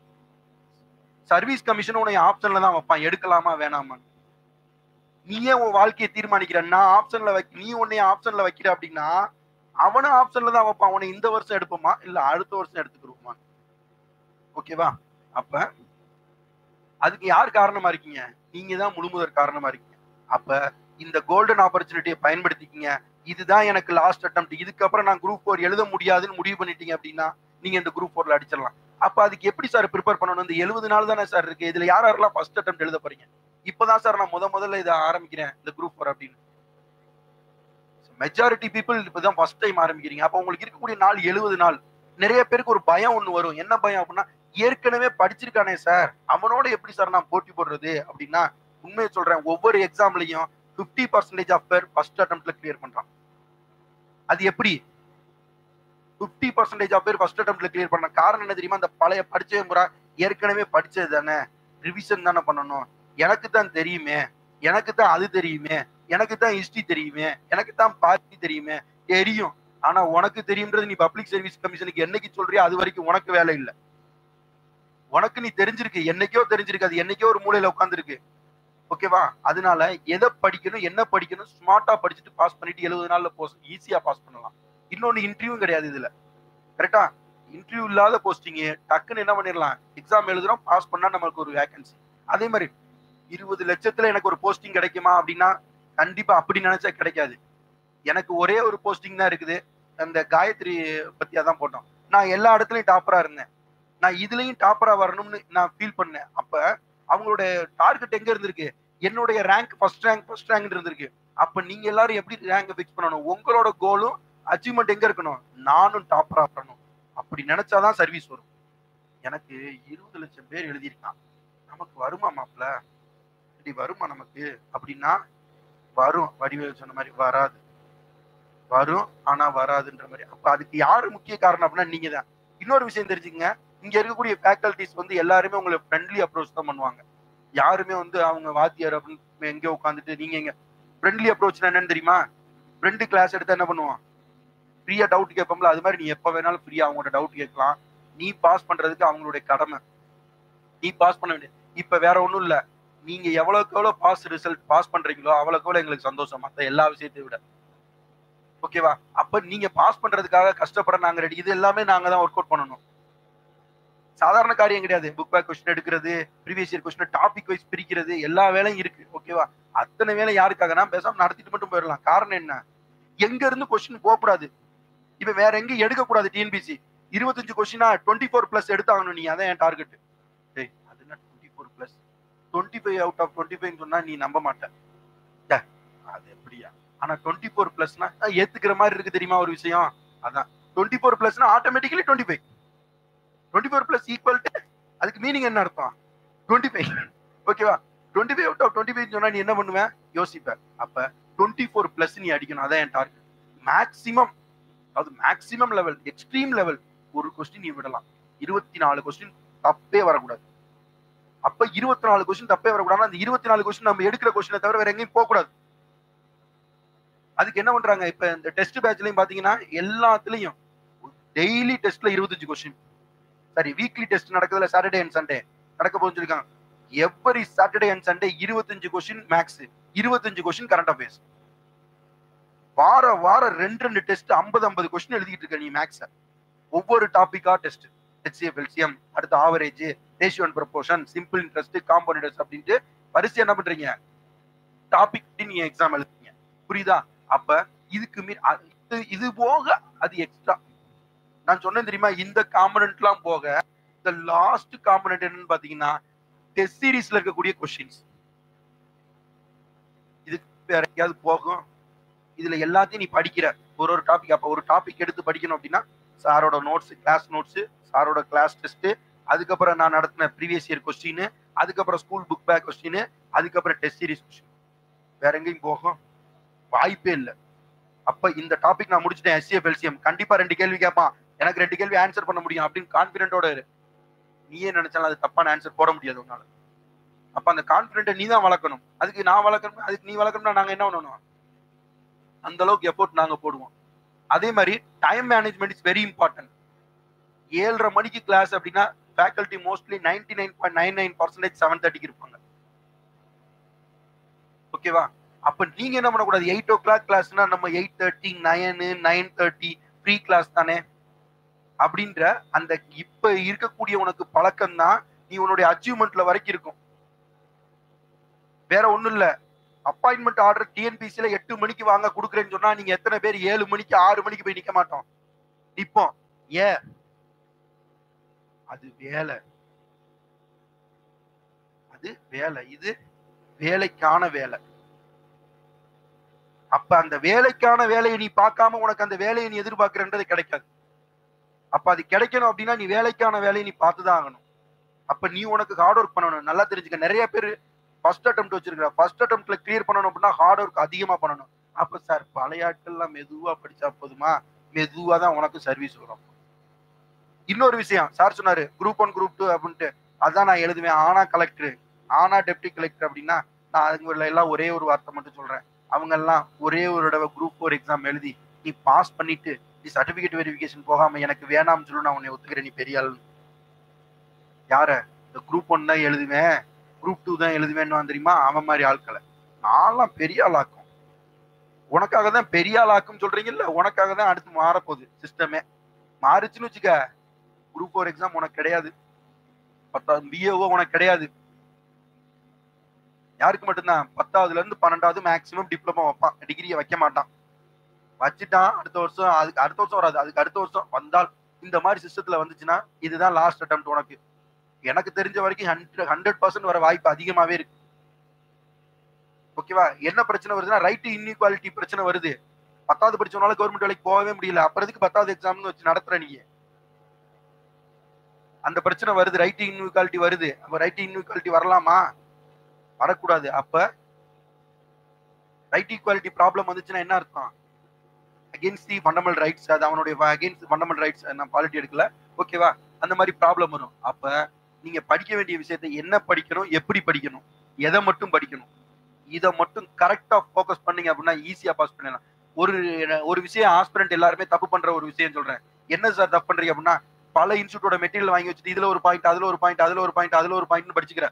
சர்வீஸ் கமிஷன் உன்னை ஆப்ஷன்ல தான் வைப்பான் எடுக்கலாமா வேணாமா நீயே உன் வாழ்க்கையை தீர்மானிக்கிற நான் ஆப்ஷன்ல வைக்க நீ உன்னை ஆப்ஷன்ல வைக்கிற அப்படின்னா அவனும் ஆப்ஷன்ல தான் வைப்பான் உன்னை இந்த வருஷம் எடுப்போமா இல்ல அடுத்த வருஷம் எடுத்துக்கிடுவோமா ஓகேவா அப்ப அதுக்கு யார் காரணமா இருக்கீங்க நீங்க தான் முழுமுதற் காரணமா இருக்கீங்க அப்ப இந்த கோல்டன் ஆப்பர்ச்சுனிட்டியை பயன்படுத்திக்கிங்க இதுதான் எனக்கு லாஸ்ட் அட்டம் இதுக்கப்புறம் நான் குரூப் ஃபோர் எழுத முடியாதுன்னு முடிவு பண்ணிட்டீங்க அப்படின்னா நீங்க இந்த குரூப் ஃபோர்ல அடிச்சிடலாம் அப்ப அதுக்கு எப்படி சார் ப்ரிப்பேர் பண்ணணும் இந்த எழுபது நாள் தானே சார் இருக்கு இதுல யார் யாரெல்லாம் ஃபர்ஸ்ட் அட்டம் எழுத போறீங்க இப்பதான் சார் நான் முத முதல்ல இதை ஆரம்பிக்கிறேன் இந்த குரூப் ஃபோர் அப்படின்னு மெஜாரிட்டி பீப்புள் இப்பதான் ஃபர்ஸ்ட் டைம் ஆரம்பிக்கிறீங்க அப்ப உங்களுக்கு இருக்கக்கூடிய நாள் எழுபது நாள் நிறைய பேருக்கு ஒரு பயம் ஒண்ணு வரும் என்ன பயம் அப்படின்னா ஏற்கனவே படிச்சிருக்கானே சார் அவனோட எப்படி சார் நான் போட்டி போடுறது அப்படின்னா உண்மையை சொல்றேன் ஒவ்வொரு எக்ஸாம்லயும் 50% பர்சன்டேஜ் ஆஃப் பேர் ஃபர்ஸ்ட் அட்டம்ப்ட்ல கிளியர் பண்றான் அது எப்படி 50% பர்சன்டேஜ் ஆஃப் பேர் ஃபர்ஸ்ட் அட்டம்ப்ட்ல கிளியர் பண்ண காரணம் என்ன தெரியுமா அந்த பழைய படிச்ச முறை ஏற்கனவே படிச்சது தானே ரிவிஷன் தானே பண்ணணும் எனக்கு தான் தெரியுமே எனக்கு தான் அது தெரியுமே எனக்கு தான் ஹிஸ்டரி தெரியுமே எனக்கு தான் பார்ட்டி தெரியுமே தெரியும் ஆனா உனக்கு தெரியும்ன்றது நீ பப்ளிக் சர்வீஸ் கமிஷனுக்கு என்னைக்கு சொல்றியோ அது வரைக்கும் உனக்கு வேலை இல்லை உனக்கு நீ தெரிஞ்சிருக்கு என்னைக்கோ தெரிஞ்சிருக்கு அது என்னைக்கோ ஒரு மூலையில உட்காந்துருக்கு ஓகேவா அதனால எதை படிக்கணும் என்ன படிக்கணும் ஸ்மார்ட்டா படிச்சுட்டு பாஸ் பண்ணிட்டு எழுபது நாள்ல போஸ் ஈஸியா பாஸ் பண்ணலாம் இன்னொன்னு இன்டர்வியூ கிடையாது இதுல கரெக்டா இன்டர்வியூ இல்லாத போஸ்டிங் டக்குன்னு என்ன பண்ணிடலாம் எக்ஸாம் எழுதுறோம் பாஸ் பண்ணா நமக்கு ஒரு வேகன்சி அதே மாதிரி இருபது லட்சத்துல எனக்கு ஒரு போஸ்டிங் கிடைக்குமா அப்படின்னா கண்டிப்பா அப்படி நினைச்சா கிடைக்காது எனக்கு ஒரே ஒரு போஸ்டிங் தான் இருக்குது அந்த காயத்ரி பத்தி அதான் போட்டோம் நான் எல்லா இடத்துலயும் டாப்பரா இருந்தேன் நான் இதுலயும் டாப்பரா வரணும்னு நான் ஃபீல் பண்ணேன் அப்ப அவங்களோட டார்கெட் எங்க இருந்திருக்கு என்னுடைய rank first rank first rank இருந்திருக்கு அப்ப நீங்க எல்லாரும் எப்படி ரேங்க் ஃபிக்ஸ் பண்ணணும் உங்களோட கோலும் அச்சீவ்மெண்ட் எங்க இருக்கணும் நானும் டாப்பரா வரணும் அப்படி நினைச்சாதான் சர்வீஸ் வரும் எனக்கு இருபது லட்சம் பேர் எழுதியிருக்கான் நமக்கு வருமா மாப்ள இப்படி வருமா நமக்கு அப்படின்னா வரும் வடிவேல் சொன்ன மாதிரி வராது வரும் ஆனா வராதுன்ற மாதிரி அப்ப அதுக்கு யாரு முக்கிய காரணம் அப்படின்னா நீங்க தான் இன்னொரு விஷயம் தெரிஞ்சுக்கங்க இங்க இருக்கக்கூடிய ஃபேக்கல்டிஸ் வந்து எல்லாருமே உங்களை ஃப்ரெண்ட்லி அப்ரோச் தான் பண்ணுவாங்க யாருமே வந்து அவங்க வாத்தியார் அப்படின்னு எங்க உட்காந்துட்டு நீங்க எங்க ஃப்ரெண்ட்லி அப்ரோச் என்னன்னு தெரியுமா ஃப்ரெண்டு கிளாஸ் எடுத்தா என்ன பண்ணுவான் ஃப்ரீயா டவுட் கேட்போம்ல அது மாதிரி நீ எப்ப வேணாலும் ஃப்ரீயா அவங்களோட டவுட் கேட்கலாம் நீ பாஸ் பண்றதுக்கு அவங்களுடைய கடமை நீ பாஸ் பண்ண வேண்டியது இப்ப வேற ஒண்ணும் இல்ல நீங்க எவ்வளவுக்கு எவ்வளவு பாஸ் ரிசல்ட் பாஸ் பண்றீங்களோ அவ்வளவுக்கு எவ்வளவு எங்களுக்கு சந்தோஷம் மத்த எல்லா விஷயத்தையும் விட ஓகேவா அப்ப நீங்க பாஸ் பண்றதுக்காக கஷ்டப்பட நாங்க ரெடி இது எல்லாமே நாங்க தான் ஒர்க் அவுட் பண்ணணும் சாதாரண காரியம் கிடையாது புக் பேக் கொஸ்டின் எடுக்கிறது previous year question topic wise பிரிக்கிறது எல்லா வேலையும் இருக்கு ஓகேவா அத்தனை வேலை யாருக்காகனா பேசாம நடத்திட்டு மட்டும் போயிடலாம் காரணம் என்ன எங்க இருந்து கொஸ்டின் போகக்கூடாது இப்ப வேற எங்க எடுக்க கூடாது டிஎன்பிசி இருபத்தஞ்சு கொஸ்டினா டுவெண்ட்டி ஃபோர் பிளஸ் எடுத்தாகணும் நீ அதான் என் டார்கெட் டேய் அது என்ன twenty four plus twenty five out of twenty five சொன்னா நீ நம்ப மாட்ட டே, அது எப்படியா ஆனா டுவெண்ட்டி ஃபோர் பிளஸ்னா ஏத்துக்கிற மாதிரி இருக்கு தெரியுமா ஒரு விஷயம் அதான் டுவெண்ட்டி ஃபோர் பிளஸ்னா automatically twenty five twenty four plus equal to அதுக்கு மீனிங் என்ன அர்த்தம் டுவெண்ட்டி ஃபைவ் ஓகேவா twenty five out of twenty five சொன்னா நீ என்ன பண்ணுவ யோசிப்ப அப்ப டுவெண்ட்டி ஃபோர் பிளஸ் நீ அடிக்கணும் அதான் என் டார்கெட் மேக்ஸிமம் அதாவது மேக்ஸிமம் லெவல் எக்ஸ்ட்ரீம் லெவல் ஒரு கொஸ்டின் நீ விடலாம் இருபத்தி நாலு கொஸ்டின் தப்பே வரக்கூடாது அப்ப இருபத்தி நாலு கொஸ்டின் தப்பே வரக்கூடாது அந்த இருபத்தி நாலு கொஸ்டின் நம்ம எடுக்கிற கொஸ்டினை தவிர வேற எங்கேயும் போக கூடாது அதுக்கு என்ன பண்றாங்க இப்ப இந்த டெஸ்ட் பேட்ச்லயும் பாத்தீங்கன்னா எல்லாத்துலயும் டெய்லி டெஸ்ட்ல இருபத்தஞ்சு கொஸ்டின் சாரி வீக்லி டெஸ்ட் நடக்குதுல சாட்டர்டே அண்ட் சண்டே நடக்க போகுதுன்னு சொல்லிருக்காங்க எவ்வரி சாட்டர்டே அண்ட் சண்டே இருபத்தஞ்சு கொஸ்டின் மேக்ஸ் இருபத்தஞ்சு கொஸ்டின் கரண்ட் அஃபேர்ஸ் வார வாரம் ரெண்டு ரெண்டு டெஸ்ட் ஐம்பது ஐம்பது கொஸ்டின் எழுதிட்டு இருக்க நீ மேக்ஸ ஒவ்வொரு டாபிக்கா டெஸ்ட் ஹெச்சிஎஃப் எல்சிஎம் அடுத்து average ratio and proportion simple interest காம்பவுண்டர்ஸ் அப்படின்ட்டு வரிசை என்ன பண்றீங்க டாபிக் நீங்க எக்ஸாம் எழுதுறீங்க புரியுதா அப்ப இதுக்கு மீறி அ- இது இது போக அது எக்ஸ்ட்ரா நான் சொன்னேன் தெரியுமா இந்த காம்பனன்ட்லாம் போக இந்த லாஸ்ட் காம்பனன்ட் என்னன்னு பாத்தீங்கன்னா டெஸ்ட் சீரீஸ்ல இருக்கக்கூடிய கொஸ்டின்ஸ் இது வேற எங்கேயாவது போகும் இதுல எல்லாத்தையும் நீ படிக்கிற ஒரு ஒரு டாபிக் அப்ப ஒரு டாபிக் எடுத்து படிக்கணும் அப்படின்னா சாரோட நோட்ஸ் கிளாஸ் நோட்ஸ் சாரோட கிளாஸ் டெஸ்ட் அதுக்கப்புறம் நான் நடத்தின ப்ரீவியஸ் இயர் கொஸ்டின் அதுக்கப்புறம் ஸ்கூல் புக் பேக் கொஸ்டின் அதுக்கப்புறம் டெஸ்ட் சீரிஸ் கொஸ்டின் வேற எங்கேயும் போகும் வாய்ப்பே இல்லை அப்ப இந்த டாபிக் நான் முடிச்சிட்டேன் எஸ்சிஎஃப் எல்சிஎம் கண்டிப்பா ரெண்டு கேள்வி கேட்பான் எனக்கு ரெண்டு கேள்வி ஆன்சர் பண்ண முடியும் அப்படின்னு கான்பிடென்ட்டோட இரு நீயே நினைச்சாலும் அது தப்பான ஆன்சர் போட முடியாது உன்னால அப்ப அந்த கான்பிடென்ட்டை நீ தான் வளர்க்கணும் அதுக்கு நான் வளர்க்கணும் அதுக்கு நீ வளர்க்கணும்னா நாங்க என்ன பண்ணணும் அந்த அளவுக்கு எஃபோர்ட் நாங்க போடுவோம் அதே மாதிரி time management is very important ஏழரை மணிக்கு கிளாஸ் அப்படின்னா faculty mostly ninety nine point nine nine percentage seven தேர்ட்டிக்கு இருப்பாங்க ஓகேவா அப்ப நீங்க என்ன பண்ணக்கூடாது எயிட் ஓ கிளாக் கிளாஸ்னா நம்ம eight thirty nine nine thirty free class தானே அப்படின்ற அந்த இப்ப இருக்கக்கூடிய உனக்கு பழக்கம் தான் நீ உன்னுடைய அச்சீவ்மெண்ட்ல வரைக்கும் இருக்கும் வேற ஒண்ணும் இல்ல அப்பாயின்மெண்ட் ஆர்டர் டிஎன்பிசில எட்டு மணிக்கு வாங்க கொடுக்குறேன்னு சொன்னா நீங்க எத்தனை பேர் ஏழு மணிக்கு ஆறு மணிக்கு போய் நிக்க மாட்டோம் நிப்போம் ஏன் அது வேலை அது வேலை இது வேலைக்கான வேலை அப்ப அந்த வேலைக்கான வேலையை நீ பார்க்காம உனக்கு அந்த வேலையை நீ எதிர்பார்க்கிறன்றது கிடைக்காது அப்ப அது கிடைக்கணும் அப்படின்னா நீ வேலைக்கான வேலையை நீ பார்த்துதான் ஆகணும் அப்ப நீ உனக்கு ஹார்ட் ஒர்க் பண்ணணும் நல்லா தெரிஞ்சுக்க நிறைய பேர் ஃபர்ஸ்ட் அட்டம் வச்சிருக்கிற ஃபர்ஸ்ட் அட்டம்ப்ட்ல கிளியர் பண்ணணும் அப்படின்னா ஹார்ட் ஒர்க் அதிகமா பண்ணணும் அப்ப சார் பழைய ஆட்கள்லாம் மெதுவா படிச்சா போதுமா மெதுவா தான் உனக்கு சர்வீஸ் வரும் இன்னொரு விஷயம் சார் சொன்னாரு குரூப் ஒன் குரூப் டூ அப்படின்ட்டு அதான் நான் எழுதுவேன் ஆனா கலெக்டர் ஆனா டெப்டி கலெக்டர் அப்படின்னா நான் அதுல எல்லாம் ஒரே ஒரு வார்த்தை மட்டும் சொல்றேன் அவங்க எல்லாம் ஒரே ஒரு தடவை குரூப் ஃபோர் எக்ஸாம் எழுதி நீ பாஸ் பண்ணிட்டு நீ சர்டிபிகேட் வெரிஃபிகேஷன் போகாம எனக்கு வேணாம்னு சொல்லி நான் உன்னை ஒத்துக்கிறேன் நீ பெரிய ஆள் யார இந்த குரூப் ஒன் தான் எழுதுவேன் குரூப் டூ தான் எழுதுவேன்னு தெரியுமா அவன் மாதிரி ஆட்களை நான்லாம் பெரிய ஆளாக்கும் உனக்காக தான் பெரிய ஆளாக்கும் சொல்றீங்கல்ல உனக்காக தான் அடுத்து மாறப்போகுது சிஸ்டமே மாறுச்சுன்னு வச்சுக்க குரூப் ஃபோர் எக்ஸாம் உனக்கு கிடையாது பத்தாவது பிஏஓ உனக்கு கிடையாது யாருக்கு மட்டும்தான் பத்தாவதுல இருந்து பன்னெண்டாவது மேக்சிமம் டிப்ளமோ வைப்பான் டிகிரியை வைக்க மாட்டான் வச்சுட்டான் அடுத்த வருஷம் அதுக்கு அடுத்த வருஷம் வராது அதுக்கு அடுத்த வருஷம் வந்தால் இந்த மாதிரி சிஸ்டத்துல வந்துச்சுன்னா இதுதான் லாஸ்ட் அட்டம் உனக்கு எனக்கு தெரிஞ்ச வரைக்கும் ஹண்ட்ரட் ஹண்ட்ரட் பர்சன்ட் வர வாய்ப்பு அதிகமாவே இருக்கு ஓகேவா என்ன பிரச்சனை வருதுன்னா ரைட் இன்இக்வாலிட்டி பிரச்சனை வருது பத்தாவது படிச்சவனால கவர்மெண்ட் வேலைக்கு போகவே முடியல அப்புறம் எதுக்கு பத்தாவது எக்ஸாம்னு வச்சு நடத்துற நீங்க அந்த பிரச்சனை வருது ரைட் இன்இக்வாலிட்டி வருது அப்ப ரைட் இன்இக்வாலிட்டி வரலாமா வரக்கூடாது அப்ப ரைட் ஈக்குவாலிட்டி ப்ராப்ளம் வந்துச்சுன்னா என்ன அர்த்தம் அகேன்ஸ்ட் தி ஃபண்டமெண்டல் ரைட்ஸ் அது அவனுடைய அகேன்ஸ்ட் ஃபண்டமெண்டல் ரைட்ஸ் நான் பாலிட்டி எடுக்கல ஓகேவா அந்த மாதிரி ப்ராப்ளம் வரும் அப்ப நீங்க படிக்க வேண்டிய விஷயத்தை என்ன படிக்கணும் எப்படி படிக்கணும் எதை மட்டும் படிக்கணும் இதை மட்டும் கரெக்டா ஃபோக்கஸ் பண்ணீங்க அப்படின்னா ஈஸியா பாஸ் பண்ணிடலாம் ஒரு ஒரு விஷயம் ஆஸ்பிரண்ட் எல்லாருமே தப்பு பண்ற ஒரு விஷயம் சொல்றேன் என்ன சார் தப்பு பண்றீங்க அப்படின்னா பல இன்ஸ்டியூட்டோட மெட்டீரியல் வாங்கி வச்சுட்டு இதுல ஒரு பாயிண்ட் அதுல ஒரு பாயிண்ட் அதுல ஒரு பாயிண்ட் அதுல ஒரு பாயிண்ட் படிச்சுக்கிறேன்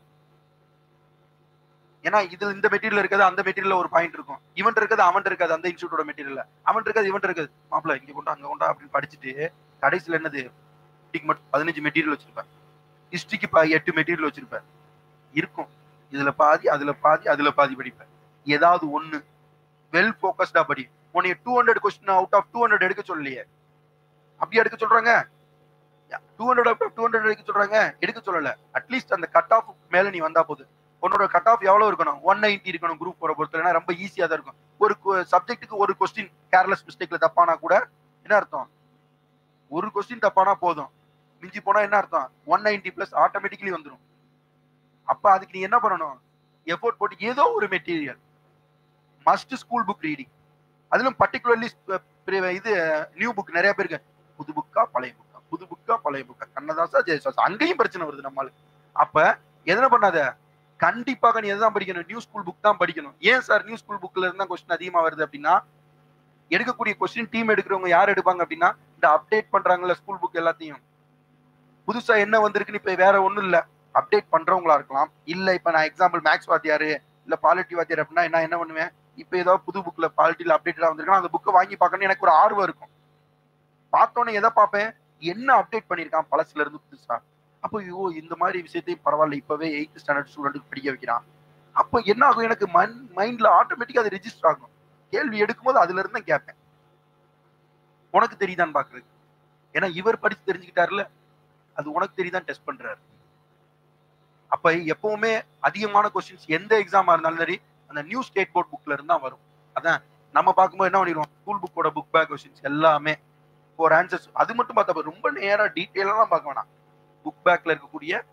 ஏன்னா இதுல இந்த மெட்டீரியல் இருக்காது அந்த மெட்டீரியல் ஒரு பாயிண்ட் இருக்கும் இவன் இருக்காது அவன் இருக்காது அந்த இன்ஸ்டியூட்டோட மெட்டீரியல் அவன் இருக்காது இவன் இருக்காது மாப்பிள்ள இங்க கொண்டா அங்க கொண்டா அப்படின்னு படிச்சுட்டு கடைசியில் என்னது ஹிஸ்டிக்கு மட்டும் பதினஞ்சு மெட்டீரியல் வச்சிருப்பேன் ஹிஸ்டிக்கு பா எட்டு மெட்டீரியல் வச்சிருப்பேன் இருக்கும் இதுல பாதி அதுல பாதி அதுல பாதி படிப்பேன் ஏதாவது ஒண்ணு வெல் போக்கஸ்டா படி உன்னைய two hundred question out of two hundred எடுக்க சொல்லலையே அப்படியே எடுக்க சொல்றாங்க two hundred out of two hundred எடுக்க சொல்றாங்க எடுக்க சொல்லல அட்லீஸ்ட் அந்த கட் ஆஃப் மேல நீ வந்தா போதும் உன்னோட கட் ஆஃப் எவ்வளவு இருக்கணும் ஒன் நைன்டி இருக்கணும் குரூப் போற பொறுத்தவரை ரொம்ப ஈஸியா தான் இருக்கும் ஒரு சப்ஜெக்ட்டுக்கு ஒரு கொஸ்டின் கேர்லெஸ் மிஸ்டேக்ல தப்பானா கூட என்ன அர்த்தம் ஒரு கொஸ்டின் தப்பானா போதும் மிஞ்சி போனா என்ன அர்த்தம் ஒன் நைன்டி பிளஸ் ஆட்டோமேட்டிக்கலி வந்துடும் அப்ப அதுக்கு நீ என்ன பண்ணணும் எஃபோர்ட் போட்டு ஏதோ ஒரு material must school book reading அதிலும் பர்டிகுலர்லி இது நியூ புக் நிறைய பேருக்கு புது புக்கா பழைய புக்கா புது புக்கா பழைய புக்கா கண்ணதாசா ஜெயசாசா அங்கேயும் பிரச்சனை வருது நம்மளுக்கு அப்ப எதனை பண்ணாத கண்டிப்பாக நீ எதுதான் படிக்கணும் நியூ ஸ்கூல் புக் தான் படிக்கணும் ஏன் சார் நியூ ஸ்கூல் புக்ல இருந்தா கொஸ்டின் அதிகமா வருது அப்படின்னா எடுக்கக்கூடிய கொஸ்டின் டீம் எடுக்கிறவங்க யார் எடுப்பாங்க அப்படின்னா இந்த அப்டேட் பண்றாங்கல்ல ஸ்கூல் புக் எல்லாத்தையும் புதுசா என்ன வந்திருக்குன்னு இப்ப வேற ஒண்ணும் இல்ல அப்டேட் பண்றவங்களா இருக்கலாம் இல்ல இப்ப நான் எக்ஸாம்பிள் மேக்ஸ் வாத்தியாரு இல்ல பாலிட்டி வாத்தியார் அப்படின்னா நான் என்ன பண்ணுவேன் இப்ப ஏதாவது புது புக்ல பாலிட்டியில அப்டேட்டா வந்திருக்கா அந்த புக்கை வாங்கி பார்க்கணும்னு எனக்கு ஒரு ஆர்வம் இருக்கும் பார்த்தோன்னே எதை பார்ப்பேன் என்ன அப்டேட் பண்ணியிருக்கான் பழசுல இருந்து புதுசா அப்போ ஐயோ இந்த மாதிரி விஷயத்தையும் பரவாயில்ல இப்பவே எயித்து ஸ்டாண்டர்ட் ஸ்டூடெண்ட்டுக்கு படிக்க வைக்கிறான் அப்போ என்ன ஆகும் எனக்கு மைண்ட்ல ஆட்டோமேட்டிக்கா அது ரெஜிஸ்டர் ஆகும் கேள்வி எடுக்கும்போது அதுல இருந்து தான் கேட்பேன் உனக்கு தெரியுதான்னு பாக்குறது ஏன்னா இவர் படிச்சு தெரிஞ்சுக்கிட்டாருல அது உனக்கு தெரியுதான் டெஸ்ட் பண்றாரு அப்ப எப்பவுமே அதிகமான கொஸ்டின்ஸ் எந்த எக்ஸாமா இருந்தாலும் சரி அந்த நியூ ஸ்டேட் போர்ட் புக்ல இருந்தா வரும் அதான் நம்ம பார்க்கும்போது என்ன பண்ணிடுவோம் ஸ்கூல் புக்கோட புக் பேக் கொஸ்டின்ஸ் எல்லாமே ஒரு ஆன்சர்ஸ் அது மட்டும் பார்த்தா ரொம்ப நேரம் டீட்டெயிலாம் பார்க்க வேணாம் புக் பேக்ல இருக்கக்கூடிய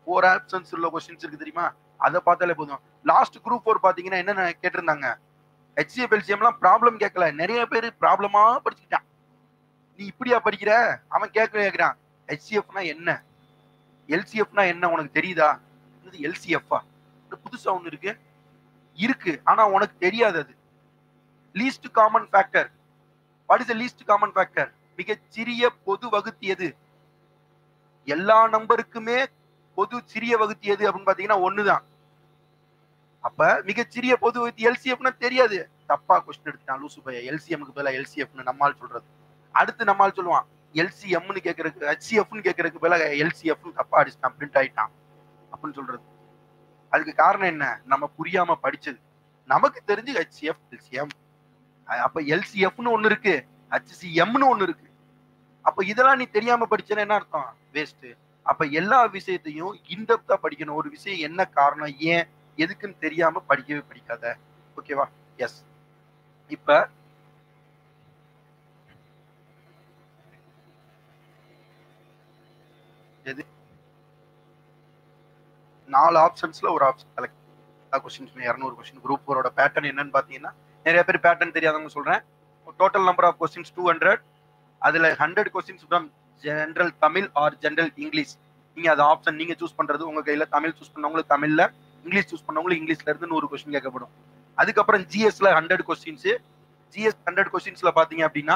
ஃபோர் ஆப்ஷன்ஸ் உள்ள கொஸ்டின்ஸ் இருக்கு தெரியுமா அதை பார்த்தாலே போதும் லாஸ்ட் குரூப் ஃபோர் பாத்தீங்கன்னா என்னென்ன கேட்டிருந்தாங்க ஹெச்சிஎஃப் எல்சிஎம்லாம் ப்ராப்ளம் கேட்கல நிறைய பேர் ப்ராப்ளமா படிச்சுக்கிட்டான் நீ இப்படியா படிக்கிற அவன் கேட்க கேட்கிறான் ஹெச்சிஎஃப்னா என்ன எல்சிஎஃப்னா என்ன உனக்கு தெரியுதா இது எல்சிஎஃப்ஆ புதுசா ஒண்ணு இருக்கு இருக்கு ஆனா உனக்கு தெரியாது அது least common factor what is least common factor மிகச் சிறிய பொது வகுத்தி எது எல்லா நம்பருக்குமே பொது சிறிய வகுத்தி எது அப்படின்னு பாத்தீங்கன்னா ஒண்ணுதான் அப்ப மிகச்சிறிய பொது வகுத்தி எல்சிஎஃப்னா தெரியாது தப்பா கொஸ்டின் எடுத்துட்டான் லூசு பைய எல்சிஎம்க்கு பதிலா எல்சிஎஃப்னு நம்மால் சொல்றது அடுத்து நம்மால் சொல்லுவான் எல்சிஎம்னு கேட்கறதுக்கு ஹெச்சிஎஃப்னு கேட்கறதுக்கு பதிலா எல்சிஎஃப்னு தப்பா அடிச்சுட்டான் பிரிண்ட் ஆயிட்டான் அப்படின்னு சொல்றது அதுக்கு காரணம் என்ன நம்ம புரியாம படிச்சது நமக்கு தெரிஞ்சு ஹெச்சிஎஃப் எல்சிஎம் அப்ப எல்சிஎஃப்னு ஒண்ணு இருக்கு ஹெச்சிஎம்னு ஒண்ணு இருக்கு அப்ப இதெல்லாம் நீ தெரியாம படிச்சேன்னா என்ன அர்த்தம் வேஸ்ட் அப்ப எல்லா விஷயத்தையும் இன்டெப்தா படிக்கணும் ஒரு விஷயம் என்ன காரணம் ஏன் எதுக்குன்னு தெரியாம படிக்கவே படிக்காத ஓகேவா எஸ் இப்ப எது நாலு ஆப்ஷன்ஸ்ல ஒரு ஆப்ஷன் செலக்ட் கொஸ்டின்ஸ் இரநூறு கொஸ்டின் குரூப் ஃபோரோட பேட்டர்ன் என்னன்னு பாத்தீங்கன்னா நிறைய பேர் பேட்டர்ன் தெரியாதவங்க சொல்றேன் total number of questions two hundred அதுல hundred questions from general Tamil or general English நீங்க அது ஆப்ஷன் நீங்க சூஸ் பண்றது உங்க கையில தமிழ் சூஸ் பண்ணவங்களுக்கு தமிழ்ல இங்கிலீஷ் சூஸ் பண்ணவங்களுக்கு இங்கிலீஷ்ல இருந்து நூறு கொஸ்டின் கேட்கப்படும் அதுக்கப்புறம் ஜிஎஸ்ல ஹண்ட்ரட் கொஸ்டின்ஸ் ஜிஎஸ் ஹண்ட்ரட் கொஸ்டின்ஸ்ல பாத்தீங்க அப்படின்னா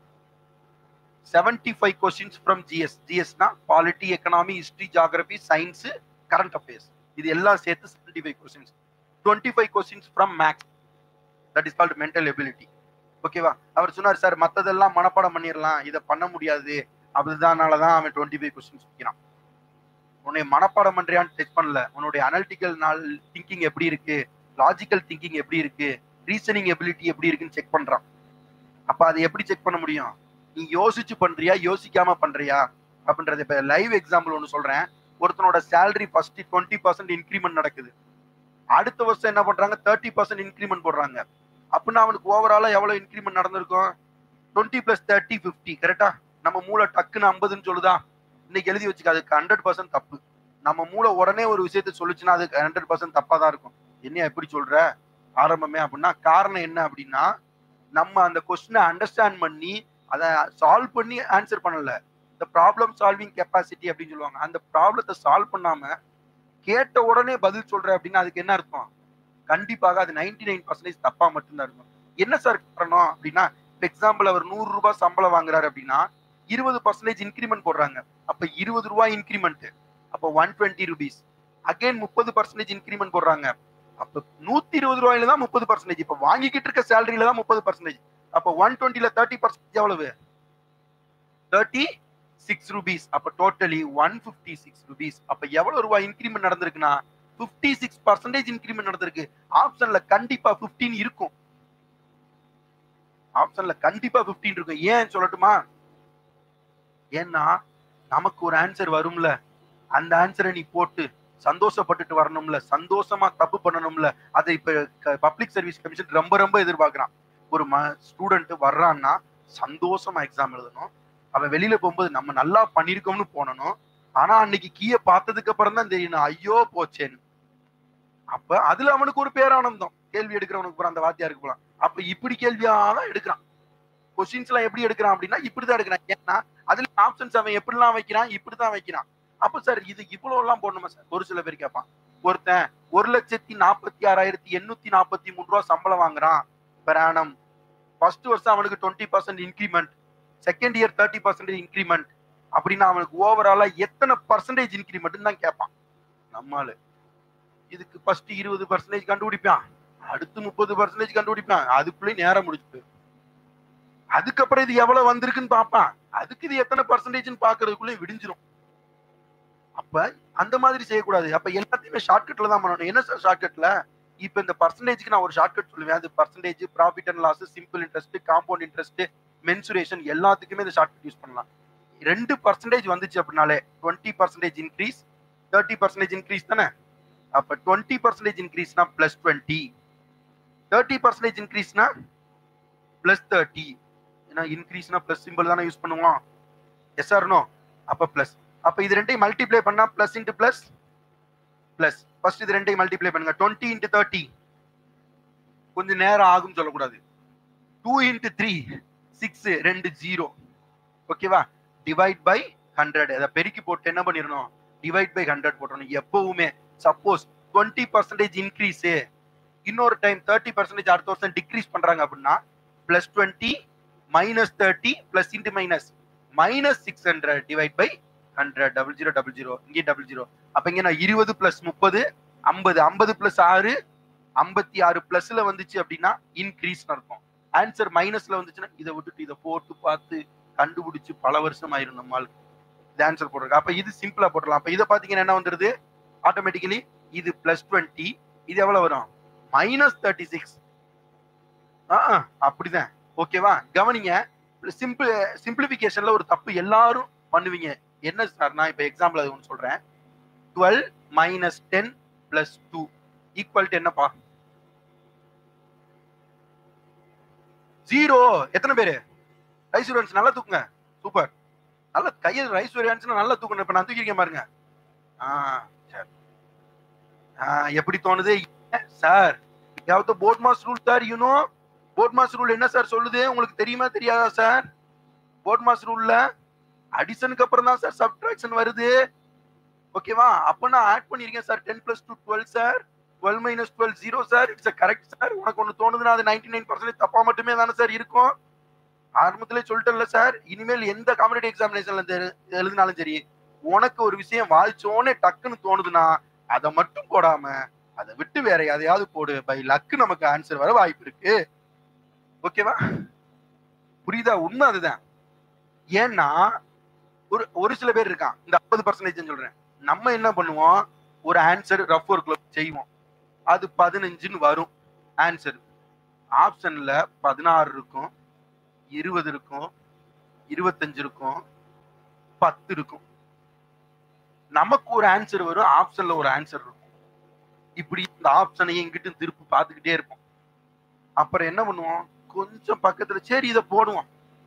seventy five questions from GS ஜிஎஸ்னா polity economy history geography science current affairs இது எல்லாம் சேர்த்து seventy five questions twenty five questions from maths that is called mental ability ஓகேவா அவர் சொன்னார் சார் மத்ததெல்லாம் மனப்பாடம் பண்ணிடலாம் இதை பண்ண முடியாது அப்படிதானாலதான் அவன் டுவெண்ட்டி ஃபைவ் கொஸ்டின்ஸ் வைக்கிறான் உன்னை மனப்பாடம் பண்றியான்னு செக் பண்ணல உன்னுடைய அனலிட்டிக்கல் நாள் திங்கிங் எப்படி இருக்கு லாஜிக்கல் திங்கிங் எப்படி இருக்கு ரீசனிங் எபிலிட்டி எப்படி இருக்குன்னு செக் பண்றான் அப்ப அதை எப்படி செக் பண்ண முடியும் நீ யோசிச்சு பண்றியா யோசிக்காம பண்றியா அப்படின்றது இப்ப லைவ் எக்ஸாம்பிள் ஒன்று சொல்றேன் ஒருத்தனோட salary first twenty percent increment நடக்குது அடுத்த வருஷம் என்ன பண்றாங்க தேர்ட்டி பர்சன்ட் இன்க்ரிமெண்ட் போடுறாங்க அப்படின்னா அவனுக்கு ஓவராலா எவ்வளவு இன்க்ரிமெண்ட் நடந்திருக்கும் டுவெண்ட்டி பிளஸ் தேர்ட்டி ஃபிஃப்டி கரெக்டா நம்ம மூளை டக்குன்னு ஐம்பதுன்னு சொல்லுதா இன்னைக்கு எழுதி வச்சுக்க அதுக்கு ஹண்ட்ரட் பர்சன்ட் தப்பு நம்ம மூளை உடனே ஒரு விஷயத்த சொல்லுச்சுன்னா அதுக்கு ஹண்ட்ரட் பர்சன்ட் தப்பா தான் இருக்கும் என்ன எப்படி சொல்ற ஆரம்பமே அப்படின்னா காரணம் என்ன அப்படின்னா நம்ம அந்த கொஸ்டினை அண்டர்ஸ்டாண்ட் பண்ணி அதை சால்வ் பண்ணி ஆன்சர் பண்ணல இந்த ப்ராப்ளம் சால்விங் கெப்பாசிட்டி அப்படின்னு சொல்லுவாங்க அந்த ப்ராப்ளத்தை சால்வ் பண்ணாம கேட்ட உடனே பதில் சொல்ற அப்படின்னா அதுக்கு என்ன அர்த்தம் கண்டிப்பாக அது நைன்டி நைன் பர்சன்டேஜ் தப்பா மட்டும்தான் இருக்கும் என்ன சார் காரணம் அப்படின்னா எக்ஸாம்பிள் அவர் நூறு ரூபாய் சம்பளம் வாங்குறாரு அப்படின்னா இருபது பர்சன்டேஜ் இன்க்ரிமெண்ட் போடுறாங்க அப்ப இருபது ரூபாய் இன்க்ரிமெண்ட் அப்ப ஒன் டுவெண்ட்டி ருபீஸ் அகைன் முப்பது பர்சன்டேஜ் இன்க்ரிமெண்ட் போடுறாங்க அப்ப நூத்தி இருபது ரூபாயில தான் முப்பது பர்சன்டேஜ் இப்ப வாங்கிக்கிட்டு இருக்க சேலரியில தான் முப்பது பர்சன்டேஜ் அப்ப ஒன் டுவெண்ட்டில தேர்ட்டி பர்சன்டேஜ் எவ்வளவு தேர்ட்டி சிக்ஸ் ருபீஸ் அப்ப totally one fifty six rupees அப்ப எவ்வளவு ரூபாய் இன்க்ரிமெண்ட் நடந்திருக்குன்னா பிப்டி சிக்ஸ் பர்சன்டேஜ் இன்க்ரிமெண்ட் நடந்திருக்கு ஆப்ஷன்ல கண்டிப்பா பிப்டீன் இருக்கும் ஆப்ஷன்ல கண்டிப்பா பிப்டீன் இருக்கும் ஏன் சொல்லட்டுமா ஏன்னா நமக்கு ஒரு ஆன்சர் வரும்ல அந்த ஆன்சரை நீ போட்டு சந்தோஷப்பட்டுட்டு வரணும்ல சந்தோஷமா தப்பு பண்ணணும்ல அதை இப்ப பப்ளிக் சர்வீஸ் கமிஷன் ரொம்ப ரொம்ப எதிர்பார்க்கறான் ஒரு ம ஸ்டூடெண்ட் வர்றான்னா சந்தோஷமா எக்ஸாம் எழுதணும் அவன் வெளியில போகும்போது நம்ம நல்லா பண்ணிருக்கோம்னு போனணும் ஆனா அன்னைக்கு கீய பார்த்ததுக்கு அப்புறம் தான் தெரியணும் ஐயோ போச்சேன்னு அப்ப அதுல அவனுக்கு ஒரு பேரானந்தம் கேள்வி எடுக்கிறவனுக்கு போற அந்த வாத்தியாருக்கு போலாம் அப்ப இப்படி கேள்வியா தான் எடுக்கிறான் கொஸ்டின்ஸ் எல்லாம் எப்படி எடுக்கிறான் அப்படின்னா இப்படிதான் எடுக்கிறான் ஏன்னா அதுல ஆப்ஷன்ஸ் அவன் எப்படிலாம் வைக்கிறான் இப்படிதான் வைக்கிறான் அப்ப சார் இது இவ்வளவு எல்லாம் போடணுமா சார் ஒரு சில பேர் கேட்பான் ஒருத்தன் ஒரு லட்சத்தி நாற்பத்தி ஆறாயிரத்தி எண்ணூத்தி நாற்பத்தி மூணு ரூபா சம்பளம் வாங்குறான் பெர் ஆனம் ஃபர்ஸ்ட் வருஷம் அவனுக்கு twenty percent increment second year thirty percentage increment அப்படின்னா அவனுக்கு ஓவராலா எத்தனை பர்சன்டேஜ் இன்க்ரிமெண்ட் தான் கேட்பான் நம்மால இதுக்கு ஃபர்ஸ்ட் இருபது பர்சன்டேஜ் கண்டுபிடிப்பான் அடுத்து முப்பது பர்சன்டேஜ் கண்டுபிடிப்பான் அதுக்குள்ளேயும் நேரம் முடிச்சு அதுக்கப்புறம் இது எவ்வளவு வந்திருக்குன்னு பார்ப்பான் அதுக்கு இது எத்தனை பர்சன்டேஜ்னு பாக்குறதுக்குள்ளே விடிஞ்சிரும் அப்ப அந்த மாதிரி செய்யக்கூடாது அப்ப எல்லாத்தையுமே ஷார்ட்கட்ல தான் பண்ணணும் என்ன சார் ஷார்ட்கட்ல இப்ப இந்த பர்சன்டேஜ்க்கு நான் ஒரு ஷார்ட்கட் சொல்லுவேன் அது percentage profit and loss simple interest compound interest mensuration எல்லாத்துக்குமே இந்த ஷார்ட்கட் யூஸ் பண்ணலாம் ரெண்டு பர்சன்டேஜ் வந்துச்சு அப்படின்னாலே twenty percentage increase thirty percentage increase தானே அப்ப டுவெண்ட்டி பர்சன்டேஜ் இன்க்ரீஸ்னா பிளஸ் டுவெண்ட்டி தேர்ட்டி பர்சன்டேஜ் இன்க்ரீஸ்னா பிளஸ் தேர்ட்டி ஏன்னா இன்க்ரீஸ்னா பிளஸ் சிம்பிள் தானே யூஸ் பண்ணுவோம் எஸ் ஆர் நோ அப்ப பிளஸ் அப்ப இது ரெண்டையும் மல்டிப்ளை பண்ணா plus into plus plus first இது ரெண்டையும் மல்டிப்ளை பண்ணுங்க டுவெண்ட்டி இன்ட்டு தேர்ட்டி கொஞ்சம் நேரம் ஆகும் சொல்லக்கூடாது டூ இன்ட்டு த்ரீ சிக்ஸ் ரெண்டு ஜீரோ ஓகேவா டிவைட் பை ஹண்ட்ரட் அதை பெருக்கி போட்டு என்ன பண்ணிடணும் டிவைட் பை ஹண்ட்ரட் போட்டணும் எப்பவுமே சப்போஸ் டுவெண்ட்டி பர்சன்டேஜ் இன்க்ரீஸ் இன்னொரு டைம் தேர்ட்டி பர்சன்டேஜ் அடுத்த வருஷம் டிக்ரீஸ் பண்றாங்க அப்படின்னா plus twenty minus thirty plus into minus minus six hundred divide by hundred double zero double zero இங்கே டபுள் ஜீரோ அப்ப இங்க நான் இருபது பிளஸ் முப்பது ஐம்பது ஐம்பது பிளஸ் ஆறு ஐம்பத்தி ஆறு பிளஸ்ல வந்துச்சு அப்படின்னா இன்க்ரீஸ் இருக்கும் ஆன்சர் மைனஸ்ல வந்துச்சுன்னா இதை விட்டுட்டு இதை போட்டு பார்த்து கண்டுபிடிச்சு பல வருஷம் ஆயிரும் நம்மளுக்கு இது ஆன்சர் போட்டிருக்கு அப்ப இது சிம்பிளா போட்டுடலாம் அப்ப இதை பாத்தீங்கன்னா என்ன வந்துருது ஆட்டோமேட்டிக்கலி இது பிளஸ் டுவெண்ட்டி இது எவ்வளவு வரும் மைனஸ் தேர்ட்டி சிக்ஸ் அப்படிதான் ஓகேவா கவனிங்க சிம்பிள் சிம்பிளிபிகேஷன்ல ஒரு தப்பு எல்லாரும் பண்ணுவீங்க என்ன சார் நான் இப்ப எக்ஸாம்பிள் அது ஒன்று சொல்றேன் twelve minus ten plus two equal to என்னப்பா ஜீரோ எத்தனை பேரு ரைஸ் ஸ்டூடெண்ட்ஸ் நல்லா தூக்குங்க சூப்பர் நல்ல கையில் ரைஸ் ஸ்டூடெண்ட்ஸ் நல்லா தூக்கணும் இப்ப நான் தூக்கிருக்கேன் பாருங்க ஆ சரி ஆ, எப்படி தோணுது சார் யாவது BODMAS rule sir you know BODMAS rule என்ன சார் சொல்லுது உங்களுக்கு தெரியுமா தெரியாதா சார் போர்ட் மாஸ் ரூல்ல அடிஷனுக்கு அப்புறம் தான் சார் சப்ட்ராக்ஷன் வருது ஓகேவா அப்ப நான் ஆட் பண்ணிருக்கேன் sir ten plus two twelve sir twelve minus twelve zero sir it's correct sir உனக்கு ஒன்று தோணுதுன்னா அது நைன்டி நைன் பர்சன்டேஜ் தப்பா மட்டுமே தானே சார் இருக்கும் ஆரம்பத்திலே சொல்லிட்டேன்ல சார் இனிமேல் எந்த காம்படிட்டிவ் எக்ஸாமினேஷன்ல எழுதினாலும் சரி உனக்கு ஒரு விஷயம் வாய்ச்சோனே டக்குன்னு தோணுதுன்னா அதை மட்டும் போடாம அதை விட்டு வேற எதையாவது போடு பை லக்கு நமக்கு ஆன்சர் வர வாய்ப்பு இருக்கு ஓகேவா புரியுதா உண்மை அதுதான் ஏன்னா ஒரு ஒரு சில பேர் இருக்கான் இந்த ஐம்பது பர்சன்டேஜ் சொல்றேன் நம்ம என்ன பண்ணுவோம் ஒரு ஆன்சர் ரஃப் ஒர்க்ல செய்வோம் அது பதினஞ்சுன்னு வரும் ஆன்சர் ஆப்ஷன்ல பதினாறு இருக்கும் இருபது இருக்கும் இருபத்தஞ்சு இருக்கும் பத்து இருக்கும் நமக்கு ஒரு ஆன்சர் வரும் ஆப்ஷன்ல ஒரு ஆன்சர் இருக்கும் இப்படி இந்த ஆப்ஷனையும் இங்கிட்டும் திருப்பி பார்த்துக்கிட்டே இருப்போம் அப்புறம் என்ன பண்ணுவோம் கொஞ்சம் பக்கத்துல சரி இதை போடுவோம்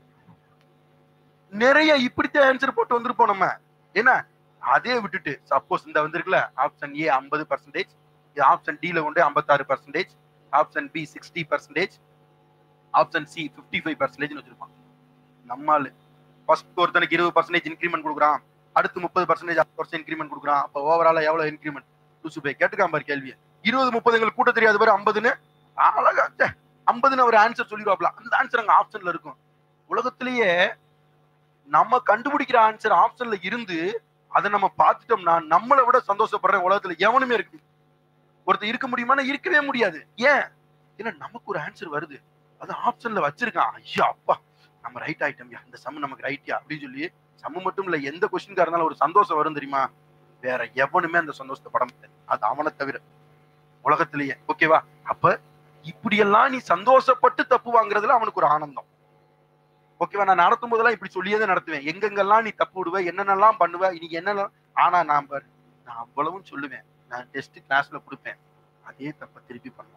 நிறைய இப்படித்தான் ஆன்சர் போட்டு வந்திருப்போம் நம்ம என்ன அதே விட்டுட்டு சப்போஸ் இந்த வந்திருக்குல்ல ஆப்ஷன் ஏ ஐம்பது பர்சன்டேஜ் ஆப்ஷன் டில கொண்டு ஐம்பத்தாறு percentage option B sixty percentage option C fifty five percentage வச்சிருப்பான் நம்மால் ஃபர்ஸ்ட் ஒருத்தனுக்கு இருபது பர்சன்டேஜ் இன்க்ரிமெண்ட் கொடுக்குறான் அடுத்து முப்பது பர்சன்டேஜ் அடுத்த வருஷம் இன்க்ரிமெண்ட் கொடுக்குறான் அப்போ ஓவராலா எவ்வளவு இன்க்ரிமெண்ட் லூசு போய் கேட்டுக்காம பாரு கேள்வியை இருபது முப்பது எங்களுக்கு கூட்ட தெரியாது பாரு ஐம்பதுன்னு அழகா ச்சே, ஐம்பதுன்னு அவர் ஆன்சர் சொல்லிடுவாப்ல அந்த ஆன்சர் அங்க ஆப்ஷன்ல இருக்கும் உலகத்திலேயே நம்ம கண்டுபிடிக்கிற ஆன்சர் ஆப்ஷன்ல இருந்து அதை நம்ம பார்த்துட்டோம்னா நம்மளை விட சந்தோஷப்படுற உலகத்துல எவனுமே இருக்கு ஒருத்தர் இருக்க முடியுமானா இருக்கவே முடியாது ஏன் ஏன்னா நமக்கு ஒரு ஆன்சர் வருது அது ஆப்ஷன்ல வச்சிருக்கான் ஐயா அப்பா நம்ம ரைட் ஆயிட்டோம்யா இந்த சம் நமக்கு ரைட்யா அப்படின்னு சொல்லி சம்மு மட்டும் இல்ல எந்த கொஸ்டின்கா இருந்தாலும் ஒரு சந்தோஷம் வரும் தெரியுமா வேற எவனுமே அந்த சந்தோஷத்தை பட முடியாது அது அவனை தவிர உலகத்திலேயே ஓகேவா அப்ப இப்படியெல்லாம் நீ சந்தோஷப்பட்டு தப்பு வாங்குறதுல அவனுக்கு ஒரு ஆனந்தம் ஓகேவா நான் நடத்தும் போதெல்லாம் இப்படி சொல்லியே தான் நடத்துவேன் எங்கெங்கெல்லாம் நீ தப்பு விடுவ என்னென்னலாம் பண்ணுவ இன்னைக்கு என்னெல்லாம் ஆனா நான் பாரு நான் அவ்வளவும் சொல்லுவேன் நான் டெஸ்ட் கிளாஸ்ல கொடுப்பேன் அதே தப்ப திருப்பி பண்ணுவோம்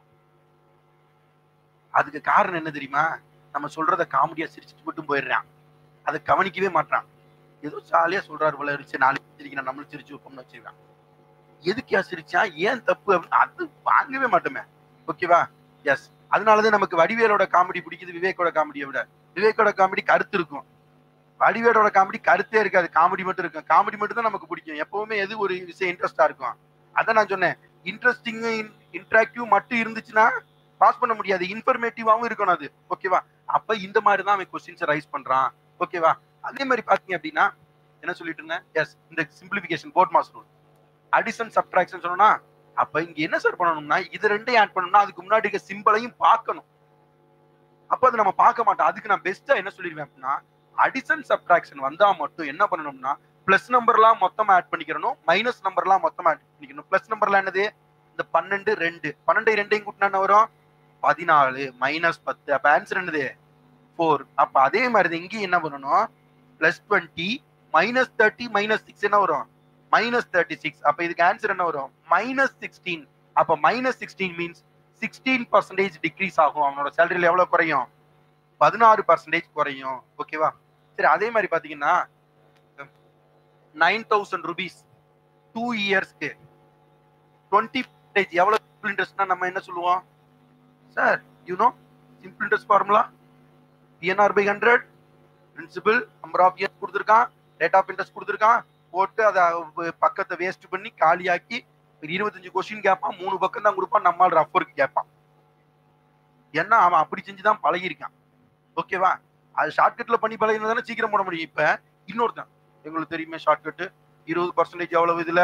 அதுக்கு காரணம் என்ன தெரியுமா நம்ம சொல்றத காமெடியா சிரிச்சுட்டு மட்டும் போயிடுறான் அதை கவனிக்கவே மாட்டான் ஏதோ ஜாலியா சொல்றாரு போல இருந்துச்சு நாலு சிரிக்கிறேன் நம்மளும் சிரிச்சு வைப்போம்னு வச்சிருக்கான் எதுக்கியா சிரிச்சா ஏன் தப்பு அப்படின்னு அது வாங்கவே மாட்டோமே ஓகேவா எஸ் அதனாலதான் நமக்கு வடிவேலோட காமெடி பிடிக்குது விவேக்கோட காமெடியை விட விவேக்கோட காமெடி கருத்து இருக்கும் வடிவேலோட காமெடி கருத்தே இருக்காது காமெடி மட்டும் இருக்கும் காமெடி மட்டும் தான் நமக்கு பிடிக்கும் எப்பவுமே எது ஒரு விஷயம் இன்ட்ரெஸ்டா இருக்கும் அதான் நான் சொன்னேன் இன்ட்ரெஸ்டிங் இன்ட்ராக்டிவ் மட்டும் இருந்துச்சுன்னா பாஸ் பண்ண முடியாது இன்ஃபர்மேட்டிவாவும் இருக்கணும் அது ஓகேவா அப்ப இந்த மாதிரி தான் அவன் கொஸ்டின்ஸ் ரைஸ் பண்றான் ஓகேவா அதே மாதிரி பாத்தீங்க அப்படின்னா என்ன சொல்லிட்டு இருந்தேன் எஸ் இந்த simplification BODMAS rule addition subtraction சொன்னா அப்ப இங்க என்ன சார் பண்ணணும்னா இது ரெண்டையும் ஆட் பண்ணணும்னா அதுக்கு முன்னாடி இருக்க சிம்பிளையும் பார்க்கணும் அப்ப அதை நம்ம பார்க்க மாட்டோம் அதுக்கு நான் பெஸ்டா என்ன சொல்லிடுவேன் அப்படின்னா அடிஷன் சப்ட்ராக்ஷன் வந்தா மட்டும் என்ன பண்ணணும்னா பிளஸ் நம்பர்லாம் மொத்தமா ஆட் பண்ணிக்கிறணும் மைனஸ் நம்பர்லாம் மொத்தமா ஆட் பண்ணிக்கணும் பிளஸ் நம்பர்லாம் என்னது இந்த பன்னெண்டு ரெண்டு பன்னெண்டு ரெண்டையும் கூட்டினா என்ன வரும் பதினாலு மைனஸ் பத்து அப்ப ஆன்சர் என்னது ஃபோர் அப்ப அதே மாதிரி இங்கேயும் என்ன பண்ணணும் plus twenty minus thirty minus six என்ன வரும் மைனஸ் தேர்ட்டி சிக்ஸ் அப்ப இதுக்கு ஆன்சர் என்ன வரும் மைனஸ் சிக்ஸ்டீன் அப்ப minus sixteen means sixteen percentage decrease ஆகும் அவனோட சேலரியில் எவ்வளவு குறையும் பதினாறு பர்சன்டேஜ் குறையும் ஓகேவா சரி அதே மாதிரி பாத்தீங்கன்னா நைன் தௌசண்ட் ருபீஸ் டூ இயர்ஸ்க்கு டுவெண்ட்டி எவ்வளவு சிம்பிள் இன்ட்ரெஸ்ட்னா நம்ம என்ன சொல்லுவோம் sir you know simple interest formula PNR by hundred principal number of years கொடுத்துருக்கான் ரேட் ஆஃப் இன்ட்ரெஸ்ட் கொடுத்துருக்கான் போட்டு அதை பக்கத்தை வேஸ்ட் பண்ணி காலியாக்கி ஒரு இருபத்தஞ்சு கொஸ்டின் கேட்பான் மூணு பக்கம் தான் கொடுப்பான் நம்மால் ரஃப் ஒர்க் கேட்பான் ஏன்னா அவன் அப்படி செஞ்சுதான் பழகிருக்கான் ஓகேவா அது ஷார்ட்கட்ல பண்ணி பழகினா தானே சீக்கிரம் போட முடியும் இப்ப இன்னொருத்தன் எங்களுக்கு தெரியுமே ஷார்ட்கட் இருபது பர்சன்டேஜ் எவ்வளவு இதுல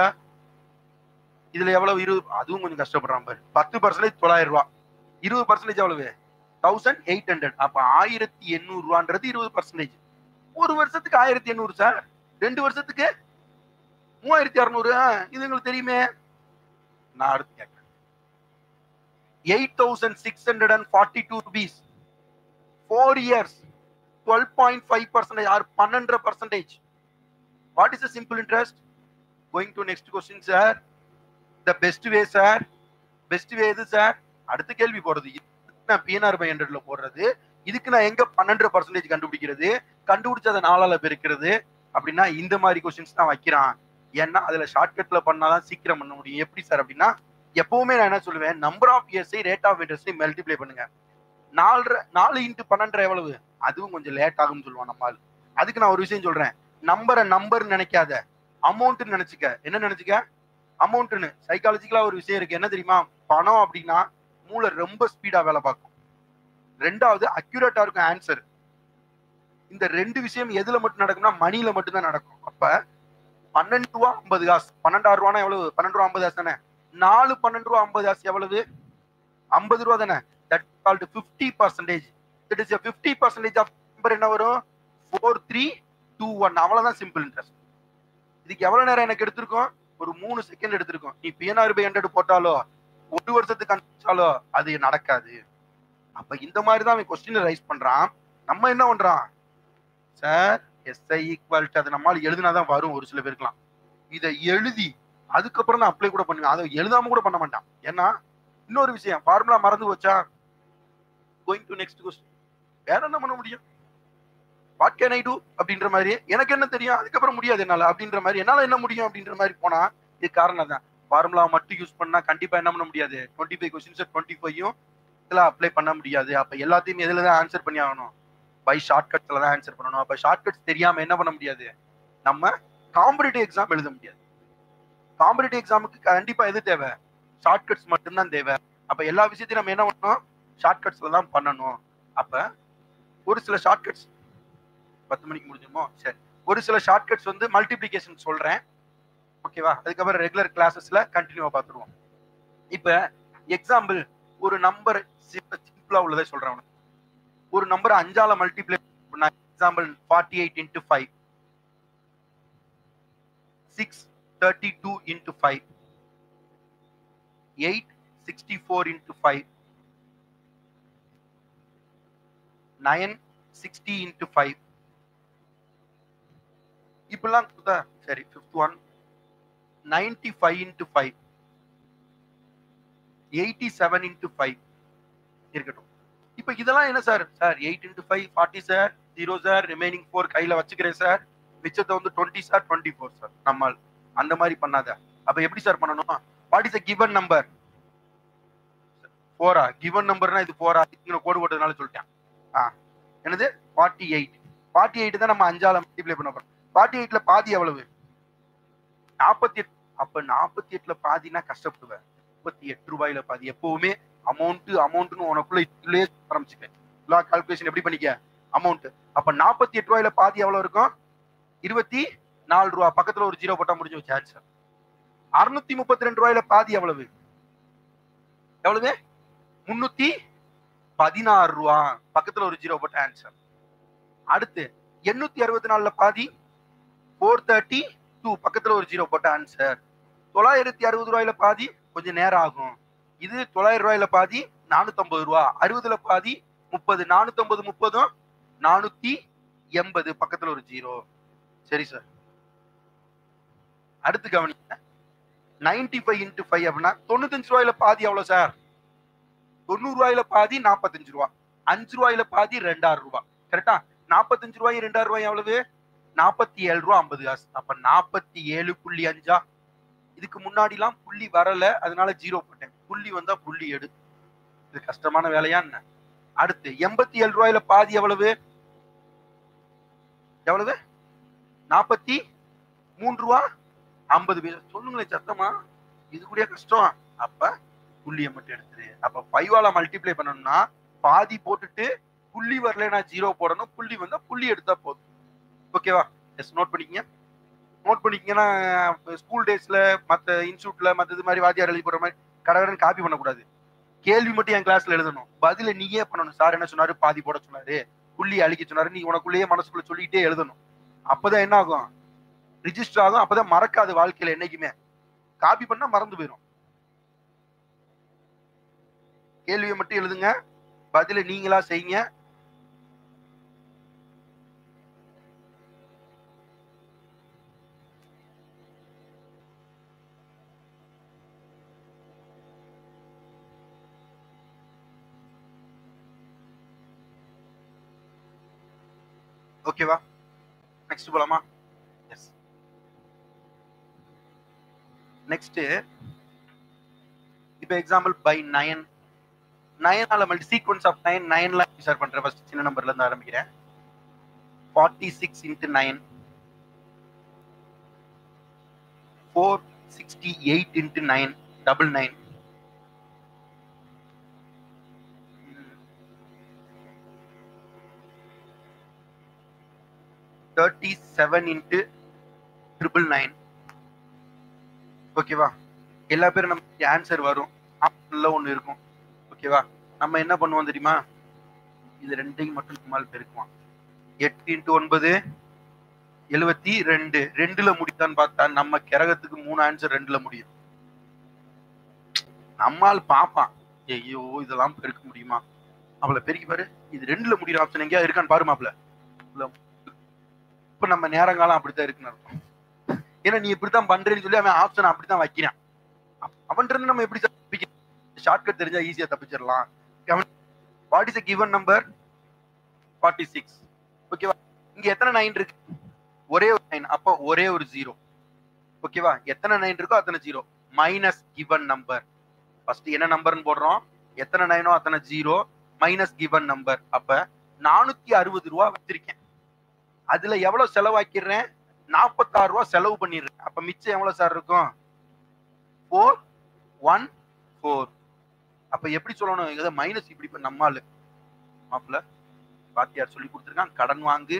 இதுல எவ்வளவு இருபது அதுவும் கொஞ்சம் கஷ்டப்படுறான் பாரு பத்து பர்சன்டேஜ் தொள்ளாயிரம் ரூபாய் இருபது பர்சன்டேஜ் எவ்வளவு தௌசண்ட் எயிட் ஹண்ட்ரட் அப்ப ஆயிரத்தி எண்ணூறு ரூபான்றது இருபது பர்சன்டேஜ் ஒரு வருஷத்துக்கு ஆயிரத்தி எண்ணூறு சார் ரெண்டு வருஷத்துக்கு மூவாயிரத்தி அறுநூறு இது எங்களுக்கு தெரியுமே நான் அடுத்து கேட்கிறேன் eight thousand six hundred and forty two rupees four years twelve point five percentage or பன்னெண்டரை percentage what is the simple interest going to next question sir the best way sir best way எது sir அடுத்த கேள்வி போறது நான் PNR by ஹண்ட்ரட்ல போடுறது இதுக்கு நான் எங்க பன்னெண்டு பர்சன்டேஜ் கண்டுபிடிக்கிறது கண்டுபிடிச்சு அதை நாலால பெருக்கிறது அப்படின்னா இந்த மாதிரி கொஸ்டின்ஸ் தான் வைக்கிறான் ஏன்னா அதுல ஷார்ட்கட்ல பண்ணாதான் சீக்கிரம் பண்ண முடியும் எப்படி சார் அப்படின்னா எப்பவுமே நான் என்ன சொல்லுவேன் நம்பர் ஆஃப் இயர்ஸை ரேட் ஆஃப் இன்ட்ரெஸ்டை மல்டிப்ளை பண்ணுங்க நாலு நாலு இன்ட்டு பன்னெண்டரை எவ்வளவு அதுவும் கொஞ்சம் லேட் ஆகும்னு சொல்லுவான் நம்மால் அதுக்கு நான் ஒரு விஷயம் சொல்றேன் நம்பரை நம்பர் நினைக்காத அமௌண்ட் நினைச்சுக்க என்ன நினைச்சுக்க அமௌண்ட்னு சைக்காலஜிக்கலா ஒரு விஷயம் இருக்கு என்ன தெரியுமா பணம் அப்படின்னா மூளை ரொம்ப ஸ்பீடா வேலை பார்க்கும் ரெண்டாவது அக்யூரேட்டா இருக்கும் ஆன்சர் இந்த ரெண்டு விஷயம் எதுல மட்டும் நடக்கும்னா மணியில மட்டும் தான் நடக்கும் அப்ப பன்னெண்டு ரூபா ஐம்பது காசு பன்னெண்டாயிரம் ரூபானா எவ்வளவு பன்னெண்டு ரூபா ஐம்பது காசு தானே நாலு பன்னெண்டு ரூபா ஐம்பது காசு எவ்வளவு ஐம்பது ரூபா தானே that called fifty percentage that is fifty percentage of number என்ன வரும் ஃபோர் த்ரீ டூ ஒன் அவ்வளவுதான் சிம்பிள் இன்ட்ரெஸ்ட் இதுக்கு எவ்வளவு நேரம் எனக்கு எடுத்திருக்கோம் ஒரு மூணு செகண்ட் எடுத்திருக்கோம் நீ பிஎன்ஆர் பை ஹண்ட்ரட் போட்டாலோ ஒரு வருஷத்துக்கு அனுப்பிச்சாலோ அது நடக்காது அப்ப இந்த மாதிரி தான் அவன் கொஸ்டின் ரைஸ் பண்றான் நம்ம என்ன பண்றான் சார் எஸ்ஐ ஈக்குவல் அது நம்மளால எழுதினாதான் வரும் ஒரு சில பேருக்குலாம் இதை எழுதி அதுக்கப்புறம் நான் அப்ளை கூட பண்ணுவேன் அதை எழுதாம கூட பண்ண மாட்டான் ஏன்னா இன்னொரு விஷயம் ஃபார்முலா மறந்து போச்சா கோயிங் டு நெக்ஸ்ட் கொஸ்டின் வேற என்ன பண்ண முடியும் வாட் கேன் ஐ டூ அப்படின்ற மாதிரி எனக்கு என்ன தெரியும் அதுக்கப்புறம் முடியாது என்னால அப்படின்ற மாதிரி என்னால என்ன முடியும் அப்படின்ற மாதிரி போனா இது காரணம் தான் ஃபார்முலா மட்டும் யூஸ் பண்ணா கண்டிப்பா என்ன பண்ண முடியாது டுவெண்ட்டி ஃபைவ் கொஸ்டின்ஸ் டுவெண்ட்டி ஃபைவும் இதுல அப்ளை பண்ண முடியாது அப்ப எல்லாத்தையும் எதுல தான் ஆன்சர் பண்ணி ஆகணும் பை ஷார்ட் கட்ஸ்ல தான் ஆன்சர் பண்ணணும் அப்ப ஷார்ட் கட்ஸ் தெரியாம என்ன பண்ண முடியாது நம்ம காம்படிட்டிவ் எக்ஸாம் எழுத முடியாது காம்படிட்டிவ் எக்ஸாமுக்கு கண்டிப்பா எது தேவை ஷார்ட் கட்ஸ் மட்டும்தான் தேவை அப்ப எல்லா விஷயத்தையும் நம்ம என்ன பண்ணணும் ஷார்ட் கட்ஸ்ல தான் பண்ணணும் அப்ப ஒரு சில ஷார்ட் கட்ஸ் பத்து மணிக்கு முடிஞ்சுமோ சரி ஒரு சில ஷார்ட் கட்ஸ் வந்து மல்டிப்ளிகேஷன் சொல்றேன் ஓகேவா அதுக்கப்புறம் ரெகுலர் கிளாஸஸ்ல கண்டினியூவா பார்த்துருவோம் இப்ப எக்ஸாம்பிள் ஒரு நம்பர் சிம்பிளா உள்ளதை சொல்றேன் உனக்கு ஒரு நம்பர் அஞ்சால multiply example forty eight into five six thirty two into five eight sixty four into five nine sixty into five இப்படிலாம் கொடுத்தா சரி fifth one ninety five into five eighty seven into five இருக்கட்டும் இப்போ இதெல்லாம் என்ன sir sir eight into five forty sir zero sir remaining four கையில் வச்சுக்கிறேன் sir மிச்சத்தை வந்து twenty sir twenty four sir நம்மால் அந்த மாதிரி பண்ணாத அப்போ எப்படி சார் பண்ணணும் what is a given number ஃபோரா கிவன் நம்பர்னா இது ஃபோரா இங்கே கோடு போட்டதுனால சொல்லிட்டேன் ஆ என்னது ஃபார்ட்டி எயிட் ஃபார்ட்டி எயிட் தான் நம்ம அஞ்சால மல்டிப்ளை பண்ண போறோம் ஃபார்ட்டி எயிட்ல பாதி எவ்வளவு நாற்பத்தி எட்டு அப்ப நாற்பத்தி எட்டுல பாதினா கஷ்டப்படுவேன் முப்பத்தி எட்டு ரூபாயில பாதி எப்பவுமே அமௌண்ட் அமௌண்ட்னு உனக்குள்ள இதுலயே ஆரம்பிச்சுக்க எல்லா கால்குலேஷன் எப்படி பண்ணிக்க அமௌண்ட் அப்ப நாற்பத்தி எட்டு ரூபாயில பாதி எவ்வளவு இருக்கும் இருபத்தி நாலு ரூபா பக்கத்துல ஒரு ஜீரோ போட்டா முடிஞ்சு வச்சு ஆன்சர் அறுநூத்தி முப்பத்தி ரெண்டு ரூபாயில பாதி எவ்வளவு எவ்வளவு முன்னூத்தி பதினாறு ரூபா பக்கத்துல ஒரு ஜீரோ போட்ட ஆன்சர் அடுத்து எண்ணூத்தி அறுபத்தி நாலுல பாதி ஃபோர் தேர்ட்டி டூ பக்கத்துல ஒரு ஜீரோ போட்ட ஆன்சர் தொள்ளாயிரத்தி அறுபது ரூபாயில பாதி கொஞ்சம் நேரம் ஆகும் இது தொள்ளாயிரம் ரூபாயில பாதி நானூத்தி ரூபா அறுபதுல பாதி முப்பது நானூத்தி முப்பதும் நானூத்தி எண்பது பக்கத்துல ஒரு ஜீரோ சரி சார் அடுத்து கவனிங்க நைன்டி ஃபைவ் இன்ட்டு ஃபைவ் அப்படின்னா தொண்ணூத்தஞ்சு ரூபாயில பாதி எவ்வளவு சார் தொண்ணூறு ரூபாயில பாதி நாற்பத்தஞ்சு ரூபா அஞ்சு ரூபாயில பாதி ரெண்டாயிரம் ரூபாய் கரெக்டா நாற்பத்தஞ்சு ரூபாய் ரெண்டாயிரம் ரூபாய் எவ்வளவு நாற்பத்தி ஏழு ரூபா ஐம்பது காசு அப்ப நாற்பத்தி ஏழு புள்ளி அஞ்சா இதுக்கு முன்னாடிலாம் புள்ளி வரல அதனால ஜீரோ போட்டேன் புள்ளி வந்தா புள்ளி எடு இது கஷ்டமான வேலையா என்ன அடுத்து எண்பத்தி ஏழு ரூபாயில பாதி எவ்வளவு எவ்வளவு நாற்பத்தி மூன்று ரூபா ஐம்பது பைசா சொல்லுங்களேன் சத்தமா இது கூட கஷ்டம் அப்ப புள்ளியை மட்டும் எடுத்துரு அப்ப ஃபைவால மல்டிப்ளை பண்ணணும்னா பாதி போட்டுட்டு புள்ளி வரல நான் ஜீரோ போடணும் புள்ளி வந்தா புள்ளி எடுத்தா போதும் ஓகேவா எஸ் நோட் பண்ணிக்கங்க நோட் பண்ணிக்கங்கன்னா ஸ்கூல் டேஸ்ல மத்த இன்ஸ்டியூட்ல மத்த இது மாதிரி வாத்தியார் எழுதி போடுற மாதிரி கடகடன் காப்பி பண்ணக்கூடாது கேள்வி மட்டும் என் கிளாஸ்ல எழுதணும் பதில நீயே பண்ணணும் சார் என்ன சொன்னாரு பாதி போட சொன்னாரு புள்ளி அழிக்க சொன்னாரு நீ உனக்குள்ளேயே மனசுக்குள்ள சொல்லிட்டே எழுதணும் அப்பதான் என்ன ஆகும் ரிஜிஸ்டர் ஆகும் அப்பதான் மறக்காது வாழ்க்கையில என்னைக்குமே காப்பி பண்ணா மறந்து போயிடும் கேள்வியை மட்டும் எழுதுங்க பதில நீங்களா செய்யுங்க ஓகேவா நெக்ஸ்ட் போலாமா எஸ் நெக்ஸ்ட் இப்போ எக்ஸாம்பிள் பை நயன் நயனால மல்டி சீக்வன்ஸ் ஆஃப் நைன் நைன்ல சார் பண்றேன் ஃபர்ஸ்ட் சின்ன நம்பர்ல இருந்து ஆரம்பிக்கிறேன் forty six into nine four sixty eight into nine double nine thirty seven into triple nine ஓகேவா எல்லா பேரும் நமக்கு ஆன்சர் வரும் ஆப்ஷன்ல ஒன்று இருக்கும் ஓகேவா நம்ம என்ன பண்ணுவோம் தெரியுமா இது ரெண்டையும் மட்டும் நம்மால் பெருக்குவான் எட்டு இன்ட்டு ஒன்பது எழுவத்தி ரெண்டு ரெண்டுல முடித்தான்னு பார்த்தா நம்ம கிரகத்துக்கு மூணு ஆன்சர் ரெண்டுல முடியும் நம்மால் பார்ப்பான் ஐயோ இதெல்லாம் பெருக்க முடியுமா அவளை பெருக்கி பாரு இது ரெண்டுல முடிகிற ஆப்ஷன் எங்கேயா இருக்கான்னு பாரு மாப்ள இப்ப நம்ம நேரங்காலம் அப்படித்தான் இருக்குன்னு அர்த்தம் ஏன்னா நீ இப்படித்தான் பண்றேன்னு சொல்லி அவன் ஆப்ஷன் அப்படித்தான் வைக்கிறான் அவன் இருந்து நம்ம எப்படி தப்பிக்க ஷார்ட்கட் தெரிஞ்சா ஈஸியா தப்பிச்சிடலாம் what is given number forty six ஓகேவா இங்க எத்தனை நைன் இருக்கு ஒரே ஒரு நைன் அப்போ ஒரே ஒரு ஜீரோ ஓகேவா எத்தனை நைன் இருக்கோ அத்தனை zero minus given number first என்ன நம்பர்னு போடுறோம் எத்தனை நைனோ அத்தனை ஜீரோ மைனஸ் கிவன் நம்பர் அப்ப நானூத்தி அறுபது ரூபா வச்சிருக்கேன் அதுல எவ்வளவு செலவாக்கிடுறேன் நாற்பத்தாறு ரூபா செலவு பண்ணிடுறேன் அப்ப மிச்சம் எவ்வளவு சார் இருக்கும் ஃபோர் ஒன் ஃபோர் அப்ப எப்படி சொல்லணும் இதை மைனஸ் இப்படி இப்ப நம்மால் மாப்பிள்ள பாத்தியார் சொல்லி கொடுத்துருக்கான் கடன் வாங்கு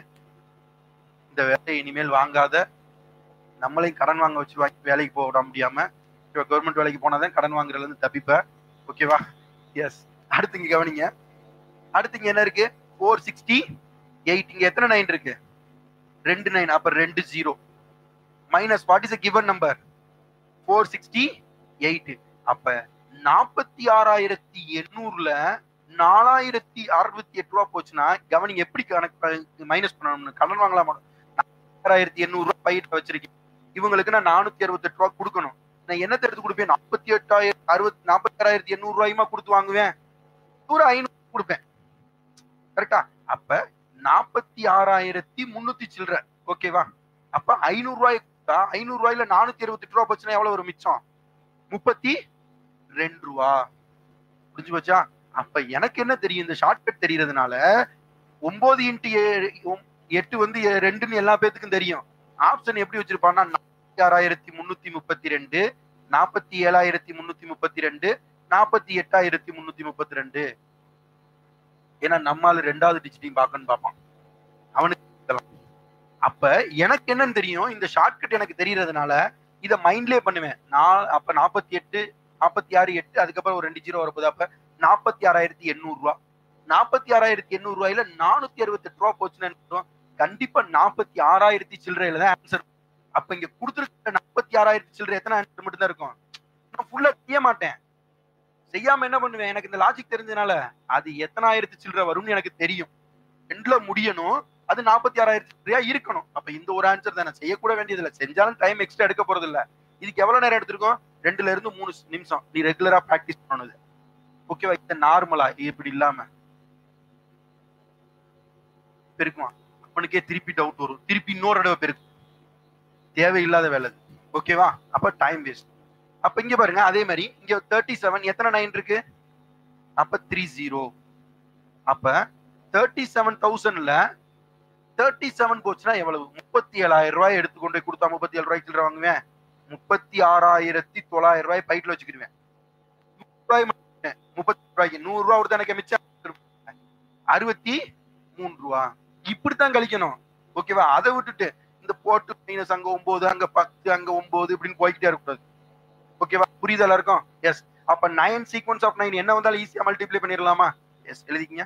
இந்த வேலையை இனிமேல் வாங்காத நம்மளையும் கடன் வாங்க வச்சு வாங்கி வேலைக்கு போக விட முடியாம கவர்மெண்ட் வேலைக்கு போனாதான் கடன் வாங்குறதுல இருந்து தப்பிப்ப ஓகேவா எஸ் அடுத்து இங்க கவனிங்க அடுத்து இங்க என்ன இருக்கு ஃபோர் சிக்ஸ்டி எயிட் இங்க எத்தனை நைன் இருக்கு ரெண்டு நைன் அப்ப ரெண்டு zero minus what is given number four sixty eight அப்ப நாற்பத்தி ஆறாயிரத்தி எண்ணூறுல நாலாயிரத்தி அறுபத்தி எட்டு ரூபா போச்சுன்னா கவனிங்க எப்படி கணக்கு மைனஸ் பண்ணணும்னு கடன் வாங்கலாமா ஆறாயிரத்தி எண்ணூறு ரூபாய் பயிர் வச்சிருக்கேன் இவங்களுக்கு நான் நானூத்தி அறுபத்தி எட்டு ரூபா கொடுக்கணும் நான் என்னத்தை எடுத்து கொடுப்பேன் நாற்பத்தி எட்டாயிரம் அறுபத்தி நாற்பத்தி ஆறாயிரத்தி எண்ணூறு ரூபாயுமா கொடுத்து வாங்குவேன் ஒரு ஐநூறு கொடுப்பேன் கரெக்டா அப்ப நாற்பத்தி ஆறாயிரத்தி முன்னூத்தி சில்லற ஓகேவா அப்ப ஐநூறு ரூபாய் கொடுத்தா ஐநூறு ரூபாயில நானூத்தி அறுபத்தி எட்டு ரூபா போச்சுன்னா எவ்வளவு ஒரு மிச்சம் முப்பத்தி ரெண்டு ரூபா புரிஞ்சு போச்சா அப்ப எனக்கு என்ன தெரியும் இந்த ஷார்ட்கட் தெரியறதுனால ஒன்பது இன்ட்டு எட்டு வந்து எ- ரெண்டுன்னு எல்லா பேத்துக்கும் தெரியும் ஆப்ஷன் எப்படி வச்சிருப்பான்னா நாற்பத்தி ஆறாயிரத்தி முன்னூத்தி முப்பத்தி ரெண்டு நாற்பத்தி ஏழாயிரத்தி முன்னூத்தி முப்பத்தி ரெண்டு நாற்பத்தி எட்டாயிரத்தி முன்னூத்தி முப்பத்தி ரெண்டு ஏன்னா நம்மால ரெண்டாவது டிஜிட்டையும் பார்க்கணும்னு பார்ப்பான் அவனுக்கு இதெல்லாம். அப்ப எனக்கு என்னன்னு தெரியும் இந்த ஷார்ட்கட் எனக்கு தெரியறதுனால இதை மைண்ட்லயே பண்ணுவேன் நான் அப்ப நாற்பத்தி எட்டு நாற்பத்தி ஆறு எட்டு அதுக்கப்புறம் ஒரு ரெண்டு ஜீரோ வரப்போது அப்ப நாற்பத்தி ஆறாயிரத்தி எண்ணூறு ரூபா நாற்பத்தி ஆறாயிரத்தி எண்ணூறு ரூபாயில நானூத்தி அறுபத்தி எட்டு ரூபா போச்சுன்னு என்ன அர்த்தம்? கண்டிப்பா நாற்பத்தி ஆறாயிரத்தி சில்லறையில தான் ஆன்சர் அப்ப இங்க கொடுத்துருக்க நாற்பத்தி ஆறாயிரத்தி சில்லறை எத்தனை ஆன்சர் மட்டும் தான் இருக்கும் நான் ஃபுல்லா செய்ய மாட்டேன் செய்யாம என்ன பண்ணுவேன் எனக்கு இந்த லாஜிக் தெரிஞ்சதுனால அது எத்தனாயிரத்தி சில்லறை வரும்னு எனக்கு தெரியும் ரெண்டுல முடியணும் அது நாற்பத்தி ஆறாயிரத்தி சில்லறையா இருக்கணும் அப்ப இந்த ஒரு ஆன்சர் தானே செய்யக்கூட வேண்டியது இல்ல செஞ்சாலும் டைம் எக்ஸ்ட்ரா எடுக்க போறது இல்ல இதுக்கு எவ்வளவு நேரம் எடுத்திருக்கோம் ரெண்டுல இருந்து மூணு நிமிஷம் நீ ரெகுலரா பிராக்டிஸ் பண்ணது ஓகேவா இது நார்மலா இப்படி இல்லாம பெருக்குவான் அவனுக்கே திருப்பி டவுட் வரும் திருப்பி இன்னொரு தடவை பெருக்கும் தேவையில்லாத வேலை அது. ஓகேவா அப்ப டைம் வேஸ்ட் அப்ப இங்க பாருங்க அதே மாதிரி இங்க தேர்ட்டி செவன் எத்தனை நைன் இருக்கு அப்ப த்ரீ ஜீரோ அப்ப தேர்ட்டி செவன் தௌசண்ட்ல தேர்ட்டி செவன் போச்சுன்னா எவ்வளவு முப்பத்தி ஏழாயிரம் ரூபாய் எடுத்துக்கொண்டு போய் கொடுத்தா முப்பத்தி ஏழு ரூபாய்க்கு சில்லறை வாங்குவேன் முப்பத்தி ஆறாயிரத்தி தொள்ளாயிரம் ரூபாய் பைட்ல வச்சுக்கிடுவேன் ரூபாய் மட்டும் முப்பத்தி ரூபாய்க்கு நூறு ரூபாய் கொடுத்தா எனக்கு மிச்சம் அறுபத்தி மூணு ரூபா இப்படித்தான் கழிக்கணும் ஓகேவா அதை விட்டுட்டு இந்த போட்டு மைனஸ் அங்க ஒன்பது அங்க பத்து அங்க ஒன்பது இப்படின்னு போய்கிட்டே இருக்கக்கூடாது ஓகேவா புரியுதா எல்லாருக்கும் எஸ் அப்ப நைன் சீக்வன்ஸ் ஆஃப் நைன் என்ன வந்தாலும் ஈஸியா மல்டிப்ளை பண்ணிடலாமா எஸ் எழுதிக்கங்க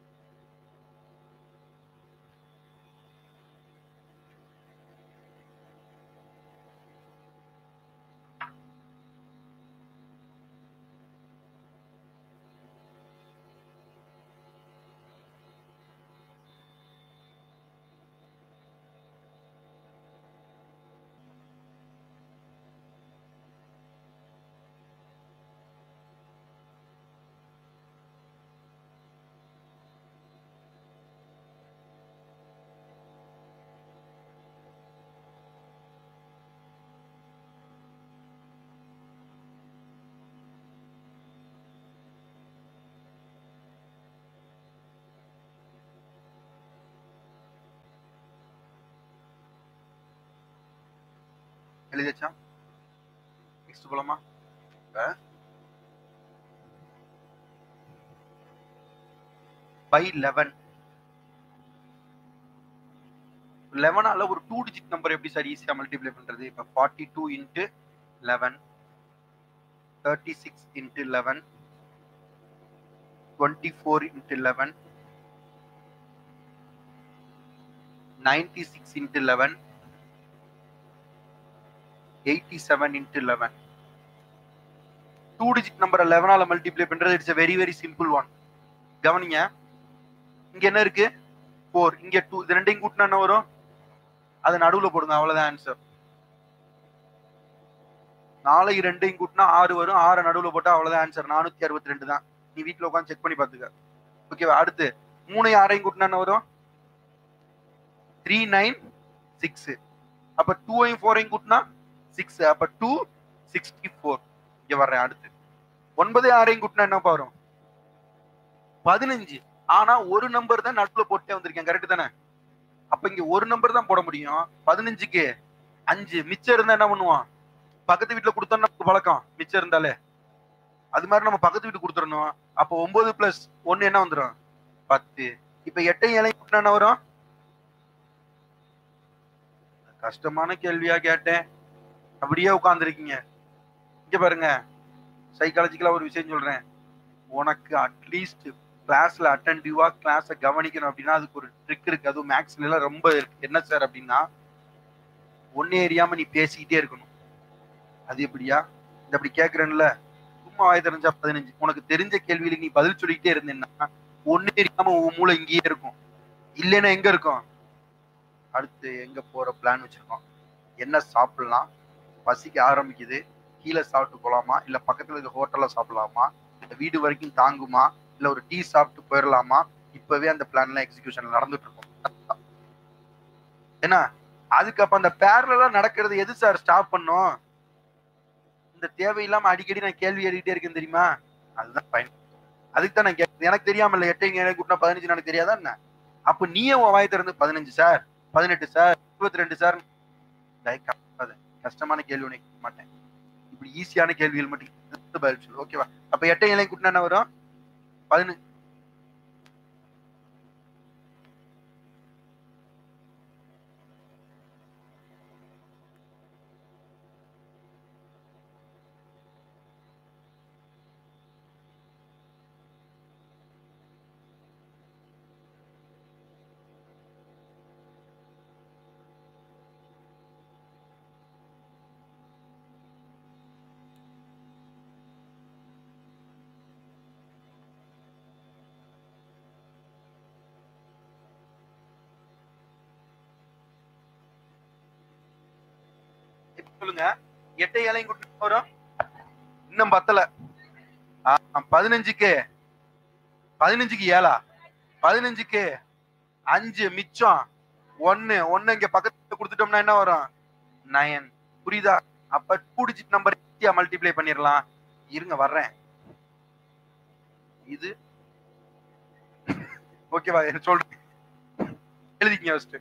எழுதியாச்சா நெக்ஸ்ட் போலாமா பை லெவன் லெவனால ஒரு டூ டிஜிட் நம்பர் எப்படி சார் ஈஸியா மல்டிப்ளை பண்றது இப்ப forty two into eleven thirty six into eleven twenty four into eleven ninety six into eleven eighty seven into eleven two digit நம்பரை லெவனால மல்டிப்ளை பண்றது it's very very simple one கவனிங்க இங்க என்ன இருக்கு ஃபோர் இங்க டூ இது ரெண்டையும் கூட்டினா என்ன வரும் அது நடுவுல போடுங்க அவ்வளவுதான் ஆன்சர் நாளைக்கு ரெண்டையும் கூட்டினா ஆறு வரும் ஆறு நடுவுல போட்டா அவ்வளவுதான் ஆன்சர் நானூத்தி அறுபத்தி ரெண்டு தான் நீ வீட்டுல உட்காந்து செக் பண்ணி பாத்துக்க ஓகேவா அடுத்து மூணையும் ஆறையும் கூட்டினா என்ன வரும் த்ரீ நைன் சிக்ஸ் அப்ப டூவையும் ஃபோரையும் கூட்டினா சிக்ஸ் அப்ப டூ சிக்ஸ்டி ஃபோர் இங்க வர்றேன் அடுத்து ஒன்பது ஆறையும் கூட்டினா என்னப்பா வரும் பதினஞ்சு ஆனா ஒரு நம்பர் தான் நடுவுல போட்டே வந்திருக்கேன் கரெக்ட் தானே அப்ப இங்க ஒரு நம்பர் தான் போட முடியும் பதினஞ்சுக்கு அஞ்சு மிச்சம் இருந்தா என்ன பண்ணுவான் பக்கத்து வீட்டுல கொடுத்தோம்னா நமக்கு பழக்கம் மிச்சம் இருந்தாலே அது மாதிரி நம்ம பக்கத்து வீட்டு கொடுத்துடணும் அப்ப ஒன்பது பிளஸ் ஒன்னு என்ன வந்துடும் பத்து இப்ப எட்டையும் ஏழையும் கூட்டினா என்ன வரும் கஷ்டமான கேள்வியா கேட்டேன் அப்படியே உட்காந்துருக்கீங்க இங்க பாருங்க சைக்காலஜிக்கலா ஒரு விஷயம் சொல்றேன் உனக்கு அட்லீஸ்ட் கிளாஸ்ல அட்டன்டிவா கிளாஸை கவனிக்கணும் அப்படின்னா அதுக்கு ஒரு ட்ரிக் இருக்கு அதுவும் மேக்ஸ்ல எல்லாம் ரொம்ப இருக்கு என்ன சார் அப்படின்னா ஒன்னே எரியாம நீ பேசிக்கிட்டே இருக்கணும் அது எப்படியா இந்த அப்படி கேக்குறேன்ல சும்மா வாய் தெரிஞ்சா பதினஞ்சு உனக்கு தெரிஞ்ச கேள்வியில நீ பதில் சொல்லிக்கிட்டே இருந்தேன்னா ஒன்னே எரியாம உன் மூளை இங்கேயே இருக்கும் இல்லைன்னா எங்க இருக்கும் அடுத்து எங்க போற பிளான் வச்சிருக்கோம் என்ன சாப்பிடலாம் பசிக்க ஆரம்பிக்குது கீழே சாப்பிட்டு போலாமா இல்ல பக்கத்துல இருக்க ஹோட்டல்ல சாப்பிடலாமா இல்ல வீடு வரைக்கும் தாங்குமா இல்ல ஒரு டீ சாப்பிட்டு போயிடலாமா இப்பவே அந்த பிளான்லாம் எக்ஸிகியூஷன் நடந்துட்டு இருக்கும் ஏன்னா அதுக்கு அப்ப அந்த பேரலாம் நடக்கிறது எது சார் ஸ்டாப் பண்ணும் இந்த தேவையில்லாம அடிக்கடி நான் கேள்வி எழுதிட்டே இருக்கேன் தெரியுமா அதுதான் பயன் அதுக்கு தான் நான் கேட்க எனக்கு தெரியாம இல்ல எட்டு எனக்கு கூட்டினா பதினஞ்சு எனக்கு தெரியாதா என்ன அப்ப நீயே உன் வாய் திறந்து பதினஞ்சு சார் பதினெட்டு சார் இருபத்தி ரெண்டு சார் கஷ்டமான கேள்வி உனக்கு கேட்க மாட்டேன் இப்படி ஈஸியான கேள்விகள் மட்டும் பதில் சொல்லு ஓகேவா அப்ப எட்டை இலையும் கூட்டினா என்ன வரும் பதினஞ்சு இப்ப சொல்லுங்க எட்டை இலையும் கூட்டிட்டு வரும் இன்னும் பத்தல ஆ, பதினஞ்சுக்கு பதினஞ்சுக்கு ஏழா பதினஞ்சுக்கு அஞ்சு மிச்சம் ஒன்னு ஒன்னு இங்க பக்கத்துல கொடுத்துட்டோம்னா என்ன வரும் நயன் புரியுதா அப்ப டூ டிஜிட் நம்பர் ஈஸியா மல்டிப்ளை பண்ணிடலாம் இருங்க வர்றேன் இது ஓகேவா சொல்றேன் எழுதிக்கங்க ஃபர்ஸ்ட்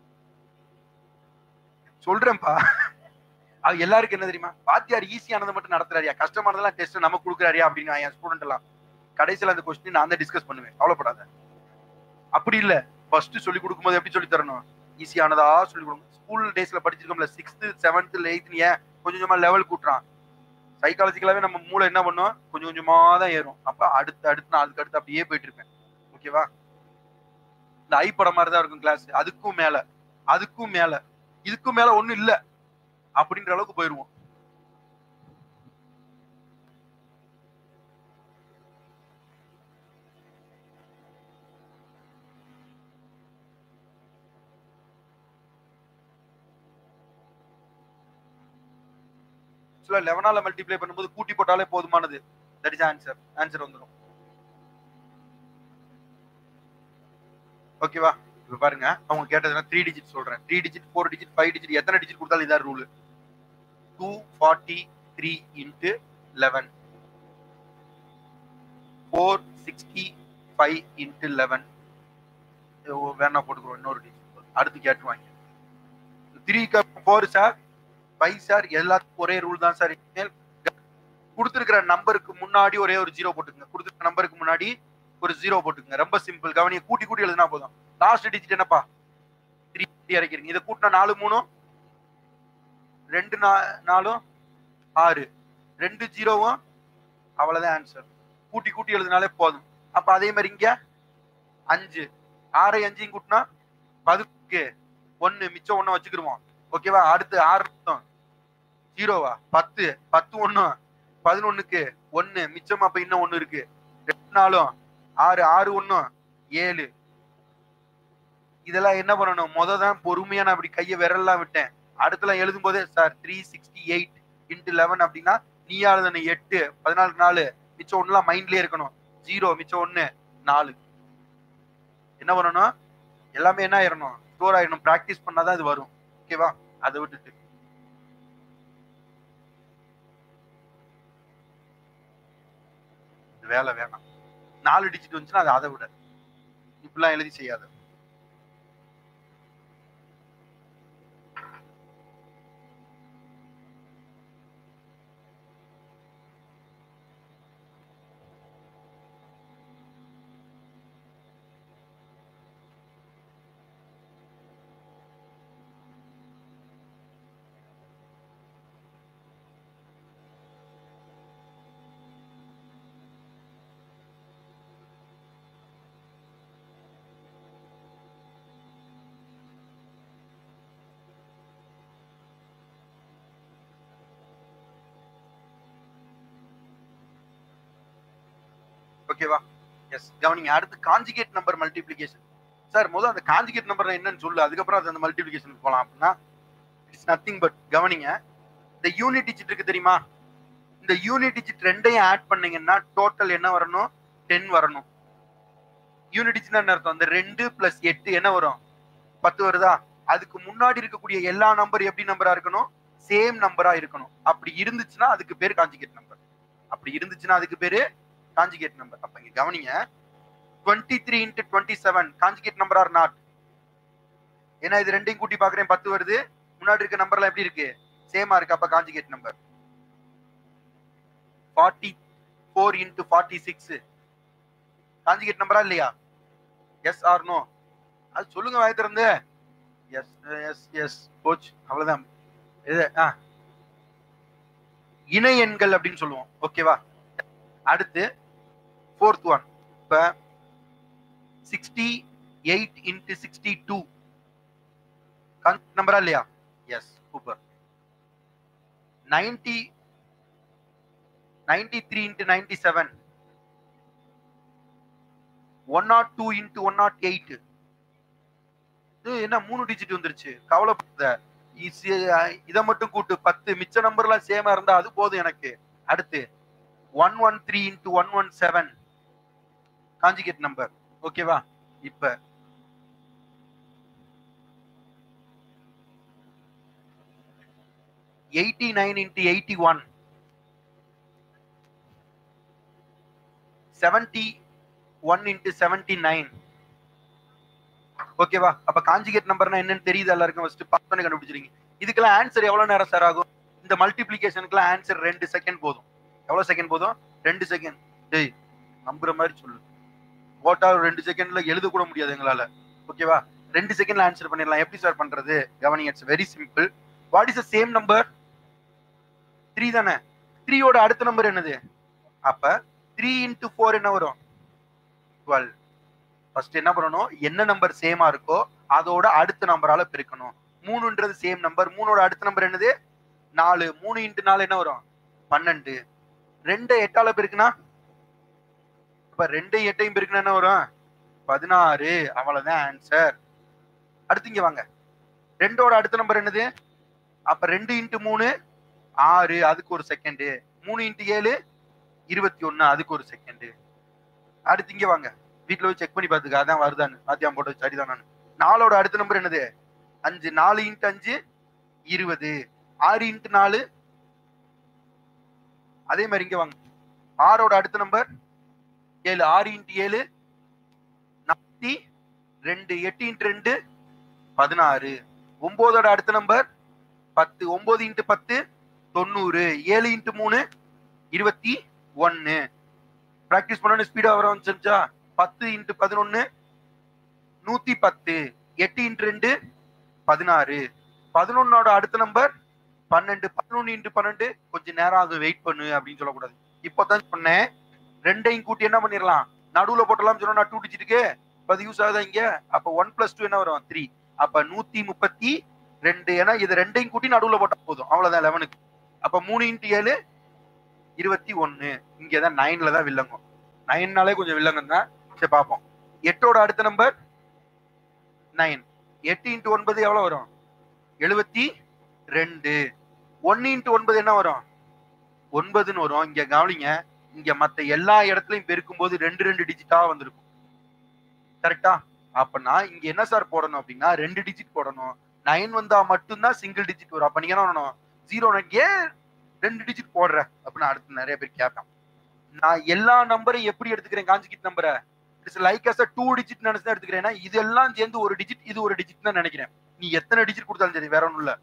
சொல்றேன்ப்பா அது எல்லாருக்கும் என்ன தெரியுமா வாத்தியார் ஈஸியானதை மட்டும் நடத்துறாரியா கஷ்டமானதெல்லாம் டெஸ்ட் நம்ம கொடுக்குறாரியா அப்படின்னு என் ஸ்டூடெண்ட் எல்லாம் கடைசியில் அந்த கொஸ்டின் நான் தான் டிஸ்கஸ் பண்ணுவேன் கவலைப்படாத அப்படி இல்ல ஃபர்ஸ்ட் சொல்லி கொடுக்கும்போது எப்படி சொல்லி தரணும் ஈஸியானதா சொல்லி கொடுக்கணும் ஸ்கூல் டேஸ்ல படிச்சிருக்கோம்ல சிக்ஸ்த் செவன்த் எயித் ஏன் கொஞ்சம் கொஞ்சமா லெவல் கூட்டுறான் சைக்காலஜிக்கலாவே நம்ம மூளை என்ன பண்ணும் கொஞ்சம் கொஞ்சமா தான் ஏறும் அப்ப அடுத்து அடுத்து நான் அதுக்கு அடுத்து அப்படியே போயிட்டு இருப்பேன் ஓகேவா இந்த ஐ படம் மாதிரி தான் இருக்கும் கிளாஸ் அதுக்கும் மேல அதுக்கும் மேல இதுக்கும் மேல ஒண்ணும் இல்ல அப்படின்ற அளவுக்கு போயிருவோம் ஆக்சுவலா லெவனால மல்டிப்ளை பண்ணும்போது கூட்டி போட்டாலே போதுமானது தட் இஸ் ஆன்சர் ஆன்சர் வந்துடும் ஓகேவா இப்ப பாருங்க அவங்க கேட்டதுன்னா த்ரீ டிஜிட் சொல்றேன் three digit four digit five digit எத்தனை டிஜிட் கொடுத்தாலும் இதான் rule two forty three into eleven four sixty five into eleven வேணா போட்டுக்கிறோம் இன்னொரு டிஜிட் அடுத்து கேட்டுவாங்க three four sir five sir எல்லாத்துக்கும் ஒரே ரூல் தான் சார் இனிமேல் கொடுத்துருக்கிற நம்பருக்கு முன்னாடி ஒரே ஒரு ஜீரோ போட்டுக்கங்க கொடுத்துருக்க நம்பருக்கு முன்னாடி ஒரு ஜீரோ போட்டுக்கங்க ரொம்ப சிம்பிள் கவனிய கூட்டி கூட்டி எழுதுனா போதும் லாஸ்ட் டிஜிட் என்னப்பா த்ரீ இறக்கிறீங்க இதை கூட்டினா நாலு மூணும் ரெண்டு நா- நாலும் ஆறு ரெண்டு ஜீரோவும் அவ்வளவுதான் ஆன்சர் கூட்டி கூட்டி எழுதினாலே போதும் அப்ப அதே மாதிரி இங்க அஞ்சு ஆறு அஞ்சையும் கூட்டினா பதுக்கு ஒன்னு மிச்சம் ஒண்ணு வச்சுக்கிருவோம் ஓகேவா அடுத்து ஆறு மொத்தம் ஜீரோவா பத்து பத்து ஒண்ணும் பதினொன்னுக்கு ஒன்னு மிச்சம் அப்ப இன்னும் ஒண்ணு இருக்கு ரெண்டு நாளும் ஆறு ஆறு ஒண்ணும் ஏழு இதெல்லாம் என்ன பண்ணணும் முத தான் பொறுமையா நான் அப்படி கையை விரல்லாம் விட்டேன் அடுத்தலாம் எழுதும் போதே sir three sixty eight into eleven அப்படின்னா நீ எழுதணும் எட்டு பதினாலு நாலு மிச்சம் ஒண்ணுலாம் மைண்ட்லயே இருக்கணும் ஜீரோ மிச்சம் ஒண்ணு நாலு என்ன பண்ணணும் எல்லாமே என்ன ஆயிரணும் ஸ்டோர் ஆயிடணும் ப்ராக்டிஸ் பண்ணாதான் இது வரும் ஓகேவா அதை விட்டுட்டு இது வேலை வேணாம் நாலு டிஜிட் வந்துச்சுன்னா அது அதை விட இப்படிலாம் எழுதி செய்யாத ஓகேவா எஸ் கவனிங்க அடுத்து காஞ்சிகேட் நம்பர் மல்டிப்ளிகேஷன் சார் முதல்ல அந்த காஞ்சிகேட் நம்பர் என்னன்னு சொல்லு அதுக்கப்புறம் அது அந்த மல்டிப்ளிகேஷனுக்கு போகலாம் அப்படின்னா இட்ஸ் நத்திங் பட் கவனிங்க இந்த யூனிட் டிஜிட் இருக்கு தெரியுமா இந்த யூனிட் டிஜிட் ரெண்டையும் ஆட் பண்ணீங்கன்னா டோட்டல் என்ன வரணும் டென் வரணும் யூனிட் டிஜிட் என்ன அர்த்தம் அந்த ரெண்டு பிளஸ் எட்டு என்ன வரும் பத்து வருதா அதுக்கு முன்னாடி இருக்கக்கூடிய எல்லா நம்பர் எப்படி நம்பரா இருக்கணும் சேம் நம்பரா இருக்கணும் அப்படி இருந்துச்சுன்னா அதுக்கு பேர் காஞ்சிகேட் நம்பர் அப்படி இருந்துச்சுன்னா அதுக்கு பேரு காஞ்சிகேட் நம்பர் அப்ப இங்க கவனிங்க twenty three into twenty seven conjugate number or not ஏன்னா இது ரெண்டையும் கூட்டி பாக்குறேன் பத்து வருது முன்னாடி இருக்க நம்பர்லாம் எப்படி இருக்கு சேமா இருக்கு அப்ப conjugate number forty four into forty six conjugate நம்பரா இல்லையா எஸ் ஆர் நோ அது சொல்லுங்க வாய் திறந்து எஸ் எஸ் எஸ் கோச் அவ்வளவுதான் இது ஆ இணை எண்கள் அப்படின்னு சொல்லுவோம் ஓகேவா அடுத்து ஃபோர்த் ஒன் இப்ப sixty eight into sixty two நம்பரா இல்லையா yes super ninety ninety three into ninety seven one nought two into one nought eight இது என்ன மூணு டிஜிட் வந்துருச்சு கவலைப்படாத இதை மட்டும் கூட்டு பத்து மிச்ச நம்பர்லாம் சேமா இருந்தா அது போதும் எனக்கு அடுத்து one one three into one one seven conjugate number ஓகேவா இப்ப eighty nine into eighty one seventy one into seventy nine ஓகேவா அப்ப காஞ்சிகேட் நம்பர்னா என்னன்னு தெரியுது எல்லாருக்கும் ஃபர்ஸ்ட் பார்த்தோன்னே கண்டுபிடிச்சிருங்க இதுக்கெல்லாம் ஆன்சர் எவ்வளவு நேரம் சார் ஆகும் இந்த மல்டிப்ளிகேஷனுக்குலாம் ஆன்சர் ரெண்டு செகண்ட் போதும் எவ்வளவு செகண்ட் போதும் ரெண்டு செகண்ட் டேய் நம்புற மாதிரி சொல்லு போட்டா ஒரு ரெண்டு செகண்ட்ல எழுத கூட முடியாது எங்களால ஓகேவா ரெண்டு செகண்ட்ல ஆன்சர் பண்ணிடலாம் எப்படி சார் பண்றது கவனிங் it's very simple what is the same number three தானே த்ரீயோட அடுத்த நம்பர் என்னது அப்ப த்ரீ இன்டூ ஃபோர் என்ன வரும் டுவெல் ஃபர்ஸ்ட் என்ன பண்ணணும் என்ன நம்பர் சேமா இருக்கோ அதோட அடுத்த நம்பரால பெருக்கணும் மூணுன்றது சேம் நம்பர் மூணோட அடுத்த நம்பர் என்னது நாலு மூணு இன்ட்டு நாலு என்ன வரும் பன்னெண்டு ரெண்டு எட்டால பெருக்குனா இப்ப ரெண்டு எட்டையும் பெருக்குனா என்ன வரும் பதினாறு அவ்வளவுதான் ஆன்சர் அடுத்து இங்க வாங்க ரெண்டோட அடுத்த நம்பர் என்னது அப்ப ரெண்டு இன்ட்டு மூணு ஆறு அதுக்கு ஒரு செகண்டு மூணு இன்ட்டு ஏழு இருபத்தி ஒன்னு அதுக்கு ஒரு செகண்டு அடுத்து இங்க வாங்க வீட்டுல போய் செக் பண்ணி பாத்துக்க அதான் வருதான்னு மாத்தியாம் போட்டு சரிதான் நான் நாலோட அடுத்த நம்பர் என்னது அஞ்சு நாலு இன்ட்டு அஞ்சு இருபது ஆறு இன்ட்டு நாலு அதே மாதிரி இங்க வாங்க ஆறோட அடுத்த நம்பர் ஏழு ஆறு இன்ட்டு ஏழு நாற்பத்தி ரெண்டு எட்டு இன்ட்டு ரெண்டு பதினாறு ஒன்பதோட அடுத்த நம்பர் பத்து ஒன்பது இன்ட்டு பத்து தொண்ணூறு ஏழு இன்ட்டு மூணு இருபத்தி ஒன்னு பிராக்டிஸ் பண்ணணும் ஸ்பீடா வர வந்துச்சா பத்து இன்ட்டு பதினொன்னு நூத்தி பத்து எட்டு இன்ட்டு ரெண்டு பதினாறு பதினொன்னோட அடுத்த நம்பர் பன்னெண்டு பதினொன்னு இன்ட்டு பன்னெண்டு கொஞ்சம் நேரம் அது வெயிட் பண்ணு அப்படின்னு சொல்லக்கூடாது இப்போதான் சொன்னேன் ரெண்டையும் கூட்டி என்ன பண்ணிடலாம் நடுவுல போட்டலாம் சொன்னா டூ டிஜிட்டுக்கு அது யூஸ் ஆகுதா இங்க அப்ப ஒன் பிளஸ் டூ என்ன வரும் த்ரீ அப்ப நூத்தி முப்பத்தி ரெண்டு ஏன்னா இது ரெண்டையும் கூட்டி நடுவுல போட்டா போதும் அவ்வளவுதான் லெவனுக்கு அப்ப மூணு இன்ட்டு ஏழு இருபத்தி ஒன்னு இங்கதான் நைன்ல தான் வில்லங்கம் நைன்னாலே கொஞ்சம் வில்லங்கம் தான் சரி பார்ப்போம் எட்டோட அடுத்த நம்பர் நைன் எட்டு இன்ட்டு ஒன்பது எவ்வளவு வரும் எழுபத்தி ரெண்டு ஒன்னு இன்ட்டு ஒன்பது என்ன வரும் ஒன்பதுன்னு வரும் இங்க கவனிங்க இங்க மத்த எல்லா இடத்துலயும் பெருக்கும் போது ரெண்டு ரெண்டு டிஜிட்டா வந்திருக்கும் கரெக்டா அப்பனா இங்க என்ன சார் போடணும் அப்படின்னா ரெண்டு டிஜிட் போடணும் நைன் வந்தா மட்டும்தான் சிங்கிள் டிஜிட் வரும் அப்ப நீங்க என்ன பண்ணணும் ஜீரோ நைன் ஏன் ரெண்டு டிஜிட் போடுற அப்படின்னு அடுத்து நிறைய பேர் கேட்பான் நான் எல்லா நம்பரையும் எப்படி எடுத்துக்கிறேன் காஞ்சிகிட் நம்பரை it's like as two digit நினைச்சு தான் எடுத்துக்கிறேன் ஏன்னா இதெல்லாம் சேர்ந்து ஒரு டிஜிட் இது ஒரு டிஜிட் தான் நினைக்கிறேன் நீ எத்தனை டிஜிட் கொடுத்தாலும் சரி வேற ஒண்ணும் இல்ல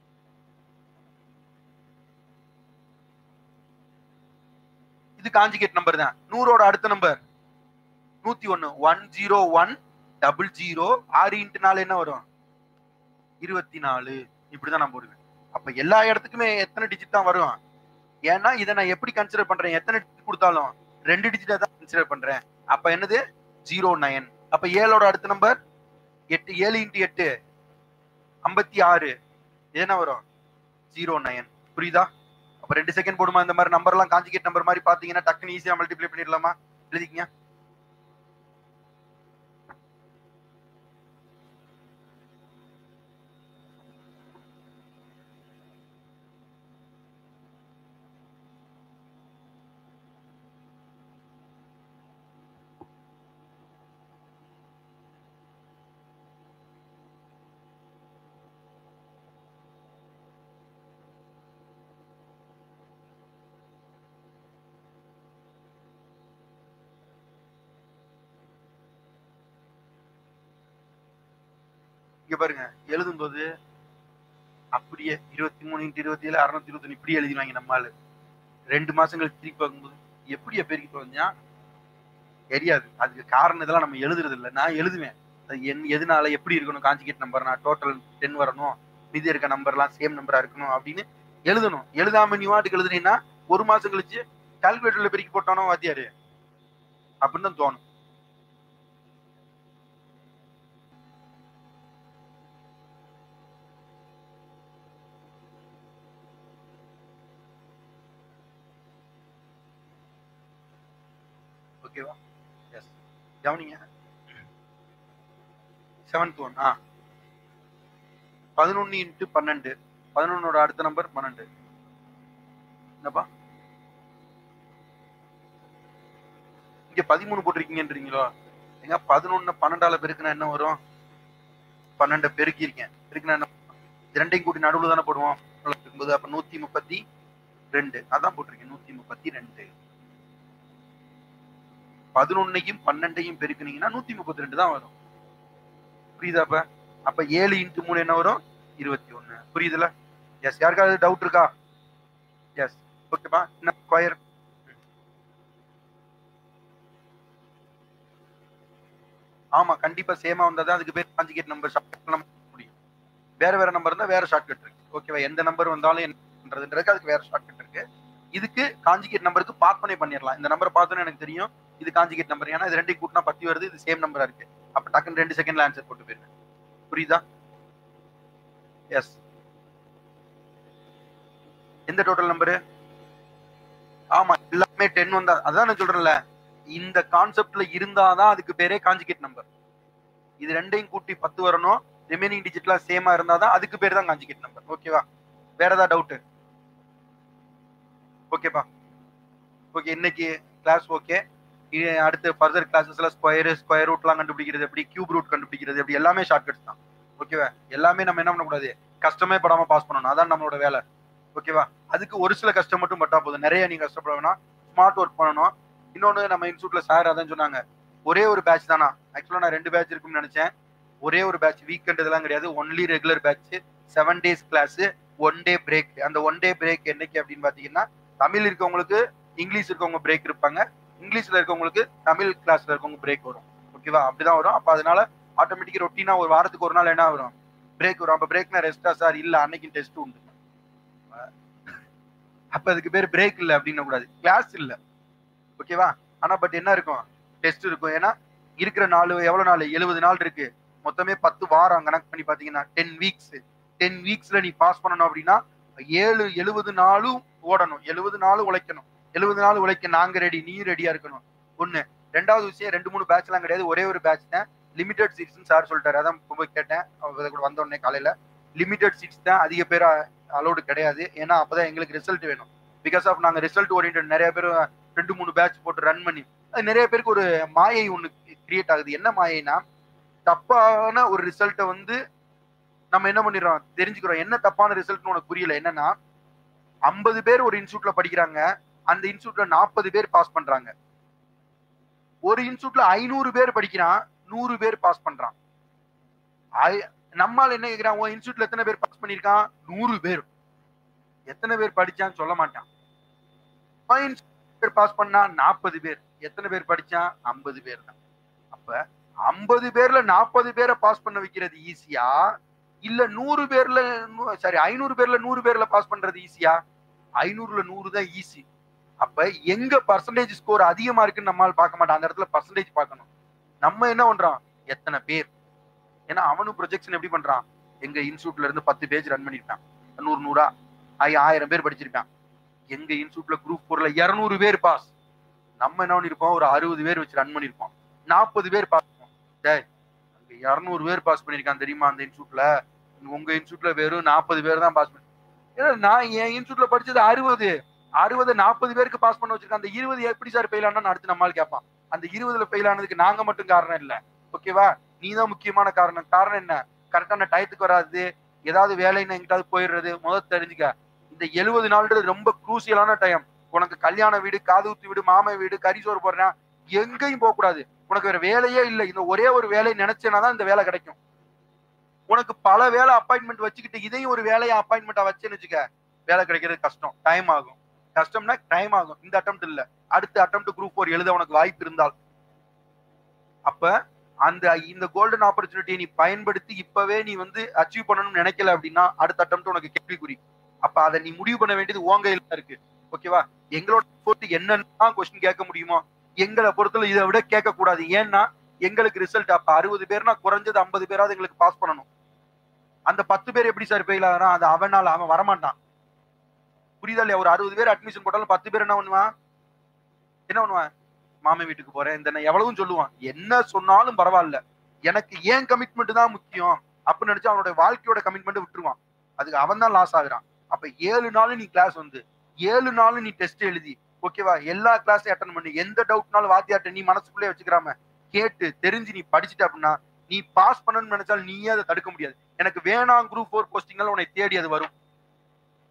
இது காஞ்சிகேட் நம்பர் தான் நூறோட அடுத்த நம்பர் நூத்தி ஒன்னு one zero one double zero ஆறு இன்ட்டு நாலு என்ன வரும் இருபத்தி நாலு இப்படிதான் நான் போடுவேன் அப்ப எல்லா இடத்துக்குமே எத்தனை டிஜிட் தான் வரும் ஏன்னா இதை நான் எப்படி கன்சிடர் பண்றேன் எத்தனை டிஜிட் கொடுத்தாலும் ரெண்டு டிஜிட்டா தான் கன்சிடர் பண்றேன் அப்ப என்னது ஜீரோ நைன் அப்ப ஏழோட அடுத்த நம்பர் எட்டு ஏழு இன்ட்டு எட்டு ஐம்பத்தி ஆறு என்ன வரும் ஜீரோ நைன் புரியுதா அப்ப ரெண்டு செகண்ட் போடுமா இந்த மாதிரி நம்பர் எல்லாம் காஞ்சிகேட் நம்பர் மாதிரி பாத்தீங்கன்னா டக்குன்னு ஈஸியா மல்டிப்ளை பண்ணிடலாமா எழுதிக்கங்க இங்க பாருங்க எழுதும்போது அப்படியே இருபத்தி மூணு இன்ட்டு இருபத்தி ஏழு அறுநூத்தி இருபத்தி இப்படி எழுதிடுவாங்க நம்மால ரெண்டு மாசம் கழிச்சு திருப்பி பார்க்கும்போது எப்படியா பெருக்கி போவா தெரியாது அதுக்கு காரணம் இதெல்லாம் நம்ம எழுதுறது இல்லை நான் எழுதுவேன் அது என் எதனால எப்படி இருக்கணும் காஞ்சிகேட் நம்பர் நான் டோட்டல் டென் வரணும் மீதி இருக்க நம்பர்லாம் சேம் நம்பரா இருக்கணும் அப்படின்னு எழுதணும் எழுதாம நீ வாட்டுக்கு எழுதுனீங்கன்னா ஒரு மாசம் கழிச்சு கால்குலேட்டர்ல பெருக்கி போட்டானோ வாத்தியாரு அப்படின்னு தான் தோணும் ஓகேவா எஸ் கவனிங்க செவன்த் ஒன் ஆ பதினொன்னு இன்ட்டு பன்னெண்டு பதினொன்னோட அடுத்த நம்பர் பன்னெண்டு என்னப்பா இங்க பதிமூணு போட்டிருக்கீங்கன்றீங்களோ எங்க பதினொன்னு பன்னெண்டால பெருக்குனா என்ன வரும் பன்னெண்டை பெருக்கி இருக்கேன் பெருக்கினா என்ன இது ரெண்டையும் கூட்டி நடுவுல தானே போடுவோம் ஒன்பது அப்ப நூத்தி முப்பத்தி ரெண்டு அதான் போட்டிருக்கேன் நூத்தி முப்பத்தி ரெண்டு பதினொன்னையும் பன்னெண்டையும் பெருக்குனீங்கன்னா நூத்தி முப்பத்தி ரெண்டு தான் வரும் புரியுதாப்ப அப்ப ஏழு இன்ட்டு மூணு என்ன வரும் இருபத்தி ஒண்ணு புரியுதுல எஸ் யாருக்காவது டவுட் இருக்கா எஸ் ஓகேப்பா என்ன ஸ்கொயர் ஆமா கண்டிப்பா சேமா வந்தா தான் அதுக்கு பேர் காஞ்சிகேட் நம்பர் ஷார்ட் முடியும் வேற வேற நம்பர் இருந்தா வேற ஷார்ட்கட் இருக்கு ஓகேவா எந்த நம்பர் வந்தாலும் என்ன பண்றதுன்றதுக்கு அதுக்கு வேற ஷார்ட்கட் இருக்கு இதுக்கு காஞ்சிகேட் நம்பருக்கு பார்த்தோன்னே பண்ணிடலாம் இந்த நம்பர் பார்த்தோன்னே எனக்கு தெரியும் இது காஞ்சிகேட் நம்பர் ஏன்னா இது ரெண்டையும் கூட்டினா பத்தி வருது இது சேம் நம்பரா இருக்கு அப்ப டக்குன்னு ரெண்டு செகண்ட்ல ஆன்சர் போட்டு போயிருவேன் புரியுதா எஸ் எந்த டோட்டல் நம்பரு ஆமா எல்லாமே டென் வந்தா அதான் நான் சொல்றேன்ல இந்த கான்செப்ட்ல இருந்தாதான் அதுக்கு பேரே காஞ்சிகேட் நம்பர் இது ரெண்டையும் கூட்டி பத்து வரணும் ரிமைனிங் டிஜிட்லாம் சேமா இருந்தாதான் அதுக்கு பேர் தான் காஞ்சிகேட் நம்பர் ஓகேவா வேற ஏதாவது டவுட் ஓகேப்பா ஓகே இன்னைக்கு கிளாஸ் ஓகே அடுத்து ஃபர்தர் கிளாஸஸ்ல ஸ்கொயர் ஸ்கொயர் ரூட்லாம் கண்டுபிடிக்கிறது எப்படி கியூப் ரூட் கண்டுபிடிக்கிறது எப்படி எல்லாமே ஷார்ட்கட்ஸ் தான் ஓகேவா எல்லாமே நம்ம என்ன பண்ணக்கூடாது கஷ்டமே படாம பாஸ் பண்ணணும் அதான் நம்மளோட வேலை ஓகேவா அதுக்கு ஒரு சில கஷ்டம் மட்டும் பட்டா போதும் நிறைய நீங்க கஷ்டப்பட வேணாம் ஸ்மார்ட் ஒர்க் பண்ணணும் இன்னொன்னு நம்ம இன்ஸ்டியூட்ல சார் அதான் சொன்னாங்க ஒரே ஒரு பேட்ச் தானா ஆக்சுவலா நான் ரெண்டு பேட்ச் இருக்கும்னு நினைச்சேன் ஒரே ஒரு பேட்ச் வீக்கெண்ட் இதெல்லாம் கிடையாது only regular batch seven days class one day break அந்த ஒன் டே பிரேக் என்னைக்கு அப்படின்னு பாத்தீங்கன்னா தமிழ் இருக்கவங்களுக்கு இங்கிலீஷ் இருக்கவங்க பிரேக் இருப்பாங்க இங்கிலீஷ்ல இருக்கவங்களுக்கு தமிழ் கிளாஸ்ல இருக்கவங்க பிரேக் வரும் ஓகேவா அப்படிதான் வரும் அப்ப அதனால ஆட்டோமேட்டிக் ரொட்டீனா ஒரு வாரத்துக்கு ஒரு நாள் என்ன வரும் பிரேக் வரும் அப்ப பிரேக்னா ரெஸ்டா சார் இல்ல அன்னைக்கு டெஸ்ட் உண்டு அப்ப அதுக்கு பேர் பிரேக் இல்ல அப்படின்னு கூடாது கிளாஸ் இல்ல ஓகேவா ஆனா பட் என்ன இருக்கும் டெஸ்ட் இருக்கும் ஏன்னா இருக்கிற நாள் எவ்வளவு நாள் எழுபது நாள் இருக்கு மொத்தமே பத்து வாரம் கணக்கு பண்ணி பாத்தீங்கன்னா டென் வீக்ஸ் டென் வீக்ஸ்ல நீ பாஸ் பண்ணணும் அப்படின்னா ஏழு எழுபது நாளும் ஓடணும் எழுபது நாளும் உழைக்கணும் எழுபது நாள் உழைக்க நாங்க ரெடி நீ ரெடியா இருக்கணும் ஒண்ணு ரெண்டாவது விஷயம் ரெண்டு மூணு பேட்ச் எல்லாம் கிடையாது ஒரே ஒரு பேட்ச் தான் லிமிடெட் சீட்ஸ் சார் சொல்லிட்டாரு அதான் போய் கேட்டேன் அவர் கூட வந்த உடனே காலையில லிமிடெட் சீட்ஸ் தான் அதிக பேர் அலோடு கிடையாது ஏன்னா அப்பதான் எங்களுக்கு ரிசல்ட் வேணும் பிகாஸ் ஆஃப் நாங்க ரிசல்ட் ஓரியன்ட் நிறைய பேர் ரெண்டு மூணு பேட்ச் போட்டு ரன் பண்ணி அது நிறைய பேருக்கு ஒரு மாயை ஒண்ணு கிரியேட் ஆகுது என்ன மாயைனா தப்பான ஒரு ரிசல்ட்டை வந்து நம்ம என்ன பண்ணிடுறோம் தெரிஞ்சுக்கிறோம் என்ன தப்பான ரிசல்ட்னு உனக்கு புரியல என்னன்னா ஐம்பது பேர் ஒரு இன்ஸ்டியூட்ல படிக்கிறாங்க அந்த இன்ஸ்டியூட்ல நாற்பது பேர் பாஸ் பண்றாங்க ஒரு இன்ஸ்டியூட்ல ஐநூறு பேர் படிக்கிறான் நூறு பேர் பாஸ் பண்றான் நம்மால் என்ன கேக்குறான் உன் இன்ஸ்டியூட்ல எத்தனை பேர் பாஸ் பண்ணிருக்கான் நூறு பேர் எத்தனை பேர் படிச்சான்னு சொல்ல மாட்டான் பேர் பாஸ் பண்ணா நாற்பது பேர் எத்தனை பேர் படிச்சான் ஐம்பது பேர் தான் அப்ப ஐம்பது பேர்ல நாற்பது பேரை பாஸ் பண்ண வைக்கிறது ஈஸியா இல்ல நூறு பேர்ல சாரி ஐநூறு பேர்ல நூறு பேர்ல பாஸ் பண்றது ஈஸியா ஐநூறுல நூறு தான் ஈஸி அப்ப எங்க பர்சன்டேஜ் ஸ்கோர் அதிகமா இருக்குன்னு நம்மால் பார்க்க மாட்டோம் அந்த இடத்துல பர்சன்டேஜ் பார்க்கணும் நம்ம என்ன பண்றோம் எத்தனை பேர் ஏன்னா அவனும் ப்ரொஜெக்ஷன் எப்படி பண்றான் எங்க இன்ஸ்டியூட்ல இருந்து பத்து பேஜ் ரன் பண்ணிருப்பான் நூறு நூறா ஆயிரம் பேர் படிச்சிருப்பான் எங்க இன்ஸ்டியூட்ல குரூப் போர்ல இருநூறு பேர் பாஸ் நம்ம என்ன பண்ணிருப்போம் ஒரு அறுபது பேர் வச்சு ரன் பண்ணிருப்போம் நாற்பது பேர் பாஸ் டேய் அங்க இருநூறு பேர் பாஸ் பண்ணிருக்கான் தெரியுமா அந்த இன்ஸ்டியூட்ல உங்க இன்ஸ்டியூட்ல வெறும் நாற்பது பேர் தான் பாஸ் பண்ணி ஏன்னா நான் என் இன்ஸ்டியூட்ல படிச்சது அறுபது அறுபது நாற்பது பேருக்கு பாஸ் பண்ண வச்சிருக்கேன் அந்த இருபது எப்படி சார் ஃபெயில் ஆனா அடுத்து நம்மால் கேட்பான் அந்த இருபதுல ஃபெயில் ஆனதுக்கு நாங்க மட்டும் காரணம் இல்ல ஓகேவா நீ தான் முக்கியமான காரணம் காரணம் என்ன கரெக்டான டயத்துக்கு வராது ஏதாவது வேலைன்னு எங்கிட்டாவது போயிடுறது முதல் தெரிஞ்சுக்க இந்த எழுபது நாள்ன்றது ரொம்ப குரூசியலான டைம் உனக்கு கல்யாண வீடு காது ஊத்தி வீடு மாமை வீடு கரிசோறு போடுறேன் எங்கேயும் போக கூடாது உனக்கு வேற வேலையே இல்லை இந்த ஒரே ஒரு வேலை நினைச்சேனா தான் இந்த வேலை கிடைக்கும் உனக்கு பல வேலை அப்பாயின்மெண்ட் வச்சுக்கிட்டு இதையும் ஒரு வேலையை அப்பாயின்மெண்டா வச்சேன்னு வச்சுக்க வேலை கிடைக்கிறது கஷ்டம் டைம் ஆகும் கஷ்டம்னா டைம் ஆகும் இந்த அட்டம் இல்ல அடுத்த அட்டம் குரூப் ஃபோர் எழுத உனக்கு வாய்ப்பு இருந்தால் அப்ப அந்த இந்த கோல்டன் ஆப்பர்ச்சுனிட்டியை நீ பயன்படுத்தி இப்பவே நீ வந்து அச்சீவ் பண்ணணும்னு நினைக்கல அப்படின்னா அடுத்த அட்டம் உனக்கு கேள்விக்குறி அப்ப அதை நீ முடிவு பண்ண வேண்டியது உங்க கையில இருக்கு ஓகேவா எங்களோட பொறுத்து என்னென்ன கொஸ்டின் கேட்க முடியுமோ எங்களை பொறுத்தல இதை விட கேட்க கூடாது ஏன்னா எங்களுக்கு ரிசல்ட் அப்ப அறுபது பேர்னா குறைஞ்சது ஐம்பது பேராவது எங்களுக்கு பாஸ் பண்ணணும் அந்த பத்து பேர் எப்படி சார் ஃபெயில் ஆகிறான் அது அவனால அவன் வரமாட்டான் புரியுதா இல்லையா ஒரு அறுபது பேர் அட்மிஷன் போட்டாலும் பத்து பேர் என்ன பண்ணுவான் என்ன பண்ணுவான் மாமி வீட்டுக்கு போறேன் இந்த எவ்வளவும் சொல்லுவான் என்ன சொன்னாலும் பரவாயில்ல எனக்கு ஏன் கமிட்மெண்ட் தான் முக்கியம் அப்படின்னு நினைச்சு அவனோட வாழ்க்கையோட கமிட்மெண்ட் விட்டுருவான் அதுக்கு அவன் தான் லாஸ் ஆகுறான் அப்ப ஏழு நாள் நீ கிளாஸ் வந்து ஏழு நாள் நீ டெஸ்ட் எழுதி ஓகேவா எல்லா கிளாஸையும் அட்டன் பண்ணி எந்த டவுட்னாலும் வாத்தியாட்ட நீ மனசுக்குள்ளே வச்சுக்கிறாம கேட்டு தெரிஞ்சு நீ படிச்சுட்ட அப்படின்னா நீ பாஸ் பண்ணணும்னு நினைச்சாலும் நீயே அதை தடுக்க முடியாது எனக்கு வேணாம் குரூப் ஃபோர் போஸ்டிங்ல உன்னை தேடி அது வரும்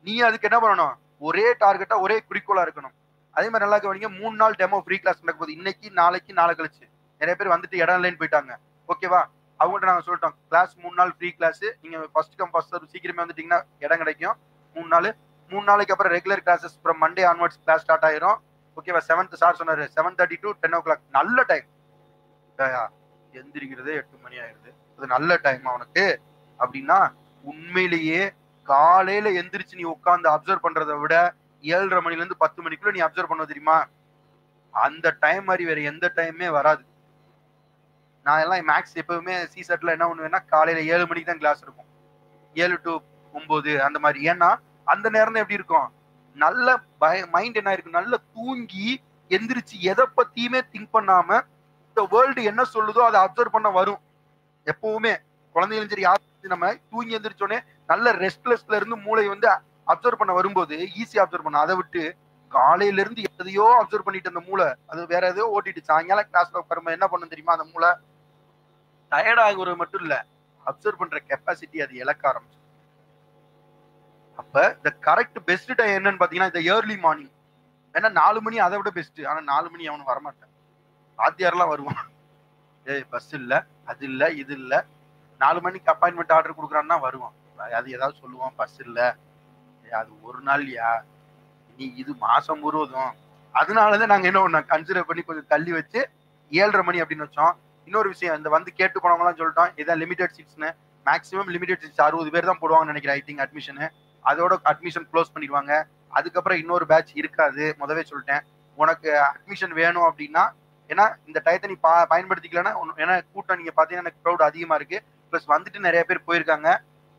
நீ அதுக்கு என்ன பண்ணணும் ஒரே டார்கெட்டா ஒரே குறிக்கோளா இருக்கணும் அதே மாதிரி நல்லா கவனிங்க மூணு நாள் டெமோ ஃப்ரீ கிளாஸ் நடக்க போகுது இன்னைக்கு நாளைக்கு நாளை கழிச்சு நிறைய பேர் வந்துட்டு இடம் இல்லைன்னு போயிட்டாங்க ஓகேவா அவங்கள்ட்ட நாங்க சொல்லிட்டோம் கிளாஸ் மூணு நாள் ஃப்ரீ கிளாஸ் நீங்க ஃபர்ஸ்ட் கம் ஃபர்ஸ்ட் சர்வ் சீக்கிரமே வந்துட்டீங்கன்னா இடம் கிடைக்கும் மூணு நாள் மூணு நாளைக்கு அப்புறம் ரெகுலர் கிளாஸஸ் அப்புறம் மண்டே ஆன்வர்ட்ஸ் கிளாஸ் ஸ்டார்ட் ஆயிரும் ஓகேவா செவன்த் சார் சொன்னாரு seven thirty to ten o'clock நல்ல டைம் எந்திரிக்கிறதே எட்டு மணி ஆயிருது அது நல்ல டைம் அவனுக்கு அப்படின்னா உண்மையிலேயே காலையில எந்திரிச்சு நீ உட்காந்து அப்சர்வ் பண்றதை விட ஏழரை மணில இருந்து பத்து மணிக்குள்ள நீ அப்சர்வ் பண்ண தெரியுமா அந்த டைம் மாதிரி வேற எந்த டைமே வராது நான் எல்லாம் மேக்ஸ் எப்பவுமே சி செட்ல என்ன பண்ணுவேன்னா காலையில ஏழு மணிக்கு தான் கிளாஸ் இருக்கும் ஏழு டு ஒன்பது அந்த மாதிரி ஏன்னா அந்த நேரம் தான் எப்படி இருக்கும் நல்ல பய மைண்ட் என்ன இருக்கு நல்ல தூங்கி எந்திரிச்சு எதை பத்தியுமே திங்க் பண்ணாம இந்த வேர்ல்டு என்ன சொல்லுதோ அதை அப்சர்வ் பண்ண வரும் எப்பவுமே குழந்தைகளும் சரி யாரும் நம்ம தூங்கி எந்திரிச்சோடனே நல்ல ரெஸ்ட்லெஸ்ல இருந்து மூளை வந்து அப்சர்வ் பண்ண வரும்போது ஈஸியா அப்சர்வ் பண்ண அதை விட்டு காலையில இருந்து எதையோ அப்சர்வ் பண்ணிட்டு அந்த மூளை அது வேற எதையோ ஓட்டிட்டு சாயங்காலம் கிளாஸ்ல உட்காரும்போது என்ன பண்ணும் தெரியுமா அந்த மூளை டயர்ட் ஆகுறது மட்டும் இல்ல அப்சர்வ் பண்ற கெப்பாசிட்டி அது இழக்க ஆரம்பிச்சு அப்ப இந்த கரெக்ட் பெஸ்ட் டைம் என்னன்னு பாத்தீங்கன்னா இந்த ஏர்லி மார்னிங் ஏன்னா நாலு மணி அதை விட பெஸ்ட் ஆனா நாலு மணி அவனு வரமாட்டான் வாத்தியாரெல்லாம் வருவான் ஏய் பஸ் இல்ல அது இல்ல இது இல்ல நாலு மணிக்கு அப்பாயின்மெண்ட் ஆர்டர் கொடுக்குறான்னா வருவான் அது ஏதாவது சொல்லுவான் பஸ் இல்ல ஏய், அது ஒரு நாள்யா நீ இது மாசம் முழுவதும் அதனாலதான் நாங்க என்ன பண்ணோம் கன்சிடர் பண்ணி கொஞ்சம் தள்ளி வச்சு ஏழரை மணி அப்படின்னு வச்சோம் இன்னொரு விஷயம் இந்த வந்து கேட்டு போனவங்களாம் சொல்லிட்டோம் இதான் லிமிடெட் சீட்ஸ்னு மேக்ஸிமம் லிமிடெட் சீட்ஸ் அறுபது பேர் தான் போடுவாங்கன்னு நினைக்கிறேன் ஐ திங்க் அட்மிஷனு அதோட அட்மிஷன் க்ளோஸ் பண்ணிடுவாங்க அதுக்கப்புறம் இன்னொரு பேட்ச் இருக்காது முதவே சொல்லிட்டேன் உனக்கு அட்மிஷன் வேணும் அப்படின்னா ஏன்னா இந்த டயத்தை நீ பா பயன்படுத்திக்கலன்னா உன்- ஏன்னா கூட்டம் நீங்க பாத்தீங்கன்னா எனக்கு க்ரௌட் அதிகமா இருக்கு ப்ளஸ் வந்துட்டு நிறைய பேர் போயிருக்காங்க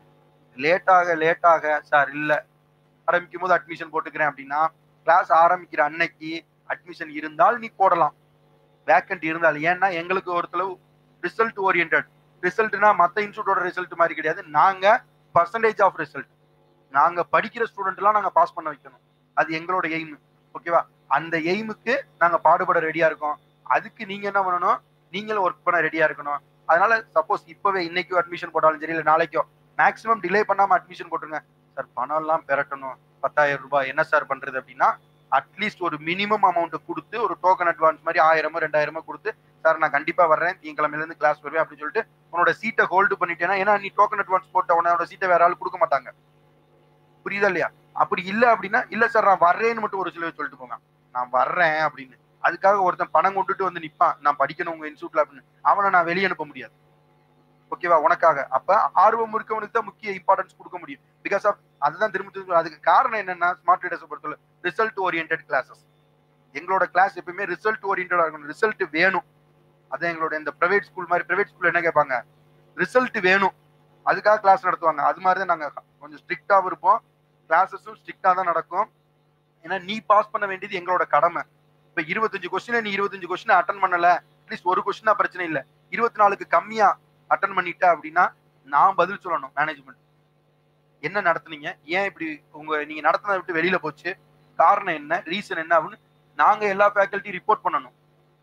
லேட்டாக லேட்டாக சார் இல்ல ஆரம்பிக்கும் போது அட்மிஷன் போட்டுக்கிறேன் அப்படின்னா கிளாஸ் ஆரம்பிக்கிற அன்னைக்கு அட்மிஷன் இருந்தால் நீ போடலாம் வேக்கண்ட் இருந்தால் ஏன்னா எங்களுக்கு ஒருத்தளவு ரிசல்ட் ஓரியன்ட் ரிசல்ட்னா மத்த இன்ஸ்டியூட்டோட ரிசல்ட் மாதிரி கிடையாது நாங்க பர்சன்டேஜ் ஆஃப் ரிசல்ட் நாங்க படிக்கிற ஸ்டூடெண்ட் எல்லாம் நாங்க பாஸ் பண்ண வைக்கணும் அது எங்களோட எய்ம் ஓகேவா அந்த எய்முக்கு நாங்க பாடுபட ரெடியா இருக்கோம் அதுக்கு நீங்க என்ன பண்ணணும் நீங்களும் ஒர்க் பண்ண ரெடியா இருக்கணும் அதனால சப்போஸ் இப்பவே இன்னைக்கு அட்மிஷன் போட்டாலும் சரி இல்ல நாளைக்கோ மேக்ஸிமம் டிலே பண்ணாம அட்மிஷன் போட்டுருங்க சார் பணம் எல்லாம் பெறட்டணும் பத்தாயிரம் ரூபாய் என்ன சார் பண்றது அப்படின்னா அட்லீஸ்ட் ஒரு மினிமம் அமௌண்ட் கொடுத்து ஒரு டோக்கன் அட்வான்ஸ் மாதிரி ஆயிரமோ ரெண்டாயிரமோ கொடுத்து சார் நான் கண்டிப்பா வர்றேன் திங்கக்கிழமையில இருந்து கிளாஸ் வருவேன் அப்படின்னு சொல்லிட்டு உன்னோட சீட்டை ஹோல்டு பண்ணிட்டேன்னா ஏன்னா நீ டோக்கன் அட்வான்ஸ் போட்ட உன்னோட சீட்டை வேற ஆள் கொடுக்க மாட்டாங்க புரியுதா இல்லையா அப்படி இல்ல அப்படின்னா இல்ல சார் நான் வர்றேன்னு மட்டும் ஒரு சிலர் சொல்லிட்டு போங்க நான் வர்றேன் அப்படின்னு அதுக்காக ஒருத்தன் பணம் கொண்டுட்டு வந்து நிப்பான் நான் படிக்கணும் உங்க இன்ஸ்டியூட்ல அப்படின்னு அவனை நான் வெளியே அனுப்ப முடியாது ஓகேவா உனக்காக அப்ப ஆர்வம் இருக்கவனுக்கு தான் முக்கிய இம்பார்ட்டன்ஸ் கொடுக்க முடியும் பிகாஸ் ஆஃப் அதுதான் திரும்ப திரும்ப அதுக்கு காரணம் என்னன்னா ஸ்மார்ட் ரீடர்ஸ் பொறுத்தவரை ரிசல்ட் ஓரியன்ட் கிளாஸஸ் எங்களோட கிளாஸ் எப்பயுமே ரிசல்ட் ஓரியன்டா இருக்கணும் ரிசல்ட் வேணும் அதான் எங்களோட இந்த பிரைவேட் ஸ்கூல் மாதிரி பிரைவேட் ஸ்கூல்ல என்ன கேட்பாங்க ரிசல்ட் வேணும் அதுக்காக கிளாஸ் நடத்துவாங்க அது மாதிரி தான் நாங்க கொஞ்சம் ஸ்ட்ரிக்டாவும் இருப்போம் கிளாஸஸும் ஸ்ட்ரிக்டா தான் நடக்கும் ஏன்னா நீ பாஸ் பண்ண வேண்டியது எங்களோட கடமை இப்ப இருபத்தஞ்சு கொஸ்டின் நீ இருபத்தஞ்சு கொஸ்டின் அட்டன் பண்ணல அட்லீஸ்ட் ஒரு கொஸ்டினா பிரச்சனை இல்ல இருபத்தி நாலுக்கு கம்மியா அட்டன் பண்ணிட்ட அப்படின்னா நான் பதில் சொல்லணும் மேனேஜ்மெண்ட் என்ன நடத்துனீங்க ஏன் இப்படி உங்க நீங்க நடத்தினதை விட்டு வெளியில போச்சு காரணம் என்ன ரீசன் என்ன அப்படின்னு நாங்க எல்லா ஃபேக்கல்ட்டி ரிப்போர்ட் பண்ணணும்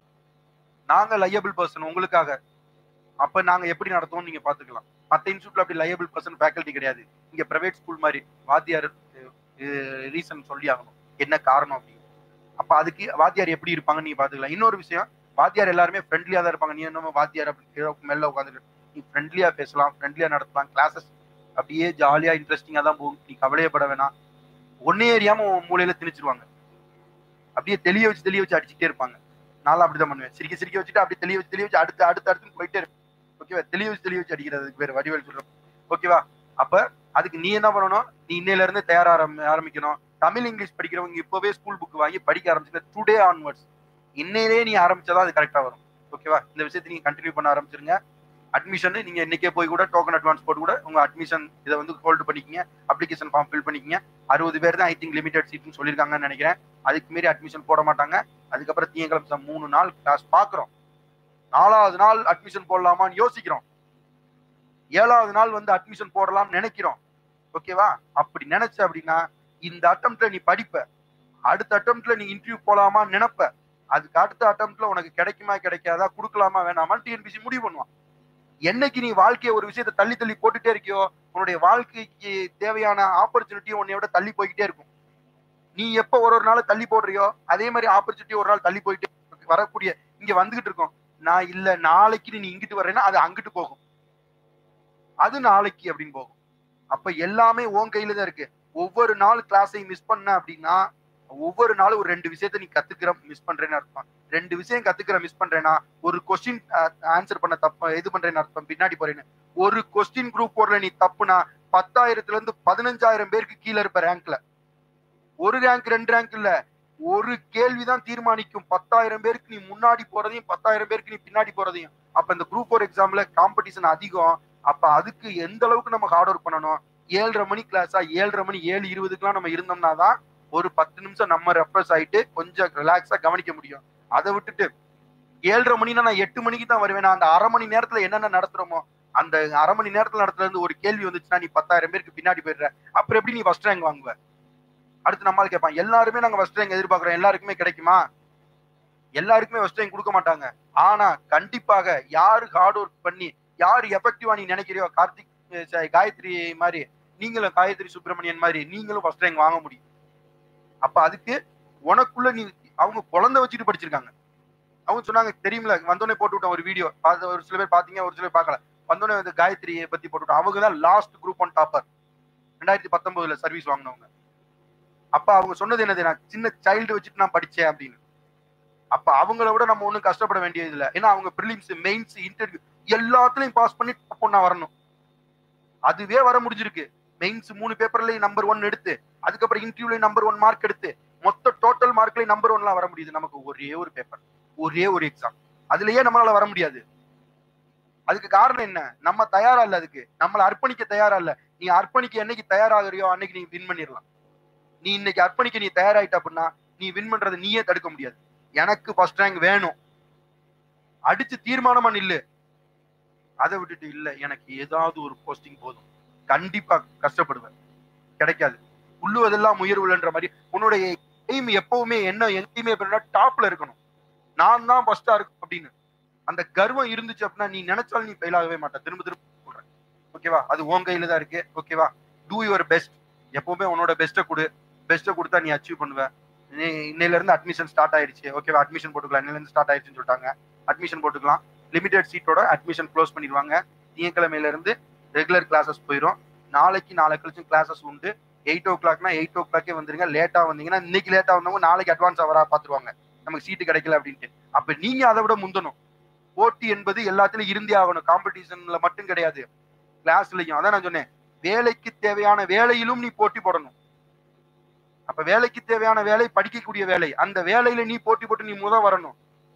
நாங்க லையபிள் பர்சன் உங்களுக்காக அப்ப நாங்க எப்படி நடத்துவோம் நீங்க பாத்துக்கலாம் மத்த இன்ஸ்டியூட்ல அப்படி லையபிள் பர்சன் ஃபேக்கல்ட்டி கிடையாது இங்க பிரைவேட் ஸ்கூல் மாதிரி வாத்தியார் ரீசன் சொல்லி ஆகணும் என்ன காரணம் அப்படின்னு அப்ப அதுக்கு வாத்தியார் எப்படி இருப்பாங்க நீங்க பாத்துக்கலாம் இன்னொரு விஷயம் வாத்தியார் எல்லாருமே ஃப்ரெண்ட்லியா தான் இருப்பாங்க நீ என்னமோ வாத்தியார் அப்படி கீழே மெல்ல உட்காந்துட்டு நீ ஃப்ரெண்ட்லியா பேசலாம் ஃப்ரெண்ட்லியா நடத்தலாம் கிளாஸஸ் அப்படியே ஜாலியா இன்ட்ரெஸ்டிங்கா தான் போகும் நீ கவலையப்பட வேணாம் ஒன்னே அறியாம உன் மூலையில திணிச்சிருவாங்க அப்படியே தெளிய வச்சு தெளிய வச்சு அடிச்சுட்டே இருப்பாங்க நானும் அப்படிதான் பண்ணுவேன் சிரிக்க சிரிக்க வச்சுட்டு அப்படியே தெளிய வச்சு தெளிய வச்சு அடுத்து அடுத்து அடுத்து போயிட்டே இருப்பேன் ஓகேவா தெளிய வச்சு தெளிய வச்சு அடிக்கிறதுக்கு பேர் வடிவேல் சொல்றோம் ஓகேவா அப்ப அதுக்கு நீ என்ன பண்ணணும் நீ இன்னையில இருந்து தயாரா ஆரம்~ ஆரம்பிக்கணும் தமிழ் இங்கிலீஷ் படிக்கிறவங்க இப்பவே ஸ்கூல் புக் வாங்கி படிக்க ஆரம்பிச்சுக்க டுடே ஆன்வர்ட்ஸ் இன்னையிலே நீ ஆரம்பிச்சாதான் அது கரெக்டா வரும் ஓகேவா இந்த விஷயத்தை நீங்க கண்டினியூ பண்ண ஆரம்பிச்சிருங்க அட்மிஷன் நீங்க இன்னைக்கே போய் கூட டோக்கன் அட்வான்ஸ் போட்டு கூட உங்க அட்மிஷன் இதை வந்து ஹோல்டு பண்ணிக்கிங்க அப்ளிகேஷன் ஃபார்ம் ஃபில் பண்ணிக்கிங்க அறுபது பேர் தான் ஐ திங்க் லிமிடெட் சீட்னு சொல்லியிருக்காங்கன்னு நினைக்கிறேன் அதுக்கு மீறி அட்மிஷன் போட மாட்டாங்க அதுக்கப்புறம் திங்கக்கிழமை மூணு நாள் கிளாஸ் பாக்குறோம் நாலாவது நாள் அட்மிஷன் போடலாமான்னு யோசிக்கிறோம் ஏழாவது நாள் வந்து அட்மிஷன் போடலாம்னு நினைக்கிறோம் ஓகேவா அப்படி நினைச்ச அப்படின்னா இந்த அட்டம்ப்ட்ல நீ படிப்ப அடுத்த அட்டம்ப்ட்ல நீ இன்டர்வியூ போலாமா நினைப்ப அதுக்கு அடுத்த அட்டம்ப்ட்ல உனக்கு கிடைக்குமா கிடைக்காதா கொடுக்கலாமா வேணாமான்னு டிஎன்பிசி முடிவு பண்ணுவான் என்னைக்கு நீ வாழ்க்கையை ஒரு விஷயத்தை தள்ளி தள்ளி போட்டுட்டே இருக்கியோ உன்னுடைய வாழ்க்கைக்கு தேவையான ஆப்பர்ச்சுனிட்டியும் உன்னை விட தள்ளி போய்கிட்டே இருக்கும் நீ எப்ப ஒரு ஒரு நாள் தள்ளி போடுறியோ அதே மாதிரி ஆப்பர்ச்சுனிட்டி ஒரு நாள் தள்ளி போயிட்டே இருக்கு. வரக்கூடிய இங்க வந்துகிட்டு இருக்கோம் நான் இல்ல நாளைக்கு நீ இங்கிட்டு வர்றேன்னா அது அங்கிட்டு போகும் அது நாளைக்கு அப்படின்னு போகும் அப்ப எல்லாமே உன் கையில தான் இருக்கு ஒவ்வொரு நாள் கிளாஸை மிஸ் பண்ண அப்படின்னா ஒவ்வொரு நாளும் ஒரு ரெண்டு விஷயத்த நீ கத்துக்கிற மிஸ் பண்றேன்னு அர்த்தம் ரெண்டு விஷயம் கத்துக்கிற மிஸ் பண்றேன்னா ஒரு கொஸ்டின் ஆன்சர் பண்ண தப்பு இது பண்றேன்னு அர்த்தம் பின்னாடி போறேன்னு ஒரு கொஸ்டின் குரூப் போர்ல நீ தப்புனா பத்தாயிரத்துல இருந்து பதினஞ்சாயிரம் பேருக்கு கீழே இருப்ப ரேங்க்ல ஒரு ரேங்க் ரெண்டு ரேங்க் இல்ல ஒரு கேள்விதான் தீர்மானிக்கும் பத்தாயிரம் பேருக்கு நீ முன்னாடி போறதையும் பத்தாயிரம் பேருக்கு நீ பின்னாடி போறதையும் அப்ப இந்த குரூப் ஃபோர் எக்ஸாம்ல காம்படிஷன் அதிகம் அப்ப அதுக்கு எந்த அளவுக்கு நம்ம ஹார்ட் ஒர்க் பண்ணணும் ஏழரை மணி கிளாஸா ஏழரை மணி ஏழு இருபதுக்குலாம் நம்ம இருந்தோம்னா தான் ஒரு பத்து நிமிஷம் நம்ம ரெஃப்ரெஷ் ஆயிட்டு கொஞ்சம் ரிலாக்ஸா கவனிக்க முடியும் அதை விட்டுட்டு ஏழரை மணினா நான் எட்டு மணிக்கு தான் வருவேன் நான் அந்த அரை மணி நேரத்துல என்னென்ன நடத்துறோமோ அந்த அரை மணி நேரத்துல நடத்துல இருந்து ஒரு கேள்வி வந்துச்சுன்னா நீ பத்தாயிரம் பேருக்கு பின்னாடி போயிடுற அப்புறம் எப்படி நீ ஃபர்ஸ்ட் ரேங்க் வாங்குவ அடுத்து நம்மால் கேட்பான் எல்லாருமே நாங்க ஃபர்ஸ்ட் ரேங்க் எதிர்பார்க்கிறோம் எல்லாருக்குமே கிடைக்குமா எல்லாருக்குமே ஃபர்ஸ்ட் ரேங்க் கொடுக்க மாட்டாங்க ஆனா கண்டிப்பாக யாரு ஹார்ட் ஒர்க் பண்ணி யாரு எஃபெக்டிவா நீ நினைக்கிறியோ கார்த்திக் அஹ் ச- காயத்ரி மாதிரி நீங்களும் காயத்ரி சுப்பிரமணியன் மாதிரி நீங்களும் ஃபர்ஸ்ட் ரேங்க் வாங்க முடியும் அப்ப அதுக்கு உனக்குள்ள நீ அவங்க குழந்தை வச்சுட்டு படிச்சிருக்காங்க அவங்க சொன்னாங்க தெரியுமில வந்தோடனே போட்டு விட்டோம் ஒரு வீடியோ பார்த்து ஒரு சில பேர் பாத்தீங்க ஒரு சில பேர் பார்க்கல வந்தோடனே வந்து காயத்ரியை பத்தி போட்டு விட்டோம் அவங்க தான் லாஸ்ட் குரூப் ஒன் டாப்பர் ரெண்டாயிரத்தி பத்தொன்பதுல சர்வீஸ் வாங்கினவங்க அப்ப அவங்க சொன்னது என்னது நான் சின்ன சைல்டு வச்சுட்டு நான் படிச்சேன் அப்படின்னு அப்ப அவங்கள விட நம்ம ஒண்ணும் கஷ்டப்பட வேண்டியது இல்லை ஏன்னா அவங்க ப்ரிலிம்ஸ் மெயின்ஸ் இன்டர்வியூ எல்லாத்துலயும் பாஸ் பண்ணி பொண்ணா வரணும் அதுவே வர முடிஞ்சிருக்கு மெயின்ஸ் மூணு பேப்பர்லயும் நம்பர் ஒன் எடுத்து அதுக்கப்புறம் இன்டர்வியூலயும் நம்பர் ஒன் மார்க் எடுத்து மொத்த டோட்டல் மார்க்லயும் நம்பர் ஒன்லாம் வர முடியுது நமக்கு ஒரே ஒரு பேப்பர் ஒரே ஒரு எக்ஸாம் அதுலயே நம்மளால வர முடியாது அதுக்கு காரணம் என்ன நம்ம தயாரா இல்ல அதுக்கு நம்மள அர்ப்பணிக்க தயாரா இல்ல நீ அர்ப்பணிக்க என்னைக்கு தயாராகிறியோ அன்னைக்கு நீ வின் பண்ணிடலாம் நீ இன்னைக்கு அர்ப்பணிக்க நீ தயாராயிட்ட அப்படின்னா நீ வின் பண்றதை நீயே தடுக்க முடியாது எனக்கு ஃபர்ஸ்ட் ரேங்க் வேணும் அடிச்சு தீர்மானமா நில்லு அதை விட்டுட்டு இல்ல எனக்கு ஏதாவது ஒரு போஸ்டிங் போதும் கண்டிப்பா கஷ்டப்படுவேன் கிடைக்காது உள்ளுவதெல்லாம் முயர்வுலன்ற மாதிரி உன்னுடைய எய்ம் எப்பவுமே என்ன எங்கேயுமே டாப்ல இருக்கணும் நான் தான் ஃபர்ஸ்டா இருக்கும் அப்படின்னு அந்த கர்வம் இருந்துச்சு அப்படின்னா நீ நினைச்சாலும் நீ ஃபெயில் ஆகவே மாட்ட திரும்ப திரும்ப சொல்றேன் ஓகேவா அது உன் கையில தான் இருக்கு ஓகேவா டூ யுவர் பெஸ்ட் எப்பவுமே உன்னோட பெஸ்ட்டை கொடு பெஸ்ட்டை கொடுத்தா நீ அச்சீவ் பண்ணுவ நீ இன்னையில இருந்து அட்மிஷன் ஸ்டார்ட் ஆயிடுச்சு ஓகேவா அட்மிஷன் போட்டுக்கலாம் இன்னையில இருந்து ஸ்டார்ட் ஆயிடுச்சுன்னு சொல்லிட்டாங்க அட்மிஷன் போட்டுக்கலாம் லிமிடெட் சீட்டோட அட்மிஷன் க்ளோஸ் பண்ணிடுவாங்க திங்கக்கிழமையில இருந்து ரெகுலர் கிளாஸஸ் போயிடும் நாளைக்கு நாளை கழிச்சும் கிளாஸஸ் உண்டு எயிட் ஓ கிளாக்னா எயிட் ஓ கிளாக்கே வந்துருங்க லேட்டா வந்தீங்கன்னா இன்னைக்கு லேட்டா வந்தவங்க நாளைக்கு அட்வான்ஸ் அவரா பாத்துருவாங்க நமக்கு சீட்டு கிடைக்கல அப்படின்ட்டு அப்ப நீங்க அதை விட முந்தணும் போட்டி என்பது எல்லாத்துலயும் இருந்தே ஆகணும் காம்படிஷன்ல மட்டும் கிடையாது கிளாஸ்லயும் அதான் நான் சொன்னேன் வேலைக்கு தேவையான வேலையிலும் நீ போட்டி போடணும் அப்ப வேலைக்கு தேவையான வேலை படிக்கக்கூடிய வேலை அந்த வேலையில நீ போட்டி போட்டு நீ முத வரணும்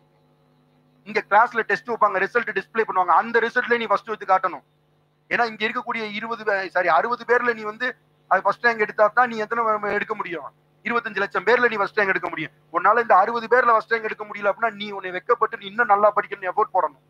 இங்க கிளாஸ்ல டெஸ்ட் வைப்பாங்க ரிசல்ட் டிஸ்ப்ளே பண்ணுவாங்க அந்த ரிசல்ட்ல நீ ஃபர்ஸ்ட் வச்சு காட்டணும் ஏன்னா இங்க இருக்கக்கூடிய இருபது சாரி அறுபது பேர்ல நீ வந்து அது ஃபர்ஸ்ட் ரேங்க் எடுத்தா தான் நீ எத்தனை வே- எடுக்க முடியும் இருபத்தஞ்சு லட்சம் பேர்ல நீ ஃபர்ஸ்ட் ரேங்க் எடுக்க முடியும் உன்னால இந்த அறுபது பேர்ல ஃபர்ஸ்ட் ரேங்க் எடுக்க முடியல அப்படின்னா நீ உன்னை வெக்கப்பட்டு நீ இன்னும் நல்லா படிக்கணும் எஃபோர்ட் போடணும்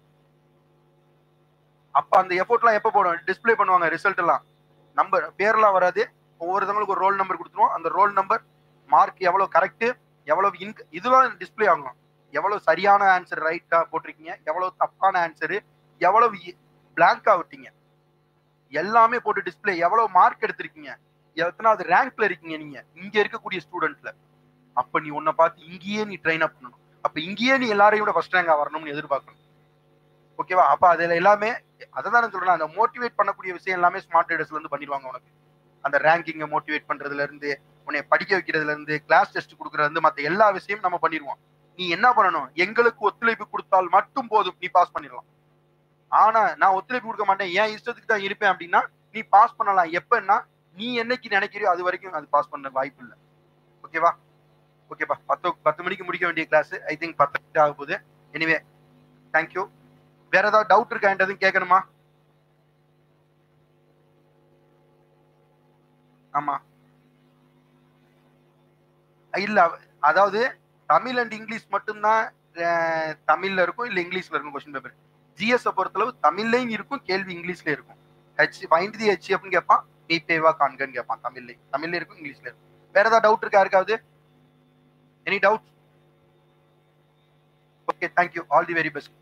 அப்ப அந்த எஃபோர்ட்லாம் எப்ப போடும் டிஸ்ப்ளே பண்ணுவாங்க ரிசல்ட் எல்லாம் நம்பர் பேர்லாம் வராது ஒவ்வொருத்தவங்களுக்கு ஒரு ரோல் நம்பர் கொடுத்துருவோம் அந்த ரோல் நம்பர் மார்க் எவ்வளவு கரெக்ட் எவ்வளவு இன்க் இதெல்லாம் டிஸ்ப்ளே ஆகணும் எவ்வளவு சரியான ஆன்சர் ரைட்டா போட்டிருக்கீங்க எவ்வளவு தப்பான ஆன்சரு எவ்வளவு பிளாங்கா விட்டீங்க எல்லாமே போட்டு டிஸ்ப்ளே எவ்வளவு மார்க் எடுத்திருக்கீங்க எத்தனாவது ரேங்க்ல இருக்கீங்க நீங்க இங்க இருக்கக்கூடிய ஸ்டூடெண்ட்ல அப்ப நீ உன்னை பார்த்து இங்கேயே நீ ட்ரெயின் அப் பண்ணணும் அப்ப இங்கேயே நீ எல்லாரையும் விட ஃபர்ஸ்ட் ரேங்கா வரணும்னு எதிர்பார்க்கணும் ஓகேவா அப்ப அதுல எல்லாமே அதை தான் நான் சொல்றேன் அந்த மோட்டிவேட் பண்ணக்கூடிய விஷயம் எல்லாமே ஸ்மார்ட் ட்ரேடர்ஸ்ல இருந்து பண்ணிடுவாங்க உனக்கு அந்த ரேங்கிங்கை மோட்டிவேட் பண்றதுல இருந்து உன்னை படிக்க வைக்கிறதுல இருந்து கிளாஸ் டெஸ்ட் கொடுக்கறதுல இருந்து மத்த எல்லா விஷயமும் நம்ம பண்ணிடுவோம் நீ என்ன பண்ணணும் எங்களுக்கு ஒத்துழைப்பு கொடுத்தால் மட்டும் போதும் நீ பாஸ் பண்ணிடலாம் ஆனா நான் ஒத்துழைப்பு கொடுக்க மாட்டேன் என் இஷ்டத்துக்கு தான் இருப்பேன் அப்படின்னா நீ பாஸ் பண்ணலாம் எப்பன்னா நீ என்னைக்கு நினைக்கிறியோ அது வரைக்கும் அது பாஸ் பண்ண வாய்ப்பு இல்லை ஓகேவா ஓகேப்பா பத்து பத்து மணிக்கு முடிக்க வேண்டிய கிளாஸ் ஐ திங்க் பத்து ஆக போகுது எனிவே தேங்க்யூ வேற ஏதாவது டவுட் இருக்கா எதுவும் கேட்கணுமா ஆமா இல்ல அதாவது தமிழ் அண்ட் இங்கிலீஷ் மட்டும்தான் அஹ், தமிழ்ல இருக்கும் இல்ல இங்கிலீஷ்ல இருக்கும் கொஸ்டின் பேப்பர் ஜிஎஸ் பொறுத்தளவு தமிழ்லயும் இருக்கும் கேள்வி இங்கிலீஷ்ல இருக்கும் ஹெச் ஃபைண்ட் தி ஹெச் அப்படின்னு கேட்பான் நீ பேவா காண்கன்னு கேட்பான் தமிழ்லயும் தமிழ்ல இருக்கும் இங்கிலீஷ்ல இருக்கும் வேற ஏதாவது டவுட் இருக்கா யாருக்காவது any doubt okay thank you all the very best